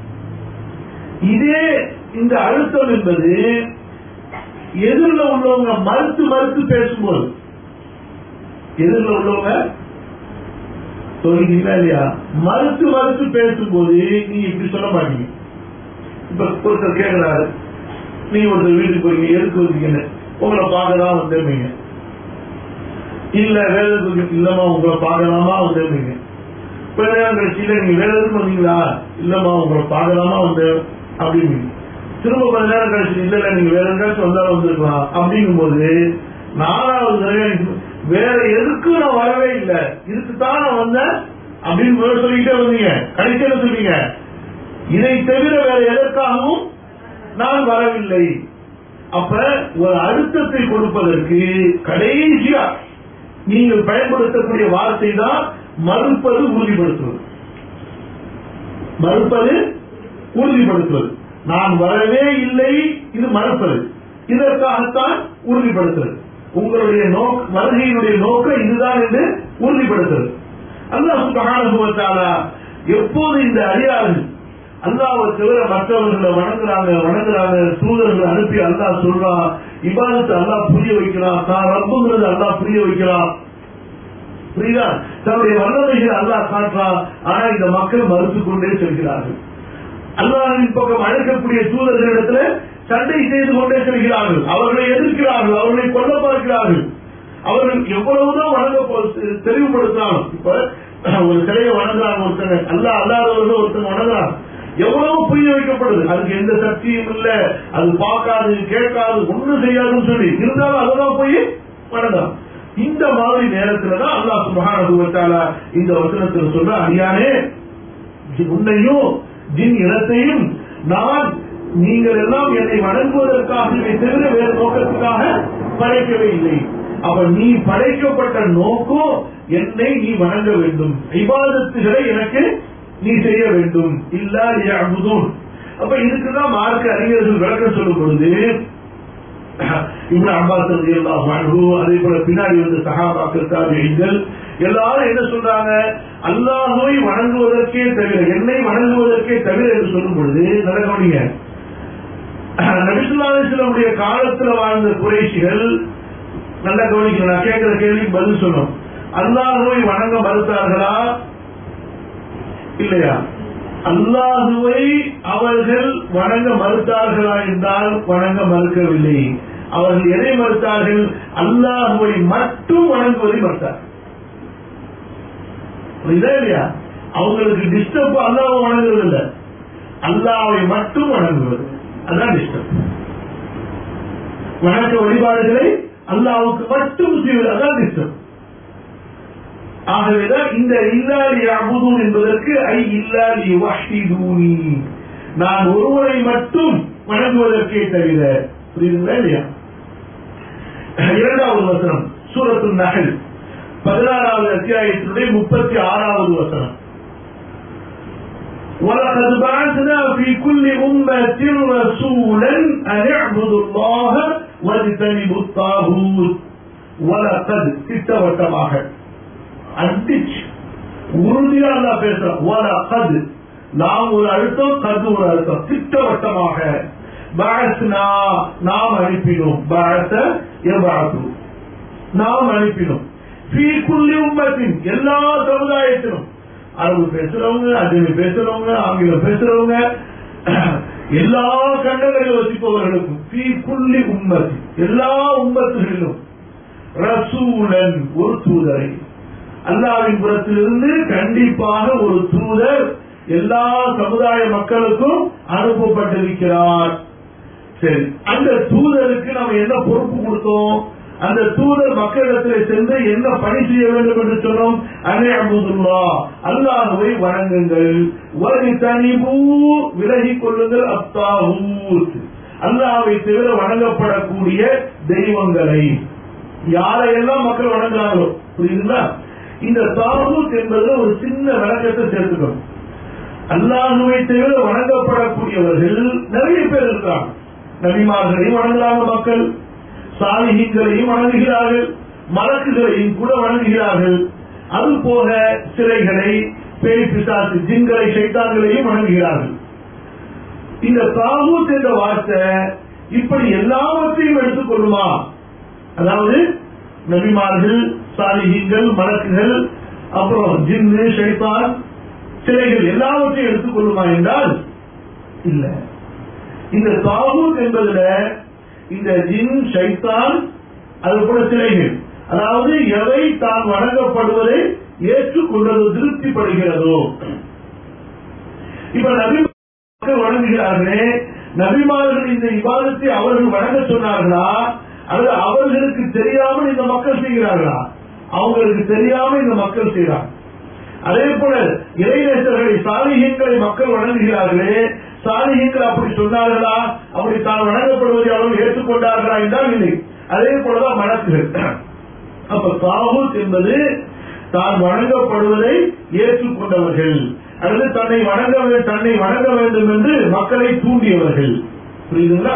இதே இந்த அழுத்தம் என்பது எதிரில் உள்ளவங்க மறுத்து மறுத்து பேசும்போது எதிரில் உள்ளவங்க சொல்றீங்களா இல்லையா மறுத்து மறுத்து பேசும்போது நீ இப்படி சொல்ல மாட்டீங்க இப்ப ஒருத்தர் கேட்கிறாரு நீ ஒருத்தர் வீட்டுக்கு போறீங்க எதுக்கு வந்தீங்கன்னு உங்களை பார்க்கதான் வந்துருவீங்க இல்ல வேலை இல்லம்மா உங்களை பார்க்கலாமா வந்துருவீங்க கொஞ்ச நேரம் கழிச்சு இல்ல நீங்க வேலை எதுக்கு வந்தீங்களா இல்லம்மா உங்களை பார்க்கலாமா வந்து அப்படின்னு திரும்ப கொஞ்ச நேரம் கழிச்சு இல்ல இல்ல நீங்க வேற எங்காச்சும் வந்தாலும் வந்திருக்கலாம் அப்படிங்கும் போது நாலாவது தடவை வேற எதுக்கு நான் வரவே இல்லை இதுக்குத்தான் நான் வந்தேன் அப்படின்னு முதல்ல சொல்லிக்கிட்டே வந்தீங்க கடைசியில சொன்னீங்க இதை தவிர வேற எதற்காகவும் நான் வரவில்லை அப்ப ஒரு அழுத்தத்தை கொடுப்பதற்கு கடைசியா நீங்கள் பயன்படுத்தக்கூடிய வார்த்தை தான் மறுப்பது உறுதிப்படுத்துவது மறுப்பது உறுதிப்படுத்துவது நான் வரவே இல்லை இது மறுப்பது இதற்காகத்தான் உறுதிப்படுத்துறது உங்களுடைய நோக்க வருகையினுடைய நோக்கம் இதுதான் என்று உறுதிப்படுத்துறது அல்லாஹ் சுபஹானஹு எப்போது இந்த அடியார்கள் அல்லாவை தவிர மற்றவர்களை வணங்குறாங்க வணங்குறாங்க தூதர்களை அனுப்பி அல்லாஹ் சொல்றான் இபாதத்தை அல்லாஹ் புரிய வைக்கிறான் தான் ரப்புங்கிறது அல்லாஹ் புரிய வைக்கிறான் புரியுதா தன்னுடைய வல்லமைகளை அல்லாஹ் காட்டுறான் ஆனா இந்த மக்கள் மறுத்து கொண்டே செல்கிறார்கள் அல்லாஹின் பக்கம் அழைக்கக்கூடிய தூதர்களிடத்துல சண்டை செய்து கொண்டே செல்கிறார்கள் அவர்களை எதிர்க்கிறார்கள் அவர்களை கொல்ல பார்க்கிறார்கள் அவர்கள் எவ்வளவுதான் வணங்க தெளிவுபடுத்தினாலும் இப்ப ஒரு சிலையை வணங்குறாங்க ஒருத்தங்க அல்ல அல்லாதவர்கள் ஒருத்தங்க வணங்குறாங்க எவ்வளவு புரிய வைக்கப்படுது அதுக்கு எந்த சக்தியும் இல்ல அது பார்க்காது கேட்காது ஒண்ணும் செய்யாதுன்னு சொல்லி இருந்தாலும் அதெல்லாம் போய் வணங்கலாம் இந்த மாதிரி நேரத்துலதான் அல்லாஹ் சுபஹானஹு இந்த வசனத்தில் சொல்ற அடியானே உன்னையும் ஜின் இனத்தையும் நான் நீங்கள் எல்லாம் என்னை வணங்குவதற்காகவே தவிர வேறு நோக்கத்துக்காக படைக்கவே இல்லை அப்ப நீ படைக்கப்பட்ட நோக்கம் என்னை நீ வணங்க வேண்டும் விவாதத்துகளை எனக்கு நீ செய்ய வேண்டும் இல்லா அமுதும் அப்ப இதுக்குதான் மார்க்க அறிஞர்கள் விளக்கம் சொல்லும் பொழுது இவ்வளவு அம்பாஸ் அதே போல பின்னாடி வந்து சகாபாக்கள் தாபியங்கள் எல்லாரும் என்ன சொல்றாங்க அல்லாஹுவை வணங்குவதற்கே தவிர என்னை வணங்குவதற்கே தவிர என்று சொல்லும் பொழுது நல்ல கவனிங்க நபிசுல்லாவுடைய காலத்துல வாழ்ந்த குறைஷிகள் நல்ல கவனிக்கணும் நான் கேட்கிற கேள்விக்கு பதில் சொல்லணும் அல்லாஹுவை வணங்க மறுத்தார்களா இல்லையா அல்லாஹுவை அவர்கள் வணங்க மறுத்தார்களா என்றால் வணங்க மறுக்கவில்லை அவர்கள் எதை மறுத்தார்கள் அல்லாஹுவை மட்டும் வணங்குவதை மறுத்தார்கள் புரியுதா இல்லையா அவங்களுக்கு டிஸ்டர்ப் அல்லாஹ் வணங்குறது இல்ல அல்லாவை மட்டும் வணங்குவது அதான் டிஸ்டர்ப் வணக்க வழிபாடுகளை அல்லாவுக்கு மட்டும் செய்வது அதான் டிஸ்டர்ப் ஆகவேதான் இந்த இல்லாலி அபுதூன் என்பதற்கு ஐ இல்லாலி வஹிதூனி நான் ஒருவரை மட்டும் வணங்குவதற்கே தவிர புரியுதுங்களா இல்லையா இரண்டாவது வசனம் சூரத்து நகல் பதினாறாவது அத்தியாயத்தினுடைய முப்பத்தி ஆறாவது வசனம் ولقد بعثنا في كل أمة رسولا أن اعبدوا الله واجتنبوا الطاغوت ولقد திட்டவட்டமாக அடிச்சு உறுதியா அல்லா பேசுறான் ولقد நாம் ஒரு அழுத்தம் கது ஒரு அழுத்தம் திட்டவட்டமாக பாசனா நாம் அனுப்பினோம் பாச எபாசு நாம் அனுப்பினோம் ஃபீ குல்லி உம்மத்தின் எல்லா சமுதாயத்திலும் அரபு பேசுறவங்க அஜமி பேசுறவங்க ஆங்கிலம் பேசுறவங்க எல்லா கண்டங்களில் வசிப்பவர்களுக்கும் ஃபீ குல்லி உம்மத்தி எல்லா உம்மத்துகளிலும் ரசூலன் ஒரு தூதரை அல்லாவின் புறத்திலிருந்து கண்டிப்பாக ஒரு தூதர் எல்லா சமுதாய மக்களுக்கும் அனுப்பப்பட்டிருக்கிறார் சரி அந்த தூதருக்கு நம்ம என்ன பொறுப்பு கொடுத்தோம் அந்த தூதர் மக்களிடத்தில் சென்று என்ன பணி செய்ய வேண்டும் என்று சொன்னோம் அனே அபுதுல்லா அல்லாஹுவை வணங்குங்கள் ஒரு தனிபூ விலகிக் கொள்ளுங்கள் அத்தாவூத் அல்லாஹ்வை தவிர வணங்கப்படக்கூடிய தெய்வங்களை யாரையெல்லாம் மக்கள் வணங்குறாங்களோ புரியுதுங்களா இந்த தாவூத் என்பது ஒரு சின்ன விளக்கத்தை சேர்த்துக்கணும் அல்லாஹுவை தவிர வணங்கப்படக்கூடியவர்கள் நிறைய பேர் இருக்கிறாங்க நபிமார்களையும் வணங்குறாங்க மக்கள் சாலிகங்களையும் வணங்குகிறார்கள் மலக்குகளையும் கூட வணங்குகிறார்கள் அது போக சிலைகளை பேய் பிசாசு ஜின்களை சைத்தான்களையும் வணங்குகிறார்கள் இந்த தாவூத் என்ற வார்த்தை இப்படி எல்லாவற்றையும் எடுத்துக்கொள்ளுமா அதாவது நபிமார்கள் சாலிகங்கள் மலக்குகள் அப்புறம் ஜின்னு ஷைத்தான் சிலைகள் எல்லாவற்றையும் எடுத்துக்கொள்ளுமா என்றால் இல்ல இந்த தாவூத் என்பதுல இந்த ஜின் ஷைத்தான் அது போல சிலைகள் அதாவது எவை தான் வணங்கப்படுவதை ஏற்றுக்கொண்டது திருப்திப்படுகிறதோ இப்ப நபி மக்கள் வணங்குகிறார்களே நபிமார்கள் இந்த விவாதத்தை அவர்கள் வணங்க சொன்னார்களா அல்லது அவர்களுக்கு தெரியாமல் இந்த மக்கள் செய்கிறார்களா அவங்களுக்கு தெரியாம இந்த மக்கள் செய்கிறாங்க அதே போல இறைநேசர்களை சாலிகங்களை மக்கள் வணங்குகிறார்களே சாலிகங்கள் அப்படி சொன்னார்களா அப்படி தான் வணங்கப்படுவதை அவர்கள் ஏற்றுக்கொண்டார்களா என்றால் இல்லை அதே போலதான் வழக்குகள் அப்ப தாவூத் என்பது தான் வணங்கப்படுவதை ஏற்றுக்கொண்டவர்கள் அல்லது தன்னை வணங்க வே- தன்னை வணங்க வேண்டும் என்று மக்களை தூண்டியவர்கள் புரியுதுங்களா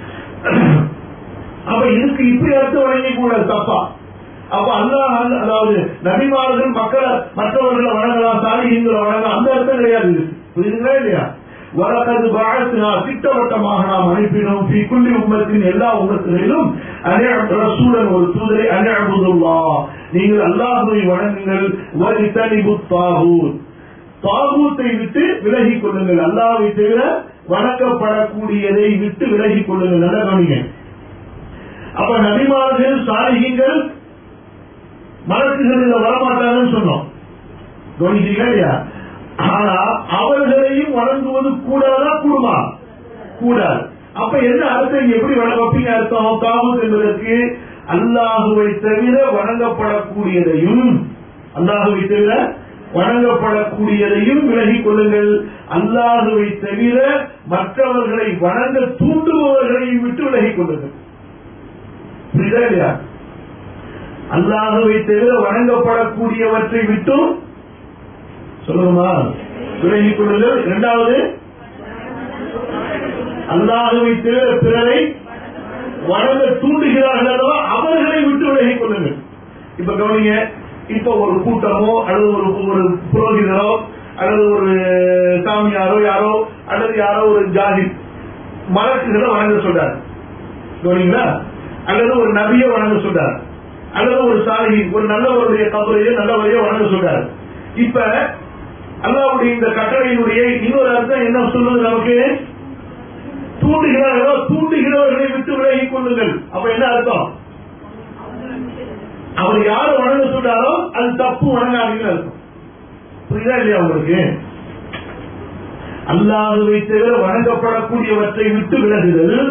அப்ப இதுக்கு இப்படி அர்த்தம் வழங்கி கூட தப்பா அப்ப அல்லாஹ் அதாவது நபிமார்கள் மக்களை மற்றவர்களை வணங்கலாம் சாலிகளை வணங்கலாம் அந்த அர்த்தம் கிடையாது இது. புரியுதுங்களா இல்லையா வழக்கது பாழத்தினா திட்டவட்டமாக நாம் அனுப்பினோம் ஃபீ குல்லி உம்மத்தின் எல்லா உம்மத்திலும் அனே ரசூலன் ஒரு தூதரை அனே அபுதுல்லா நீங்கள் அல்லாஹுவை வணங்குங்கள் வரித்தனிபு தாகூத் தாகூத்தை விட்டு விலகிக் கொள்ளுங்கள் அல்லாஹ்வை தவிர வணங்கப்படக்கூடியதை விட்டு விலகிக் கொள்ளுங்கள் நல்ல கவனிங்க அப்ப நபிமார்கள் சாலிகங்கள் மலக்குகள் இதை வரமாட்டாங்கன்னு சொன்னோம் கவனிக்கிறீங்களா இல்லையா ஆனா அவர்களையும் வணங்குவது கூடாதா கூடுமா கூடாது அப்ப என்ன அர்த்தம் இங்க எப்படி வணங்க வைப்பீங்க அர்த்தம் தாவூத் என்பதற்கு அல்லாஹுவை தவிர வணங்கப்படக்கூடியதையும் அல்லாஹுவை தவிர வணங்கப்படக்கூடியதையும் விலகிக் கொள்ளுங்கள் அல்லாஹுவை தவிர மற்றவர்களை வணங்க தூண்டுபவர்களையும் விட்டு விலகிக் கொள்ளுங்கள் புரியுதா இல்லையா அல்லாஹுவை தவிர வணங்கப்படக்கூடியவற்றை விட்டும் சொல்லுமா விலகிக் கொள்ளுங்கள் இரண்டாவது அல்லாஹுவை தவிர பிறரை வணங்க தூண்டுகிறார்கள் அல்லவா அவர்களை விட்டு விலகிக் கொள்ளுங்கள் இப்ப கவனிங்க இப்ப ஒரு கூட்டமோ அல்லது ஒரு ஒரு புரோகிதரோ அல்லது ஒரு சாமியாரோ யாரோ அல்லது யாரோ ஒரு ஜாதி மலக்குகளை வணங்க சொல்றாரு கவனிங்களா அல்லது ஒரு நபியை வணங்க சொல்றாரு அல்லது ஒரு சாலி ஒரு நல்லவருடைய கபரையோ நல்லவரையோ வணங்க சொல்றாரு இப்ப அல்லாவுடைய இந்த கட்டளையினுடைய இன்னொரு அர்த்தம் என்ன சொல்லுது நமக்கு தூண்டுகிறார்களோ தூண்டுகிறவர்களை விட்டு விலகிக் கொள்ளுங்கள் அப்ப என்ன அர்த்தம் அவர் யார வணங்க சொல்றாரோ அது தப்பு வணங்காதீங்க அர்த்தம் புரியுதா இல்லையா உங்களுக்கு அல்லாஹுவை தவிர வணங்கப்படக்கூடியவற்றை விட்டு விலகுதல்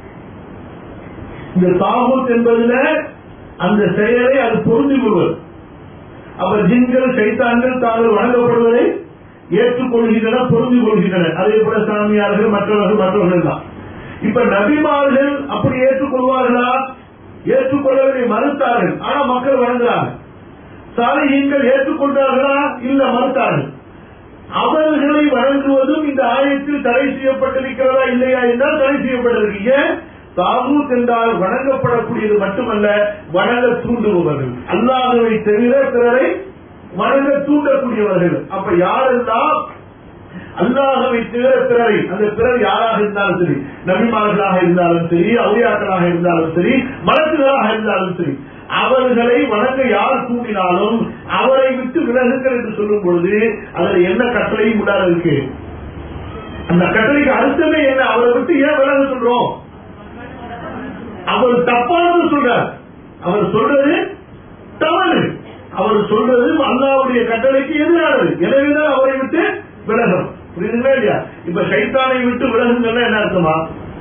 இந்த தாகூத் என்பதுல அந்த செயலை அது பொருந்தி கொள்வது அப்ப ஜின்கள் சைத்தான்கள் தாங்கள் வணங்கப்படுவதை ஏற்றுக்கொள்கின்றன பொருந்தி கொள்கின்றன அதே போல சாமியார்கள் மற்றவர்கள் மற்றவர்கள் தான் இப்ப நபிமார்கள் அப்படி ஏற்றுக்கொள்வார்களா ஏற்றுக்கொள்ளவில்லை மறுத்தார்கள் ஆனா மக்கள் வணங்குறாங்க சாலையீன்கள் ஏற்றுக்கொண்டார்களா இல்ல மறுத்தார்கள் அவர்களை வழங்குவதும் இந்த ஆயத்தில் தடை செய்யப்பட்டிருக்கிறதா இல்லையா என்றால் தடை செய்யப்பட்டிருக்கு ஏன் தாகூத் என்றால் வணங்கப்படக்கூடியது மட்டுமல்ல வணங்க தூண்டுபவர்கள் அல்லாதவை தவிர பிறரை வணங்க தூண்டக்கூடியவர்கள் அப்ப யாரெல்லாம் அல்லாஹவை தவிர பிறரை அந்த பிறர் யாராக இருந்தாலும் சரி நபிமார்களாக இருந்தாலும் சரி அவுளியாக்களாக இருந்தாலும் சரி மலக்குகளாக இருந்தாலும் சரி அவர்களை வணங்க யார் தூண்டினாலும் அவரை விட்டு விலகுங்கள் என்று சொல்லும் பொழுது அதுல என்ன கட்டளையும் உள்ளார இருக்கு அந்த கட்டளைக்கு அர்த்தமே என்ன அவரை விட்டு ஏன் விலக சொல்றோம் அவர் தப்பானது சொல்றார் அவர் சொல்றது தவறு அவர் சொல்றது அல்லாவுடைய கட்டளைக்கு எதிரானது எனவேதான் அவரை விட்டு விலகும் புரியுதுங்களா இல்லையா இப்ப சைத்தானை விட்டு விலகுங்கன்னா என்ன அர்த்தமா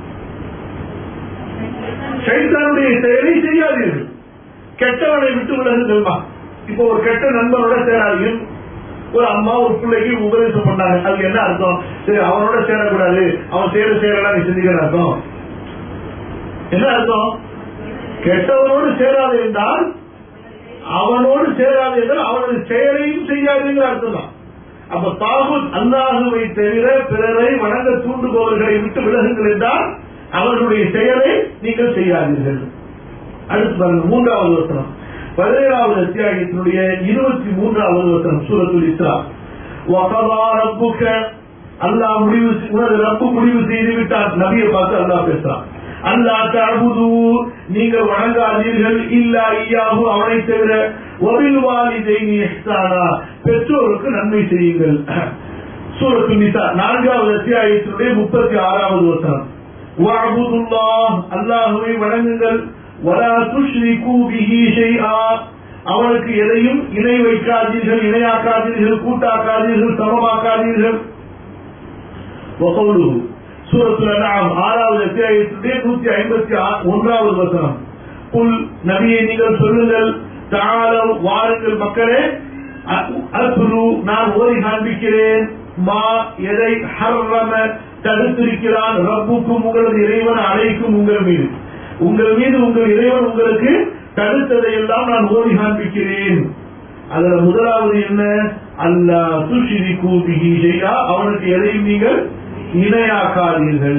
சைத்தானுடைய செயலை செய்யாதீர்கள் கெட்டவனை விட்டு விலகுங்கள்மா இப்போ ஒரு கெட்ட நண்பனோட சேராதீர்கள் ஒரு அம்மா ஒரு பிள்ளைக்கு உபதேசம் பண்ணாங்க அதுக்கு என்ன அர்த்தம் சரி அவனோட சேரக்கூடாது அவன் சேர சேரலாம் நீ சிந்திக்கிற அர்த்தம் என்ன அர்த்தம் கெட்டவனோடு சேராது என்றால் அவனோடு சேராது என்றால் அவனது செயலையும் செய்யாதுங்கிற அர்த்தம் தான் அப்ப தாகுத் அல்லாஹுவை தவிர பிறரை வணங்க தூண்டுபவர்களை விட்டு விலகுங்கள் என்றால் அவர்களுடைய செயலை நீங்கள் செய்யாதீர்கள் அடுத்து பாருங்க மூன்றாவது வசனம் பதினேழாவது அத்தியாயத்தினுடைய இருபத்தி மூன்றாவது வசனம் சூரத்துல் இஸ்ரா வகதா ரப்புக அல்லாஹ் முடிவு உனது ரப்பு முடிவு செய்து விட்டார் நபியை பார்த்து அல்லாஹ் பேசுறான் அல்லா தஅபுது நீங்கள் வணங்காதீர்கள் இல்லா ஐயாஹு அவனை தவிர ஒபில் வாலிதைனி இஹ்சானா பெற்றோருக்கு நன்மை செய்யுங்கள் சூரத்து நிசா நான்காவது அத்தியாயத்தினுடைய முப்பத்தி ஆறாவது வசனம் வஅபுதுல்லாஹ் அல்லாஹுவை வணங்குங்கள் வலா துஷ்ரிகு பிஹி ஷைஆ அவனுக்கு எதையும் இணை வைக்காதீர்கள் இணையாக்காதீர்கள் கூட்டாக்காதீர்கள் சமமாக்காதீர்கள் வகௌலுஹு சூரத்துல் அன்ஆம் ஆறாவது அத்தியாயத்திலே நூத்தி ஐம்பத்தி ஒன்றாவது வசனம் புல் நபியை நீங்கள் சொல்லுங்கள் தாழம் வாருங்கள் மக்களே அத்ரு நான் ஓதி காண்பிக்கிறேன் மா எதை ஹர்ரம தடுத்திருக்கிறான் ரப்புக்கும் உங்களது இறைவன் அழைக்கும் உங்கள் மீது உங்கள் மீது உங்கள் இறைவன் உங்களுக்கு தடுத்ததை எல்லாம் நான் ஓதி காண்பிக்கிறேன் அதுல முதலாவது என்ன அல்லா துஷிரி கூபிகி செய்யா அவனுக்கு எதையும் நீங்கள் இணையாக்காதீர்கள்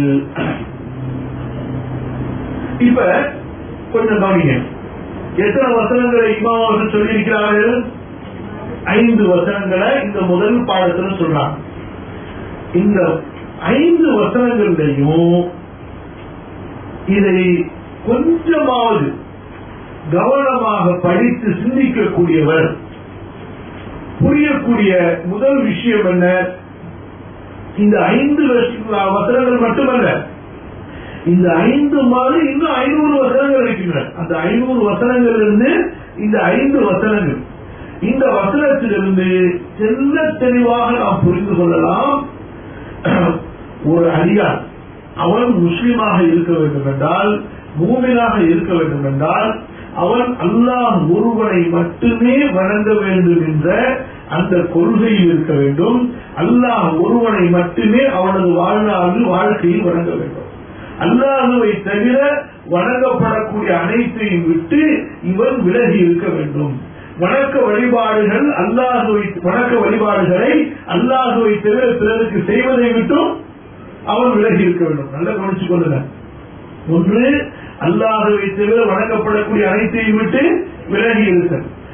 இப்ப கொஞ்சம் கவனிங்க எத்தனை வசனங்களை இமாம் அவர்கள் சொல்லியிருக்கிறார்கள் ஐந்து வசனங்களை இந்த முதல் பாடத்துல சொல்றாங்க இந்த ஐந்து வசனங்களையும் இதை கொஞ்சமாவது கவனமாக படித்து சிந்திக்கக்கூடியவர் புரியக்கூடிய முதல் விஷயம் என்ன இந்த ஐந்து வசனங்கள் மட்டுமல்ல இந்த ஐந்து மாதிரி இன்னும் ஐநூறு வசனங்கள் இருக்கின்றன அந்த ஐநூறு வசனங்கள் இருந்து இந்த ஐந்து வசனங்கள் இந்த வசனத்திலிருந்து செல்ல தெளிவாக நாம் புரிந்து கொள்ளலாம் ஒரு அடியார் அவன் முஸ்லிமாக இருக்க வேண்டும் என்றால் மூமினாக இருக்க வேண்டும் என்றால் அவன் அல்லாஹ் ஒருவனை மட்டுமே வணங்க வேண்டும் என்ற அந்த கொள்கையில் இருக்க வேண்டும் அல்லாஹ் ஒருவனை மட்டுமே அவனது வாழ்நாளில் வாழ்க்கையில் வணங்க வேண்டும் அல்லாஹுவை தவிர வணங்கப்படக்கூடிய அனைத்தையும் விட்டு இவன் விலகி இருக்க வேண்டும் வணக்க வழிபாடுகள் அல்லாஹுவை வணக்க வழிபாடுகளை அல்லாஹுவை தவிர பிறருக்கு செய்வதை விட்டும் அவன் விலகி இருக்க வேண்டும் நல்லா கவனிச்சு கொள்ளுங்க ஒன்று அல்லாஹுவை தவிர வணங்கப்படக்கூடிய அனைத்தையும் விட்டு விலகி இருக்க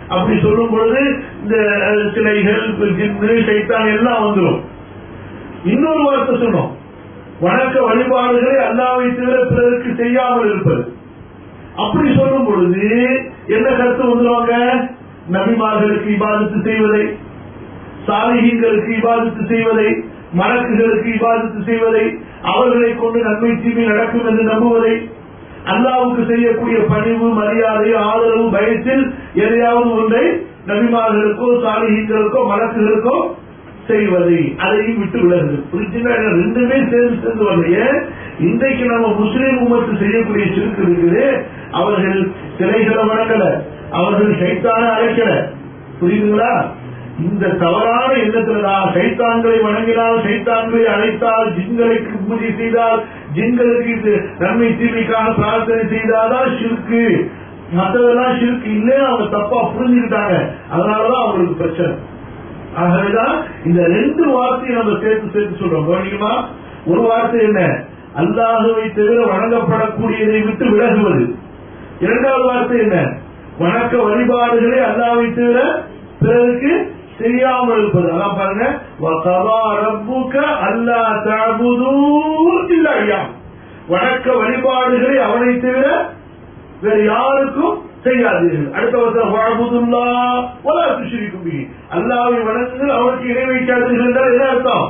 அப்படி சொல்லும் பொழுது இந்த அஹ், சிலைகள் ஜின்னு சைத்தான் எல்லாம் வந்துடும் இன்னொரு வார்த்தை சொன்னோம் வணக்க வழிபாடுகளை அல்லாவை தவிர பிறருக்கு செய்யாமல் இருப்பது அப்படி சொல்லும் பொழுது என்ன கருத்து வந்துருவாங்க நபிமார்களுக்கு இபாதத்து செய்வதை சாலிகங்களுக்கு இபாதத்து செய்வதை மலக்குகளுக்கு இபாதத்து செய்வதை அவர்களை கொண்டு நன்மை தீமை நடக்கும் என்று நம்புவதை அல்லாவுக்கு செய்யக்கூடிய பணிவு மரியாதை ஆதரவு பயத்தில் எதையாவது ஒன்றை நபிமார்களுக்கோ சாலிகங்களுக்கோ மலக்குகளுக்கோ செய்வதை அதையும் விட்டு விலகுது புரிஞ்சுங்களா ஏன்னா ரெண்டுமே சேர்ந்து சேர்ந்து வரலைய இன்றைக்கு நம்ம முஸ்லீம் உமத்து செய்யக்கூடிய சிறுக்கு இருக்குது அவர்கள் சிலைகளை வணங்கல அவர்கள் சைத்தான அழைக்கல புரியுதுங்களா இந்த தவறான எண்ணத்துலதான் சைத்தான்களை வணங்கினால் சைத்தான்களை அழைத்தால் ஜின்களுக்கு பூஜை செய்தால் ஜின்களுக்கு இது நன்மை தீமைக்காக பிரார்த்தனை செய்தாதான் சிறுக்கு மற்றதெல்லாம் சிறுக்கு இல்லைன்னு அவங்க தப்பா புரிஞ்சுக்கிட்டாங்க அதனாலதான் அவங்களுக்கு பிரச்சனை ஆகவேதான் இந்த ரெண்டு வார்த்தையை நம்ம சேர்த்து சேர்த்து சொல்றோம் கவனிக்குமா ஒரு வார்த்தை என்ன அல்லாஹுவை தவிர வணங்கப்படக்கூடியதை விட்டு விலகுவது இரண்டாவது வார்த்தை என்ன வணக்க வழிபாடுகளை அல்லாஹ்வை தவிர பிறருக்கு செய்யாமல் இருப்பது அதான் பாருங்க வகவா ரப்புக அல்லா தஅபுது இல்லா இய்யாஹ். வணக்க வழிபாடுகளை அவனை தவிர வேறு யாருக்கும் செய்யாதீர்கள் அடுத்த வருஷம் வாழ்புதுல்லா ஒலா துஷிரிக்கும் பிஹி அல்லாஹ்வை வணங்குங்கள் அவருக்கு இணை வைக்காதீர்கள் என்றால் என்ன அர்த்தம்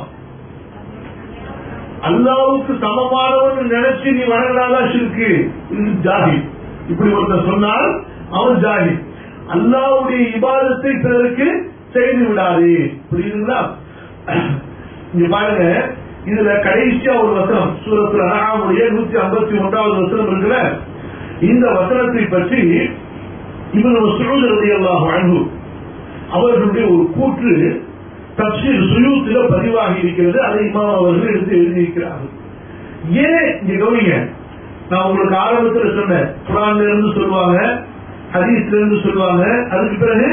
அல்லாவுக்கு சமமானவன் நினைச்சு நீ வணங்கினாதான் ஷிர்கு இது ஜாஹி இப்படி ஒருத்தர் சொன்னால் அவன் ஜாஹி அல்லாவுடைய இபாதத்தை பிறருக்கு செய்து விடாதே புரியுதுங்களா இங்க பாருங்க இதுல கடைசியா ஒரு வசனம் சூரத்துல அனாமுடைய நூத்தி ஐம்பத்தி ஒன்றாவது வசனம் இருக்குல்ல இந்த வசனத்தை பற்றி இவர் சுருதி அல்லாஹ் அன்பு அவர்களுடைய ஒரு கூற்று தப்சீர் சுயூத்தில பதிவாகி இருக்கிறது அதை இமாம் அவர்கள் எடுத்து எழுதியிருக்கிறார்கள் ஏன் இங்க கவனிங்க நான் உங்களுக்கு ஆரம்பத்தில் சொன்னேன் குரான்ல இருந்து சொல்லுவாங்க ஹதீஸ்ல இருந்து சொல்லுவாங்க அதுக்கு பிறகு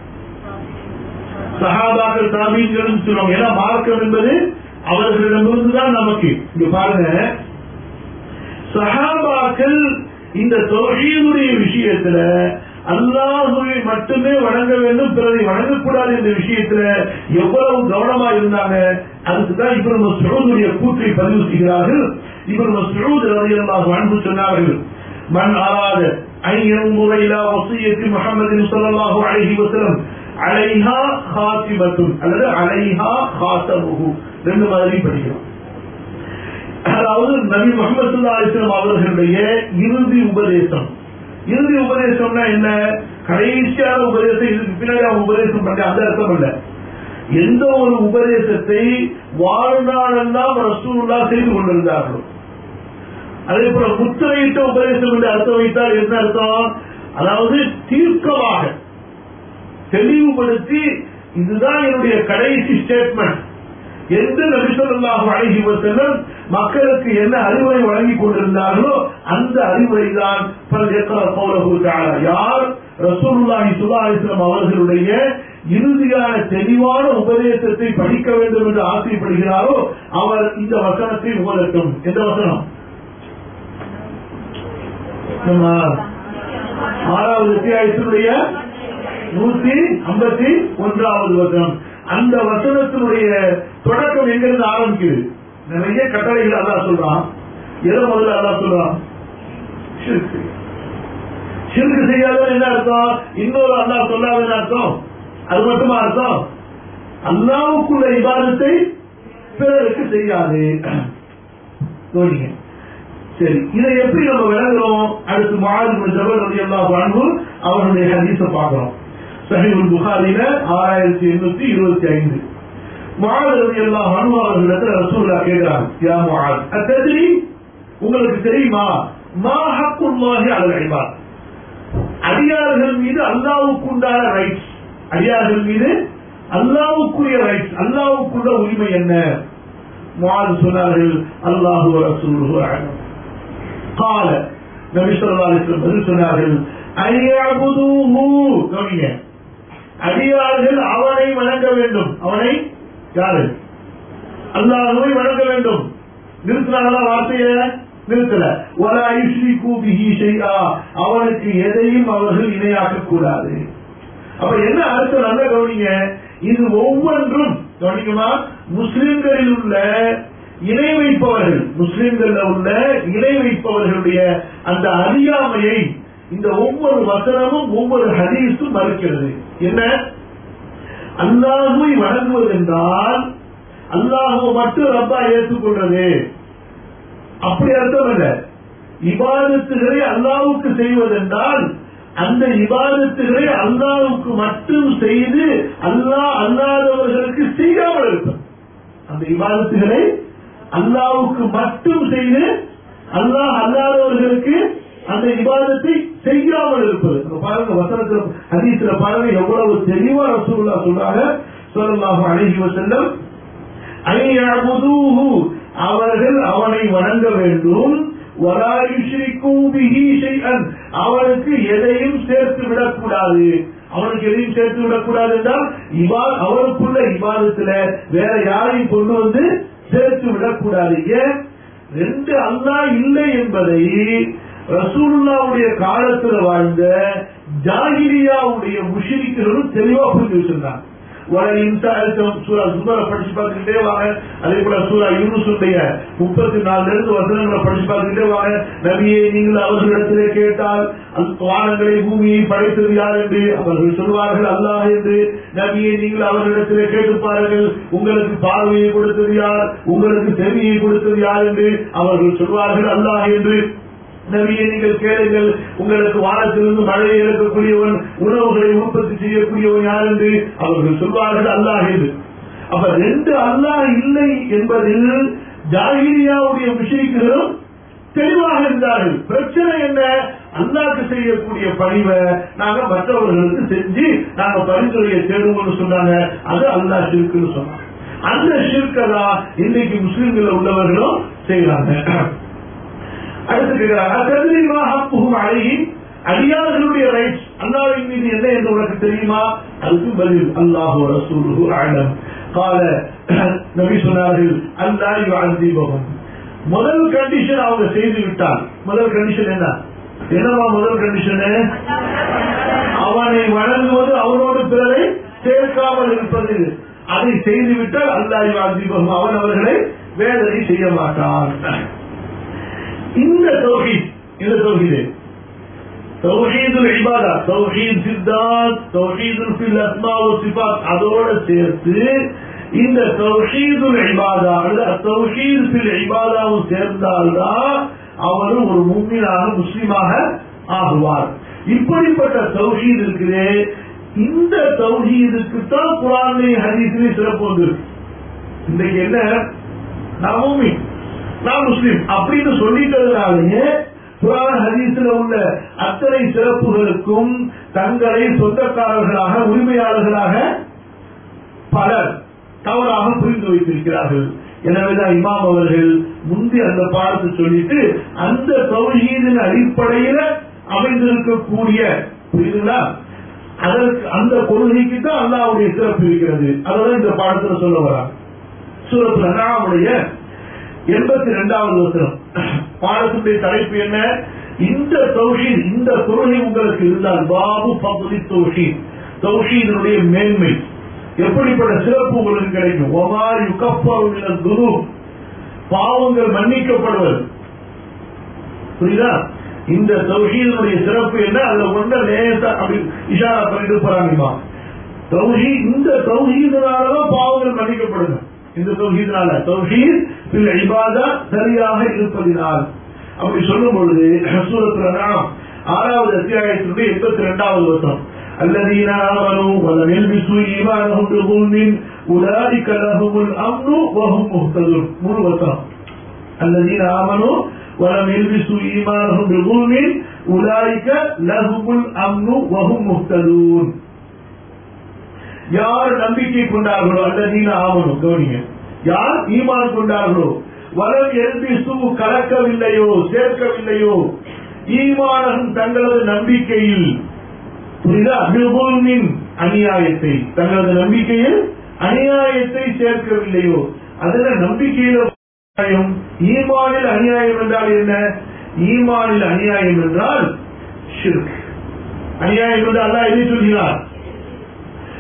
சஹாபாக்கள் தாபீன்கள் சொல்லுவாங்க ஏன்னா மார்க்கம் என்பது அவர்களிடமிருந்து தான் நமக்கு இங்க பாருங்க சஹாபாக்கள் இந்த தொகையினுடைய விஷயத்துல அல்லாஹுவை மட்டுமே வணங்க வேண்டும் பிறரை வணங்கக்கூடாது என்ற விஷயத்துல எவ்வளவு கவனமா இருந்தாங்க அதுக்கு தான் இப்ப மசூதுடைய கூற்றை பதிவு செய்கிறார்கள் இப்ப மசூத் ரலியல்லாஹு அன்ஹு சொன்னார்கள் மன் அராத أن ينظر إلى وصية محمد صلى الله عليه وسلم عليها خاتمة அல்லது عليها خاتمه ரெண்டு மாதிரி படிக்கிறோம் அதாவது நபி முகமது சுல்லா அலிஸ்லாம் அவர்களுடைய இறுதி உபதேசம் இறுதி உபதேசம்னா என்ன கடைசியான உபதேசம் இதுக்கு பின்னாடி அவங்க உபதேசம் பண்ண அந்த அர்த்தம் இல்ல எந்த ஒரு உபதேசத்தை வாழ்நாளெல்லாம் ரசூல்லா செய்து கொண்டிருந்தார்களோ அதே போல முத்திரையிட்ட உபதேசம் என்று அர்த்தம் வைத்தால் என்ன அர்த்தம் அதாவது தீர்க்கமாக தெளிவுபடுத்தி இதுதான் என்னுடைய கடைசி ஸ்டேட்மெண்ட் என்று நபிசல்லாஹு அழகி செல்லும் மக்களுக்கு என்ன அறிவுரை வழங்கி கொண்டிருந்தார்களோ அந்த அறிவுரை தான் யார் ரசூலுல்லாஹி சுல்லாஹிஸ்லாம் அவர்களுடைய இறுதியான தெளிவான உபதேசத்தை படிக்க வேண்டும் என்று ஆசைப்படுகிறாரோ அவர் இந்த வசனத்தை ஓதட்டும் எந்த வசனம் நம்ம ஆறாவது அத்தியாயத்தினுடைய நூத்தி ஐம்பத்தி ஒன்றாவது வசனம் அந்த வசனத்தினுடைய தொடக்கம் எங்கிருந்து ஆரம்பிக்குது நிறைய கட்டளைகள் அல்லா சொல்றான் எதை முதல்ல அல்லா சொல்றான் ஷிர்கு ஷிர்கு செய்யாத என்ன அர்த்தம் இன்னொரு அல்லா சொல்லாத என்ன அர்த்தம் அது மட்டுமா அர்த்தம் அல்லாவுக்குள்ள இபாதத்தை பிறருக்கு செய்யாது கவனிங்க சரி இதை எப்படி நம்ம விளங்குறோம் அடுத்து மாறு ஜபல் ரதி அல்லா வாழ்வு அவருடைய ஹதீஸை பார்க்கிறோம் சஹீபுல் புகாரில ஆறாயிரத்தி எண்ணூத்தி இருபத்தி ஐந்து முஆத் ரலியல்லாஹு அன்ஹு அவர்களிடத்தில் ரசூலுல்லாஹ் கேட்கிறாங்க யா முஆத் அத்தத்ரி உங்களுக்கு தெரியுமா மா ஹக்குல்லாஹி அலல் இபாத் அடியார்கள் மீது அல்லாஹ்வுக்கு உண்டான ரைட்ஸ் அடியார்கள் மீது அல்லாஹ்வுக்குரிய ரைட்ஸ் அல்லாஹ்வுக்குள்ள உரிமை என்ன முஆத் சொன்னார்கள் அல்லாஹு வ ரசூலுஹு அலம் قال நபி ஸல்லல்லாஹு அலைஹி வஸல்லம் பதில் சொன்னார்கள் ஐயபுதுஹு கவிங்க அடியார்கள் அவனை வணங்க வேண்டும் அவனை யாரு அல்லாஹுவை வணங்க வேண்டும் நிறுத்தினாங்களா வார்த்தைய நிறுத்தல ஒலா யுஷ்ரிகு பிஹி ஷைஆ அவனுக்கு எதையும் அவர்கள் இணையாக்க கூடாது அப்ப என்ன அர்த்தம் நல்லா கவனிங்க இது ஒவ்வொன்றும் கவனிக்குமா முஸ்லிம்களில் உள்ள இணை வைப்பவர்கள் முஸ்லிம்கள்ல உள்ள இணை வைப்பவர்களுடைய அந்த அறியாமையை இந்த ஒவ்வொரு வசனமும் ஒவ்வொரு ஹதீஸும் மறுக்கிறது என்ன அல்லாஹுவை வணங்குவது என்றால் அல்லாஹுவை மட்டும் ரப்பா ஏற்றுக்கொள்றது அப்படி அர்த்தம் இல்ல இபாதத்துகளை அல்லாவுக்கு செய்வதென்றால் அந்த இபாதத்துகளை அல்லாவுக்கு மட்டும் செய்து அல்லாஹ் அல்லாதவர்களுக்கு செய்யாமல் இருப்பது அந்த இபாதத்துகளை அல்லாவுக்கு மட்டும் செய்து அல்லாஹ் அல்லாதவர்களுக்கு அந்த இபாதத்தை செய்யாமல் இருப்பது அப்ப பாருங்க வசனத்துல ஹதீஸ்ல பாருங்க எவ்வளவு தெளிவா ரசூல்லா சொல்றாங்க சொல்லலாக அழகி வசல்லம் ஐயபுதூஹு அவர்கள் அவனை வணங்க வேண்டும் அவனுக்கு எதையும் சேர்த்து விடக்கூடாது அவனுக்கு எதையும் சேர்த்து விடக்கூடாது என்றால் இவா அவருக்குள்ள இவாதத்துல வேற யாரையும் கொண்டு வந்து சேர்த்து விடக்கூடாது ஏன் ரெண்டு அல்லா இல்லை என்பதை ரசூலுல்லாவுடைய காலத்துல வாழ்ந்த ஜாகிரியாவுடைய முஷிரிக்கிறதும் தெளிவா புரிஞ்சு வச்சிருந்தாங்க சூரா சுமரை படிச்சு பார்த்துக்கிட்டே வாங்க அதே போல சூரா யூனுசுடைய முப்பத்தி நாலுல இருந்து வசனங்களை படிச்சு பார்த்துக்கிட்டே வாங்க நபியை நீங்கள் அவர்களிடத்திலே கேட்டால் வானங்களை பூமியை படைத்தது யார் என்று அவர்கள் சொல்வார்கள் அல்லாஹ் என்று நபியை நீங்கள் அவர்களிடத்திலே கேட்டு பாருங்கள் உங்களுக்கு பார்வையை கொடுத்தது யார் உங்களுக்கு செவியை கொடுத்தது யார் என்று அவர்கள் சொல்வார்கள் அல்லாஹ் என்று நபியை நீங்கள் கேளுங்கள் உங்களுக்கு வானத்திலிருந்து மழையை இறக்கக்கூடியவன் உணவுகளை உற்பத்தி செய்யக்கூடியவன் யார் என்று அவர்கள் சொல்வார்கள் அல்லாஹ் என்று அப்ப ரெண்டு அல்லாஹ் இல்லை என்பதில் ஜாகிரியாவுடைய விஷயங்களும் தெளிவாக இருந்தார்கள் பிரச்சனை என்ன அல்லாக்கு செய்யக்கூடிய பணிவை நாங்க மற்றவர்களுக்கு செஞ்சு நாங்க பரிந்துரையை தேடுவோம்னு சொன்னாங்க அது அல்லாஹ் ஷிர்க்குன்னு சொன்னாங்க அந்த ஷிர்க்கை இன்னைக்கு முஸ்லிம்கள் உள்ளவர்களும் செய்யறாங்க அடுத்து அழகி அடியார்களுடைய ரைட்ஸ் அல்லாவின் மீது என்ன என்று உனக்கு தெரியுமா அதுக்கு பதில் அல்லாஹு ரசூலுஹு அலம் கால நபி சொன்னார்கள் அல்லா யுஅذிபஹும் முதல் கண்டிஷன் அவங்க செய்து விட்டால் முதல் கண்டிஷன் என்ன என்னவா முதல் கண்டிஷன் அவனை வணங்குவது அவனோடு பிறரை சேர்க்காமல் இருப்பது அதை செய்துவிட்டால் அல்லா யுஅذிபஹும் அவன் அவர்களை வேதனை செய்ய மாட்டான் இந்த தௌஹீத் இந்த தௌஹீது தௌஹீதுல் இபாதா தௌஹீத் சித்தாத் தௌஹீதுல் ஃபில் அஸ்மா வ சிஃபாத் அதோட சேர்த்து இந்த தௌஹீதுல் இபாதா அல்லது தௌஹீத் ஃபில் இபாதாவும் சேர்ந்தால்தான் அவரும் ஒரு முக்மீனாக முஸ்லீமாக ஆகுவார் இப்படிப்பட்ட தௌஹீத் இருக்குது இந்த தௌஹீதுக்கு தான் குரானே ஹதீஸிலே சிறப்பு வந்திருக்கு இன்றைக்கு என்ன நான் மூமின் நான் முஸ்லீம் அப்படின்னு சொல்லிட்டதுனாலேயே புராண ஹதீஸ்ல உள்ள அத்தனை சிறப்புகளுக்கும் தங்களை சொந்தக்காரர்களாக உரிமையாளர்களாக பலர் தவறாக புரிந்து வைத்திருக்கிறார்கள் எனவேதான் இமாம் அவர்கள் முந்தி அந்த பாடத்தை சொல்லிட்டு அந்த தௌஹீதின் அடிப்படையில அமைந்திருக்கக்கூடிய புரியுதுங்களா அதற்கு அந்த கொள்கைக்கு தான் அல்லாவுடைய சிறப்பு இருக்கிறது அதான் இந்த பாடத்துல சொல்ல வராங்க சூரத்துல அண்ணாவுடைய எண்பத்தி ரெண்டாவது வசனம் பாடத்துடைய தலைப்பு என்ன இந்த தௌஷீத் இந்த கொள்கை உங்களுக்கு இருந்தால் பாபு பகுதி தௌஷீத் தௌஷீதனுடைய மேன்மை எப்படிப்பட்ட சிறப்பு உங்களுக்கு கிடைக்கும் ஒமாரி யுகப்பாவுடைய குரு பாவங்கள் மன்னிக்கப்படுவது புரியுதா இந்த தௌஹீதனுடைய சிறப்பு என்ன அதுல கொண்ட லேசா அப்படி இஷாரா பண்ணிட்டு போறாங்கம்மா தௌஹீ இந்த தௌஹீதனாலதான் பாவங்கள் மன்னிக்கப்படுது இந்த தௌஹீதனால தௌஹீத் பில் இபாதா சரியாக இருப்பதினால் அப்படி சொல்லும் பொழுது சூரத்துல ஆறாவது அத்தியாயத்தினுடைய எண்பத்தி ரெண்டாவது வருஷம் الذين آمنوا ولم يلبسوا إيمانهم بظلم أولئك لهم الأمن وهم مهتدون முழு வசனம் الذين آمنوا ولم يلبسوا إيمانهم بظلم أولئك لهم الأمن وهم مهتدون யார் நம்பிக்கை கொண்டார்களோ அல்லதீன ஆமனும் கவனிங்க யார் ஈமான் கொண்டார்களோ வலம் எல்பிசு கலக்கவில்லையோ சேர்க்கவில்லையோ ஈமானகம் தங்களது நம்பிக்கையில் புரிதா பிபுல்மின் அநியாயத்தை தங்களது நம்பிக்கையில் அநியாயத்தை சேர்க்கவில்லையோ அதுல நம்பிக்கையில அநியாயம் ஈமானில் அநியாயம் என்றால் என்ன ஈமானில் அநியாயம் என்றால் ஷிர்க் அநியாயம் என்று அல்லா எதை சொல்கிறார்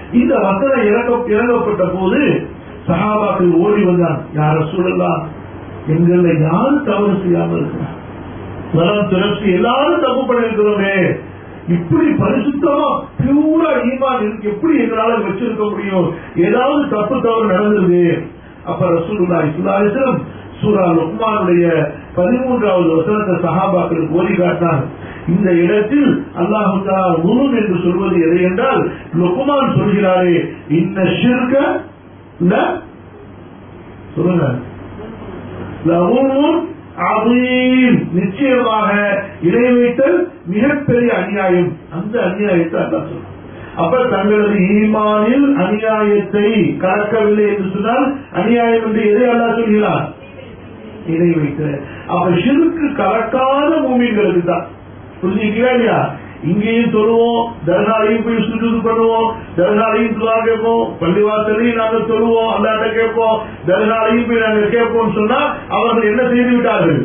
இந்த வசனம் இறக்க இறங்கப்பட்ட போது சஹாபாக்கள் ஓடி வந்தான் யார சூழலாம் எங்களை யாரும் தவறு செய்யாமல் இருக்கிறார் வரம் திரட்சி எல்லாரும் தப்பு பண்ணிருக்கிறோமே இப்படி பரிசுத்தமா பியூரா ஈமான் இருக்கு எப்படி எங்களால வச்சிருக்க முடியும் ஏதாவது தப்பு தவறு நடந்தது அப்ப ரசூலுல்லாஹி ஸல்லல்லாஹு அலைஹி வஸல்லம் சூரா லுக்மானுடைய பதிமூன்றாவது வசனத்தை சஹாபாக்களுக்கு ஓதி காட்டினார் இந்த இடத்தில் அல்லாஹு தஆலா முழும் என்று சொல்வது எதை என்றால் லுக்மான் சொல்கிறாரே இன்ன ஷிர்க ல சொல்லுங்க லஹும் அதீம் நிச்சயமாக இணை வைத்தல் மிகப்பெரிய அநியாயம் அந்த அநியாயத்தை அல்லா சொல்றான் அப்ப தங்களது ஈமானில் அநியாயத்தை கலக்கவில்லை என்று சொன்னால் அநியாயம் என்று எதை அல்லா சொல்கிறார் இணை வைத்த அப்ப ஷிருக்கு கலக்காத மூமிங்களுக்கு தான் புரிஞ்சுக்கிறா இல்லையா இங்கேயும் சொல்லுவோம் தர்காலையும் போய் சுற்றுது பண்ணுவோம் தர்காலையும் துவா கேட்போம் பள்ளிவாசலையும் நாங்க சொல்லுவோம் அல்லாட்ட கேட்போம் தர்காலையும் போய் நாங்க கேட்போம் சொன்னா அவர்கள் என்ன செய்து விட்டார்கள்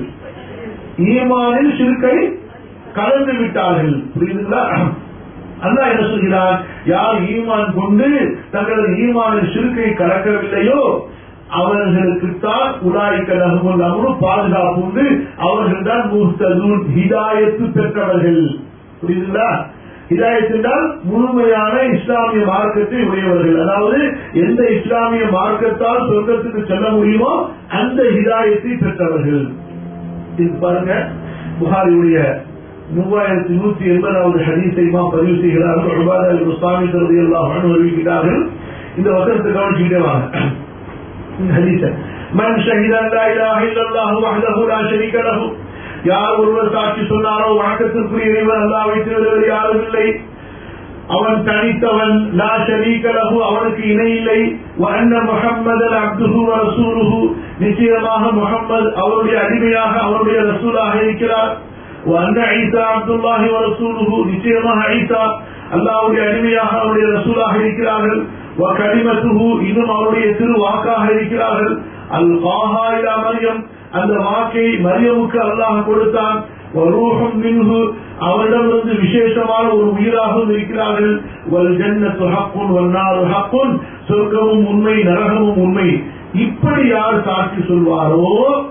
ஈமானில் சிறுக்கை கலந்து விட்டார்கள் புரியுதுங்களா அல்லாஹ் என்ன சொல்கிறார் யார் ஈமான் கொண்டு தங்களது ஈமானில் சிறுக்கை கலக்கவில்லையோ அவர்களுக்குத்தான் உலாய்க்க நகமும் நம்மளும் பாதுகாப்பு உண்டு அவர்கள் தான் முஸ்தூன் ஹிதாயத்து பெற்றவர்கள் புரியுதுங்களா ஹிதாயத் என்றால் முழுமையான இஸ்லாமிய மார்க்கத்தை உடையவர்கள் அதாவது எந்த இஸ்லாமிய மார்க்கத்தால் சொர்க்கத்துக்கு செல்ல முடியுமோ அந்த ஹிதாயத்தை பெற்றவர்கள் இது பாருங்க புகாரியுடைய மூவாயிரத்தி நூத்தி எண்பதாவது ஹதீஸைமா பதிவு செய்கிறார்கள் உபாதாரி சுவாமி தருவது எல்லாம் அறிவிக்கிறார்கள் இந்த வசனத்தை கவனிச்சுக்கிட்டே வாங்க இந்த ஹதீஸ மன் ஷஹிதன் லா இலாஹ இல்லல்லாஹு வஹ்தஹு லா ஷரீக லஹு யார் ஒருவர் சாட்சி சொன்னாரோ வணக்கத்திற்குரிய இறைவன் அல்லாஹ்வை தவிர வேறு யாரும் இல்லை அவன் தனித்தவன் லா ஷரீக லஹு அவனுக்கு இணை இல்லை வஅன்ன முஹம்மதன் அப்துஹு வ ரசூலுஹு நிச்சயமாக முஹம்மது அவருடைய அடிமையாக அவருடைய ரசூலாக இருக்கிறார் وأن عيسى عبد الله ورسوله நிச்சயமாக ஈசா அல்லாஹ்வுடைய அடிமையாக அவருடைய ரசூலாக இருக்கிறார்கள் وكلمته இன்னும் அவருடைய திரு வாக்காக இருக்கிறார்கள் அல்காஹா இலா மரியம் அந்த வாக்கை மரியமுக்கு அல்லாஹ் கொடுத்தான் ரூஹம் மின்ஹு அவரிடமிருந்து விசேஷமான ஒரு உயிராகவும் இருக்கிறார்கள் வல் ஜன்னத்து ஹக்குன் வன்னாரு ஹக்குன் சொர்க்கமும் உண்மை நரகமும் உண்மை இப்படி யார் சாட்சி சொல்வாரோ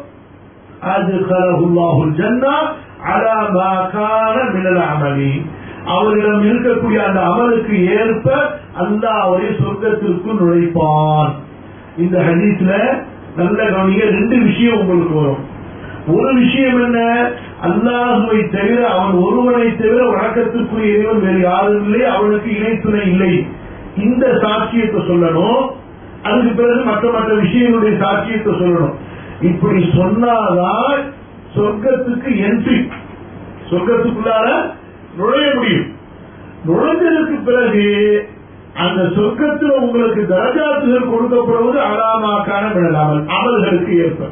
அது கலகுல்லாஹுல் ஜன்னா அலா மா கான மினல் அமலி அவரிடம் இருக்கக்கூடிய அந்த அமலுக்கு ஏற்ப அல்லாஹ் அவரை சொர்க்கத்திற்கு நுழைப்பான் இந்த ஹதீஸ்ல நல்ல கவனிங்க ரெண்டு விஷயம் உங்களுக்கு வரும் ஒரு விஷயம் என்ன அல்லாஹுவை தவிர அவன் ஒருவனை தவிர வழக்கத்திற்குரிய இறைவன் வேறு யாரும் இல்லை அவனுக்கு இணை துணை இல்லை இந்த சாட்சியத்தை சொல்லணும் அதுக்கு பிறகு மற்ற மற்ற விஷயங்களுடைய சாட்சியத்தை சொல்லணும் இப்படி சொன்னாதான் சொர்க்கத்துக்கு என்ட்ரி சொர்க்கத்துக்குள்ளார நுழைய முடியும் நுழைஞ்சதுக்கு பிறகு அந்த சொர்க்கத்தில் உங்களுக்கு தரஜாத்துகள் கொடுக்கப்படுவது அலாமாக்கான விடலாமல் அமல்களுக்கு ஏற்ப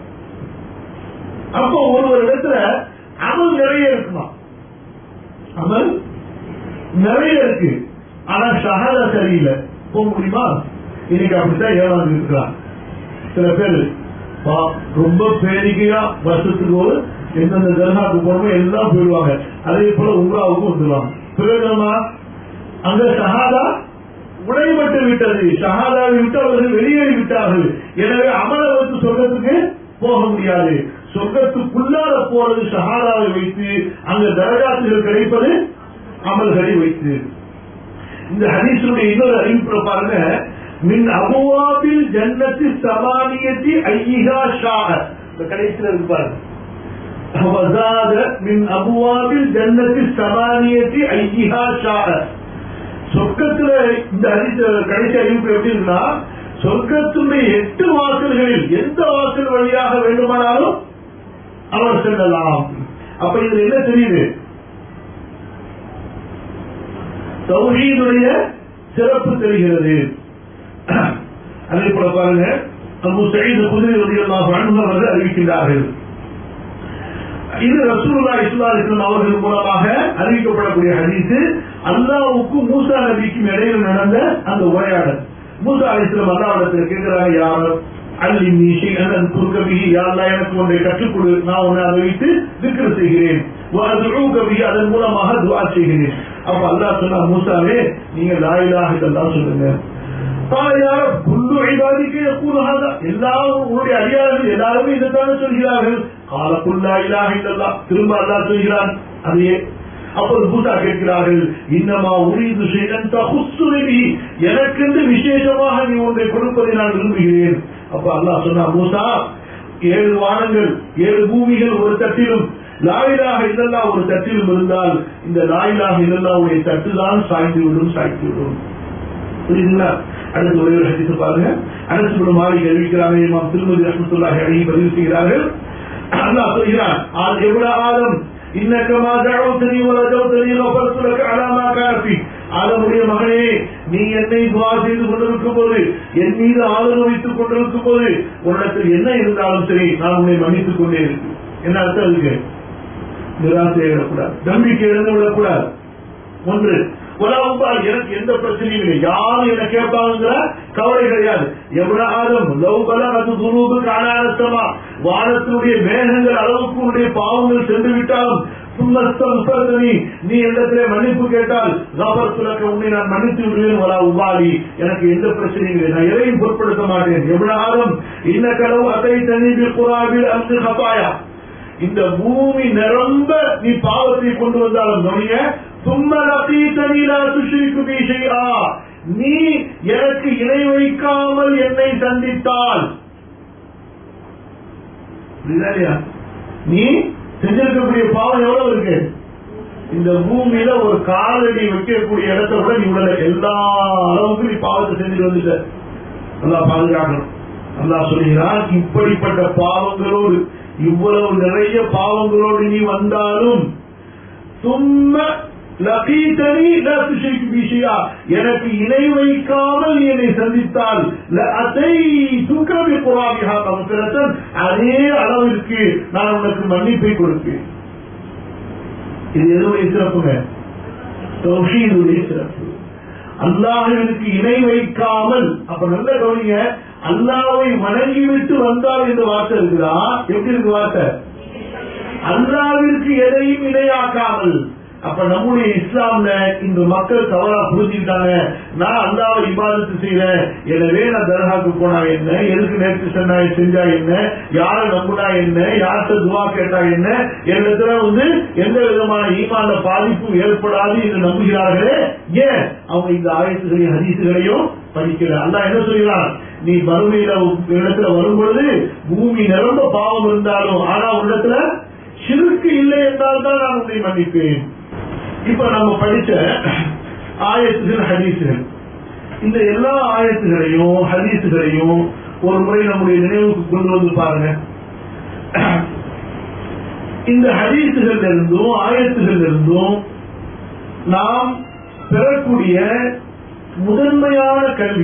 அப்போ ஒரு ஒரு இடத்துல அமல் நிறைய இருக்குமா அமல் நிறைய இருக்கு ஆனா ஷஹாதா சரியில்லை போக முடியுமா இன்னைக்கு அப்படித்தான் ஏமாந்து இருக்கிறான் சில பேர் ரொம்ப பேரிக்கையா வருஷத்துக்கு ஒரு எந்தெந்த தர்காவுக்கு போறோமோ எல்லாம் போயிடுவாங்க அதே போல உம்ராவுக்கும் வந்துடுவாங்க பிரயோஜனமா அங்க ஷஹாதா உடைபட்டு விட்டது ஷஹாதாவை விட்டு அவர்கள் வெளியேறி விட்டார்கள் எனவே அமல வந்து சொர்க்கத்துக்கு போக முடியாது சொர்க்கத்துக்குள்ளார போறது ஷஹாதாவை வைத்து அங்க தரகாத்துகள் கிடைப்பது அமல்களை வைத்து இந்த ஹதீஸுடைய இன்னொரு அறிவிப்புல பாருங்க மின் அபுவாபில் ஜன்னத்தி சமானியத்தி ஐயிகா ஷாக இந்த கடைசியில் இருக்கு பாருங்க وزاد من أبواب الجنة الثمانية أيها شاء சொர்க்கத்துல இந்த அறித்த கடைசி அறிவிப்பு எப்படி இருக்குன்னா சொர்க்கத்துடைய எட்டு வாசல்களில் எந்த வாசல் வழியாக வேண்டுமானாலும் அவர் செல்லலாம் அப்ப இதுல என்ன தெரியுது தௌஹீதுடைய சிறப்பு தெரிகிறது அதே போல பாருங்க அபு சயீது குதிரை வழியெல்லாம் அவர்கள் அறிவிக்கின்றார்கள் இது ரசூலுல்லா இஸ்லா இஸ்லாம் அவர்கள் மூலமாக அறிவிக்கப்படக்கூடிய ஹதீஸ் அல்லாவுக்கும் மூசா நபிக்கும் இடையில நடந்த அந்த உரையாடல் மூசா அலிஸ்லாம் அல்லாவிடத்தில் கேட்கிறாங்க யாரும் அல்லி நீஷி அண்ணன் குறுக்கபி யாரெல்லாம் எனக்கு ஒன்றை கற்றுக் கொடு நான் உன்னை அதை வைத்து திக்ர செய்கிறேன் கபி அதன் மூலமாக துவா செய்கிறேன் அப்ப அல்லாஹ் சொன்னா மூசாவே நீங்க லாயிலாக இதெல்லாம் சொல்லுங்க காலையார புல்லு ஐபாதிக்கு கூறுகாத எல்லாரும் உன்னுடைய அடியார்கள் எல்லாருமே இதைத்தானே சொல்கிறார்கள் கால புல்லா இலாக இல்லல்லா திரும்ப அல்லா சொல்கிறான் அதையே அப்போது பூசா கேட்கிறார்கள் இன்னமா உரிது செய்தன் தகுசுரவி எனக்கென்று விசேஷமாக நீ ஒன்றை கொடுப்பதை நான் விரும்புகிறேன் அப்ப அல்லாஹ் சொன்னா மூசா ஏழு வானங்கள் ஏழு பூமிகள் ஒரு தட்டிலும் லாயிலாக இல்லல்லா ஒரு தட்டிலும் இருந்தால் இந்த லாயிலாக இல்லல்லாவுடைய தட்டுதான் சாய்ந்து விடும் சாய்த்து விடும் புரியுதுங்களா அடுத்து ஒரே ஒரு ஹதீஸ் பாருங்க அனஸ் பின் மாலிக் அறிவிக்கிறார்கள் இமாம் திருமதி ரஹ்மத்துல்லாஹி அலைஹி பதிவு செய்கிறார்கள் அல்லாஹ் சொல்கிறான் ஆல் எவ்வளவு ஆதம் இன்னக்கமா தஅவுதனி வலஜௌதனி கஃபர்து லக அலா மா கான ஃபீ ஆதமுடைய மகனே நீ என்னை துவா செய்து கொண்டிருக்கும் போது என் மீது ஆதரவு வைத்துக் கொண்டிருக்கும் போது உன்னிடத்தில் என்ன இருந்தாலும் சரி நான் உன்னை மன்னித்துக் கொண்டே இருக்கு என்ன அர்த்தம் அதுக்கு நிராசை விடக்கூடாது நம்பிக்கை இழந்து விடக்கூடாது ஒன்று உலகம்பால் எனக்கு எந்த பிரச்சனையும் இல்லை யாரும் என்ன கேட்பாங்கிற கவலை கிடையாது எவ்வளவு ஆதம் லவ் பலம் அது துருவு காணாதமா வானத்தினுடைய மேகங்கள் அளவுக்கு உன்னுடைய பாவங்கள் சென்று விட்டாலும் சும்மஸ்தனி நீ இடத்திலே மன்னிப்பு கேட்டால் கபர் துலக்க உன்னை நான் மன்னித்து விடுவேன் வலா உபாலி எனக்கு எந்த பிரச்சனையும் இல்லை நான் எதையும் பொருட்படுத்த மாட்டேன் எவ்வளவு ஆதம் இன்ன கடவு அதை தண்ணீர் குராவில் அந்த கபாயா இந்த பூமி நிரம்ப நீ பாவத்தை கொண்டு வந்தாலும் கவனிங்க நீ எனக்கு இணை வைக்காமல் என்னை சந்தித்தால் நீ செஞ்சிருக்கக்கூடிய பாவம் எவ்வளவு இருக்கு இந்த பூமியில ஒரு காலடி வைக்கக்கூடிய இடத்த விட நீ உள்ள எல்லா அளவுக்கு நீ பாவத்தை செஞ்சுட்டு வந்துட்ட நல்லா பாதுகாக்கணும் நல்லா சொல்லுகிறான் இப்படிப்பட்ட பாவங்களோடு இவ்வளவு நிறைய பாவங்களோடு நீ வந்தாலும் சும்மா லகீதனி லசுஷைக்கு விஷயா எனக்கு இணை வைக்காமல் நீ என்னை சந்தித்தால் அதை துக்கவி குராபிகா கமத்திரத்தன் அதே அளவிற்கு நான் உனக்கு மன்னிப்பை கொடுப்பேன் இது எதுவுடைய சிறப்புங்க தௌஷீதுடைய சிறப்பு அல்லாஹிற்கு இணை வைக்காமல் அப்ப நல்ல கவனிங்க அல்லாவை வணங்கிவிட்டு வந்தால் இந்த வார்த்தை இருக்குதா எப்படி இருக்கு வார்த்தை அல்லாவிற்கு எதையும் இணையாக்காமல் அப்ப நம்முடைய இஸ்லாம்ல இந்த மக்கள் தவறா புரிஞ்சுக்கிட்டாங்க நான் அல்லாவை இபாதத்து செய்யறேன் எனவே நான் தர்காக்கு போனா என்ன எதுக்கு நேற்று சொன்னா செஞ்சா என்ன யாரை நம்புனா என்ன யார்கிட்ட துவா கேட்டா என்ன என்னிடத்துல வந்து எந்த விதமான ஈமான பாதிப்பும் ஏற்படாது என்று நம்புகிறார்களே ஏன் அவங்க இந்த ஆயத்துகளையும் ஹதீசுகளையும் படிக்கல அல்லா என்ன சொல்கிறான் நீ வறுமையில இடத்துல வரும்பொழுது பூமி நிரம்ப பாவம் இருந்தாலும் ஆனா உன்னிடத்துல சிறுக்கு இல்லை என்றால் தான் நான் உன்னை மன்னிப்பேன் இப்ப நம்ம படிச்ச ஆயத்துகள் ஹதீசுகள் இந்த எல்லா ஆயத்துகளையும் ஹதீசுகளையும் ஒரு முறை நம்முடைய நினைவுக்கு கொண்டு வந்து பாருங்க இந்த ஹதீசுகள் இருந்தும் ஆயத்துகள் இருந்தும் நாம் பெறக்கூடிய முதன்மையான கல்வி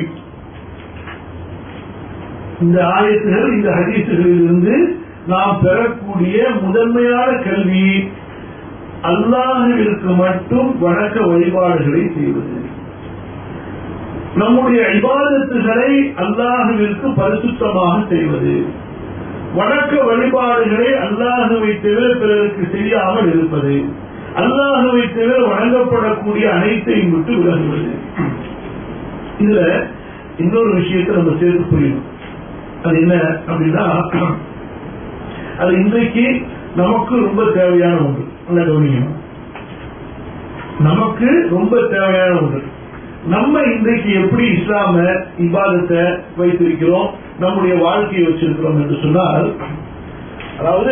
இந்த ஆயத்துகள் இந்த ஹதீசுகளில் இருந்து நாம் பெறக்கூடிய முதன்மையான கல்வி அல்லாஹிற்கு மட்டும் வணக்க வழிபாடுகளை செய்வது நம்முடைய இபாதத்துகளை அல்லாஹுவிற்கு பரிசுத்தமாக செய்வது வணக்க வழிபாடுகளை அல்லாஹுவை தவிர பிறருக்கு செய்யாமல் இருப்பது அல்லாஹுவை தவிர வணங்கப்படக்கூடிய அனைத்தையும் விட்டு விலகுவது இதுல இன்னொரு விஷயத்தை நம்ம சேர்த்து புரியணும் அது என்ன அப்படின்னா அது இன்றைக்கு நமக்கு ரொம்ப தேவையான ஒன்று நல்ல கவனிக்கணும் நமக்கு ரொம்ப தேவையான ஒன்று நம்ம இன்றைக்கு எப்படி இஸ்லாம இபாதத்தை வைத்திருக்கிறோம் நம்முடைய வாழ்க்கையை வச்சிருக்கிறோம் என்று சொன்னால் அதாவது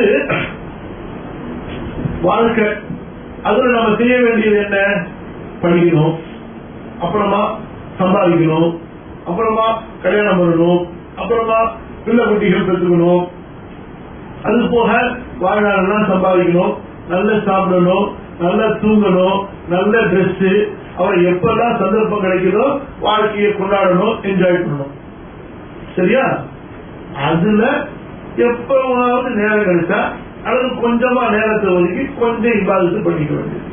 வாழ்க்கை அதுல நம்ம செய்ய வேண்டியது என்ன படிக்கணும் அப்புறமா சம்பாதிக்கணும் அப்புறமா கல்யாணம் பண்ணணும் அப்புறமா பிள்ளை குட்டிகள் பெற்றுக்கணும் அது போக வாழ்நாளெல்லாம் சம்பாதிக்கணும் நல்லா சாப்பிடணும் நல்லா தூங்கணும் நல்ல ட்ரெஸ் அவர் எப்பெல்லாம் சந்தர்ப்பம் கிடைக்குதோ வாழ்க்கையை கொண்டாடணும் என்ஜாய் பண்ணணும் சரியா அதுல எப்பவாவது நேரம் கிடைச்சா அல்லது கொஞ்சமா நேரத்தை ஒதுக்கி கொஞ்சம் இபாதத்து பண்ணிக்க வேண்டியது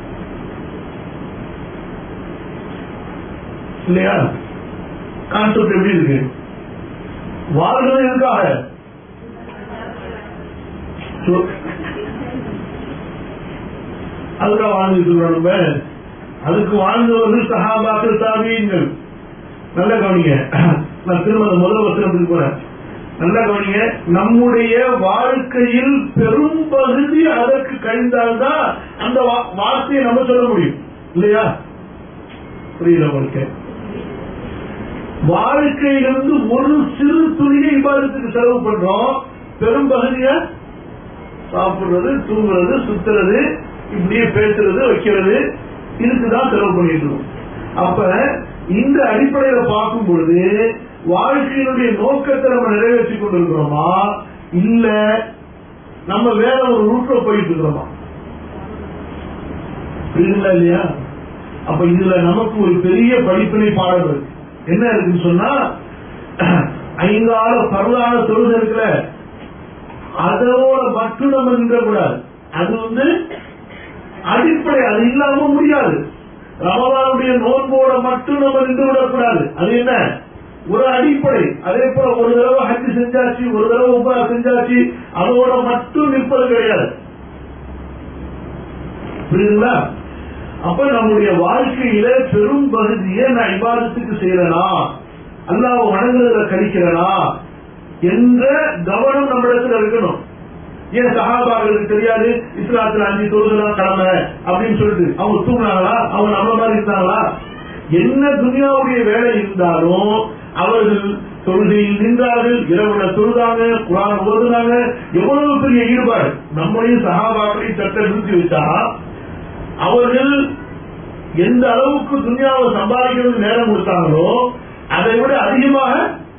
இல்லையா கான்செப்ட் எப்படி இருக்கு வாழ்றது எதுக்காக அதுக்காக வாழ்ந்துட்டு இருக்கிறோம் நம்ம அதுக்கு வாழ்ந்தவர்கள் சகாபாக்கள் தாபியங்கள் நல்ல கவனிங்க நான் திரும்ப அந்த முதல் வசனத்துக்கு போறேன் நல்ல கவனிங்க நம்முடைய வாழ்க்கையில் பெரும் பகுதி அதற்கு கழிந்தால்தான் அந்த வா- வார்த்தையை நம்ம சொல்ல முடியும் இல்லையா புரியல உங்களுக்கு வாழ்க்கையிலிருந்து ஒரு சிறு துணியை இவ்வாதத்துக்கு செலவு பண்றோம் பெரும் பகுதிய சாப்பிடுறது தூங்குறது சுத்துறது இப்படியே பேசுறது வைக்கிறது இதுக்குதான் செலவு பண்ணிட்டு இருக்கோம் அப்ப இந்த அடிப்படையில பார்க்கும் பொழுது வாழ்க்கையினுடைய நோக்கத்தை நம்ம நிறைவேற்றி கொண்டிருக்கிறோமா இல்ல நம்ம வேற ஒரு ரூட்ல போயிட்டு இருக்கிறோமா புரியுதுங்களா இல்லையா அப்ப இதுல நமக்கு ஒரு பெரிய படிப்பினை பாடம் இருக்கு என்ன இருக்குன்னு சொன்னா ஐந்தால பரவான தொழுகை இருக்குல்ல அதோட மட்டும் நம்ம நின்றக்கூடாது அது வந்து அடிப்படை அது இல்லாம முடியாது ரமலானுடைய நோன்போட மட்டும் நம்ம நின்று விடக்கூடாது அது என்ன ஒரு அடிப்படை அதே போல ஒரு தடவை ஹஜ் செஞ்சாச்சு ஒரு தடவை உபரா செஞ்சாச்சு அதோட மட்டும் நிற்பது கிடையாது புரியுதுங்களா அப்ப நம்முடைய வாழ்க்கையில பெரும் பகுதியை நான் இபாதத்துக்கு செய்யறனா அல்லாஹ் வணங்குறதுல கழிக்கிறனா என்ற கவனம் நம்மிடத்துல இருக்கணும் ஏன் சகாபாக்களுக்கு தெரியாது இஸ்லாத்துல அஞ்சு தொழுகலாம் கடமை அப்படின்னு சொல்லிட்டு அவங்க தூங்கினாங்களா அவங்க நம்ம மாதிரி இருந்தாங்களா என்ன துனியாவுடைய வேலை இருந்தாலும் அவர்கள் தொழுகையில் நின்றார்கள் இரவுல தொழுதாங்க குரான் ஓதுனாங்க எவ்வளவு பெரிய ஈடுபாடு நம்மளையும் சகாபாக்களையும் சட்ட நிறுத்தி வச்சா அவர்கள் எந்த அளவுக்கு துனியாவை சம்பாதிக்கிறது நேரம் கொடுத்தாங்களோ அதை விட அதிகமாக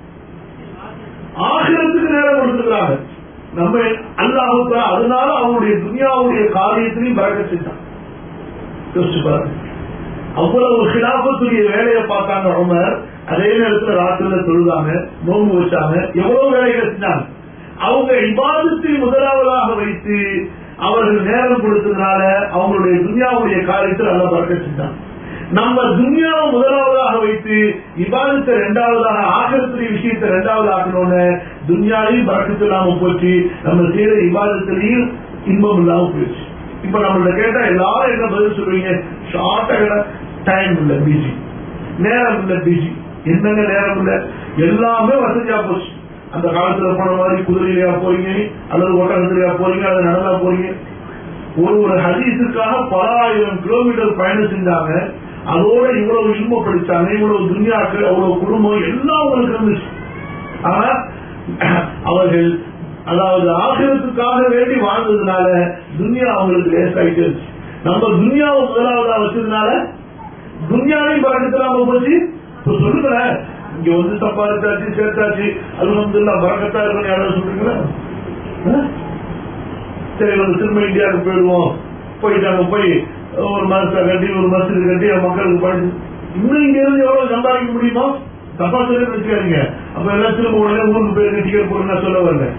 ஆகிரத்துக்கு நேரம் கொடுத்துருக்காங்க நம்ம அல்லாஹுக்கு அதனால அவங்களுடைய துனியாவுடைய காரியத்திலையும் பறக்க செஞ்சான் யோசிச்சு பாருங்க அவ்வளவு ஹிலாபத்துடைய வேலையை பார்த்தாங்க உமர் அதே நேரத்துல ராத்திரில தொழுதாங்க நோம்பு வச்சாங்க எவ்வளவு வேலைகளை செஞ்சாங்க அவங்க இபாதத்தை முதலாவதாக வைத்து அவர்கள் நேரம் கொடுத்ததுனால அவங்களுடைய துன்யாவுடைய காரியத்தில் நல்லா பறக்க செஞ்சாங்க நம்ம துன்யாவை முதலாவதாக வைத்து இபாதத்தை இரண்டாவதாக ஆகரத்துடைய விஷயத்தை இரண்டாவது ஆக்கணும்னு துன்யாவையும் பறக்கத்து இல்லாம போச்சு நம்ம செய்யற இபாதத்திலையும் இன்பம் இல்லாம போயிடுச்சு இப்ப நம்மள்ட்ட கேட்டா எல்லாரும் என்ன பதில் சொல்லுவீங்க ஷார்ட்டா டைம் இல்ல பிஸி நேரம் இல்ல பிஸி என்னங்க நேரம் இல்ல எல்லாமே வசதியா போச்சு அந்த காலத்துல போன மாதிரி குதிரையிலயா போறீங்க அல்லது ஒட்டகத்திலயா போறீங்க அல்லது நடந்தா போறீங்க ஒரு ஒரு ஹதீஸுக்காக பல ஆயிரம் கிலோமீட்டர் பயணம் செஞ்சாங்க அதோட இவ்வளவு இன்பம் படிச்சாங்க இவ்வளவு துன்யாக்கள் அவ்வளவு குடும்பம் எல்லாம் அவங்களுக்கு இருந்துச்சு ஆனா அவர்கள் அதாவது ஆசிரியத்துக்காக வேண்டி வாழ்ந்ததுனால துன்யா அவங்களுக்கு லேசாயிட்டு இருந்துச்சு நம்ம துன்யாவை முதலாவதா வச்சதுனால துன்யாவையும் பறக்கத்தலாம போச்சு இப்ப சொல்லுங்களேன் இங்க வந்து சம்பாதிச்சாச்சு சேர்த்தாச்சு அல்ஹம்துல்லா பறக்கத்தா இருக்கணும் யாராவது சொல்றீங்களா ஆ? சரி வந்து திரும்ப இந்தியாவுக்கு போயிடுவோம் போயிட்டு அங்க போய் ஒரு மரத்தை கட்டி ஒரு மசூதி கட்டி மக்களுக்கு படிச்சு இன்னும் இங்க இருந்து எவ்வளவு சம்பாதிக்க முடியுமோ தப்பா சொல்லி வச்சுக்காதீங்க அப்ப எல்லாம் திரும்ப உடனே ஊருக்கு போய் டிக்கெட் போடுங்க சொல்ல வரல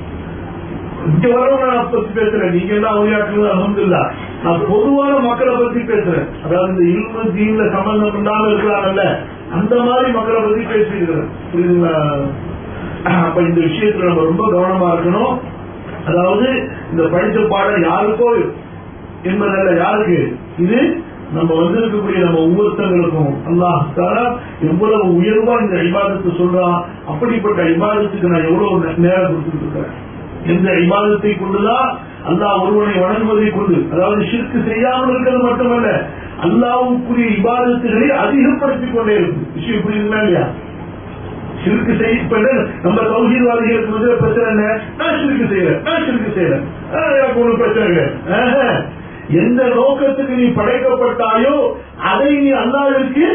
இங்க வரவங்க நான் பத்தி பேசுறேன் நீங்க எல்லாம் உரையாற்றுவது அலமதுல்லா நான் பொதுவான மக்களை பத்தி பேசுறேன் அதாவது இந்த இல்மு தீன்ல சம்பந்தம் இல்லாம இருக்கிறாங்கல்ல அந்த மாதிரி மக்களை பத்தி பேசியிருக்கிறேன் புரியுதுங்களா அப்ப இந்த விஷயத்துல நம்ம ரொம்ப கவனமா இருக்கணும் அதாவது இந்த படிச்ச பாடம் யாருக்கோ என்பதல்ல யாருக்கு இது நம்ம வந்திருக்கக்கூடிய நம்ம ஒவ்வொருத்தங்களுக்கும் அல்லாஹ் தாலா எவ்வளவு உயர்வா இந்த இபாதத்தை சொல்றான் அப்படிப்பட்ட இபாதத்துக்கு நான் எவ்வளவு நே- நேரம் கொடுத்துட்டு இருக்கிறேன் எந்த இபாதத்தை கொண்டுதான் அல்லாஹ் ஒருவனை வணங்குவதை கொண்டு அதாவது ஷிர்க்கு செய்யாமல் இருக்கிறது மட்டுமல்ல அல்லாவுக்குரிய இபாதத்துகளை அதிகப்படுத்திக் கொண்டே இருக்கு விஷயம் புரியுதுங்களா இல்லையா சிறுக்கு செய்யப்பட நம்ம தௌஹீத்வாதிகளுக்கு வந்து பிரச்சனை என்ன நான் சிறுக்கு செய்யறேன் நான் சிறுக்கு செய்யறேன் ஆ, எனக்கு ஒண்ணு பிரச்சனை கிடையாது. ஆஹா. எந்த நோக்கத்துக்கு நீ படைக்கப்பட்டாயோ அதை நீ அல்லாவிற்கு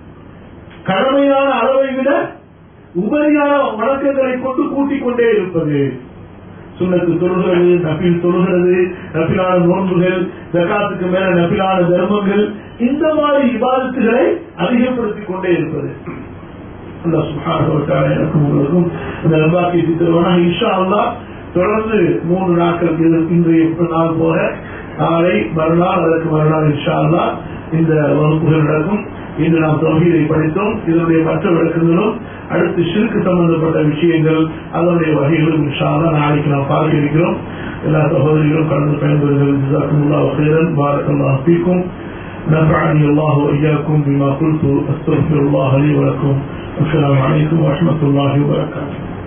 கடமையான அளவை விட உபரியான வணக்கங்களை கொண்டு கூட்டிக் கொண்டே இருப்பது சுண்ணத்து தொழுகிறது நபில் தொழுகிறது நபிலான நோன்புகள் ஜகாத்துக்கு மேல நபிலான தர்மங்கள் இந்த மாதிரி இபாதத்துகளை அதிகப்படுத்திக் கொண்டே இருப்பது அல்லாஹ் சுப்ஹானஹு வ தஆலா எனக்கும் உங்களுக்கும் அந்த நல்வாக்கியத்தை தருவானா இன்ஷா அல்லாஹ் தொடர்ந்து மூன்று நாட்கள் இது இன்றைய நாள் போக நாளை மறுநாள் அதற்கு மறுநாள் இன்ஷா அல்லாஹ் இந்த வகுப்புகள் நடக்கும் இன்று நாம் தொகையை படித்தோம் இதனுடைய மற்ற விளக்கங்களும் அடுத்து சிறுக்கு சம்பந்தப்பட்ட விஷயங்கள் அதனுடைய வகைகளும் இன்ஷா அல்லாஹ் நாளைக்கு நாம் பார்க்க இருக்கிறோம் எல்லா சகோதரிகளும் கலந்து பயன்பெறுங்கள் ஜிசாக்குமுல்லாஹ் ஹைரன் பாரக்கல்லாஹ் ஃபீக்கும் نفعني الله وإياكم بما قلت أستغفر الله لي ولكم والسلام عليكم ورحمة الله وبركاته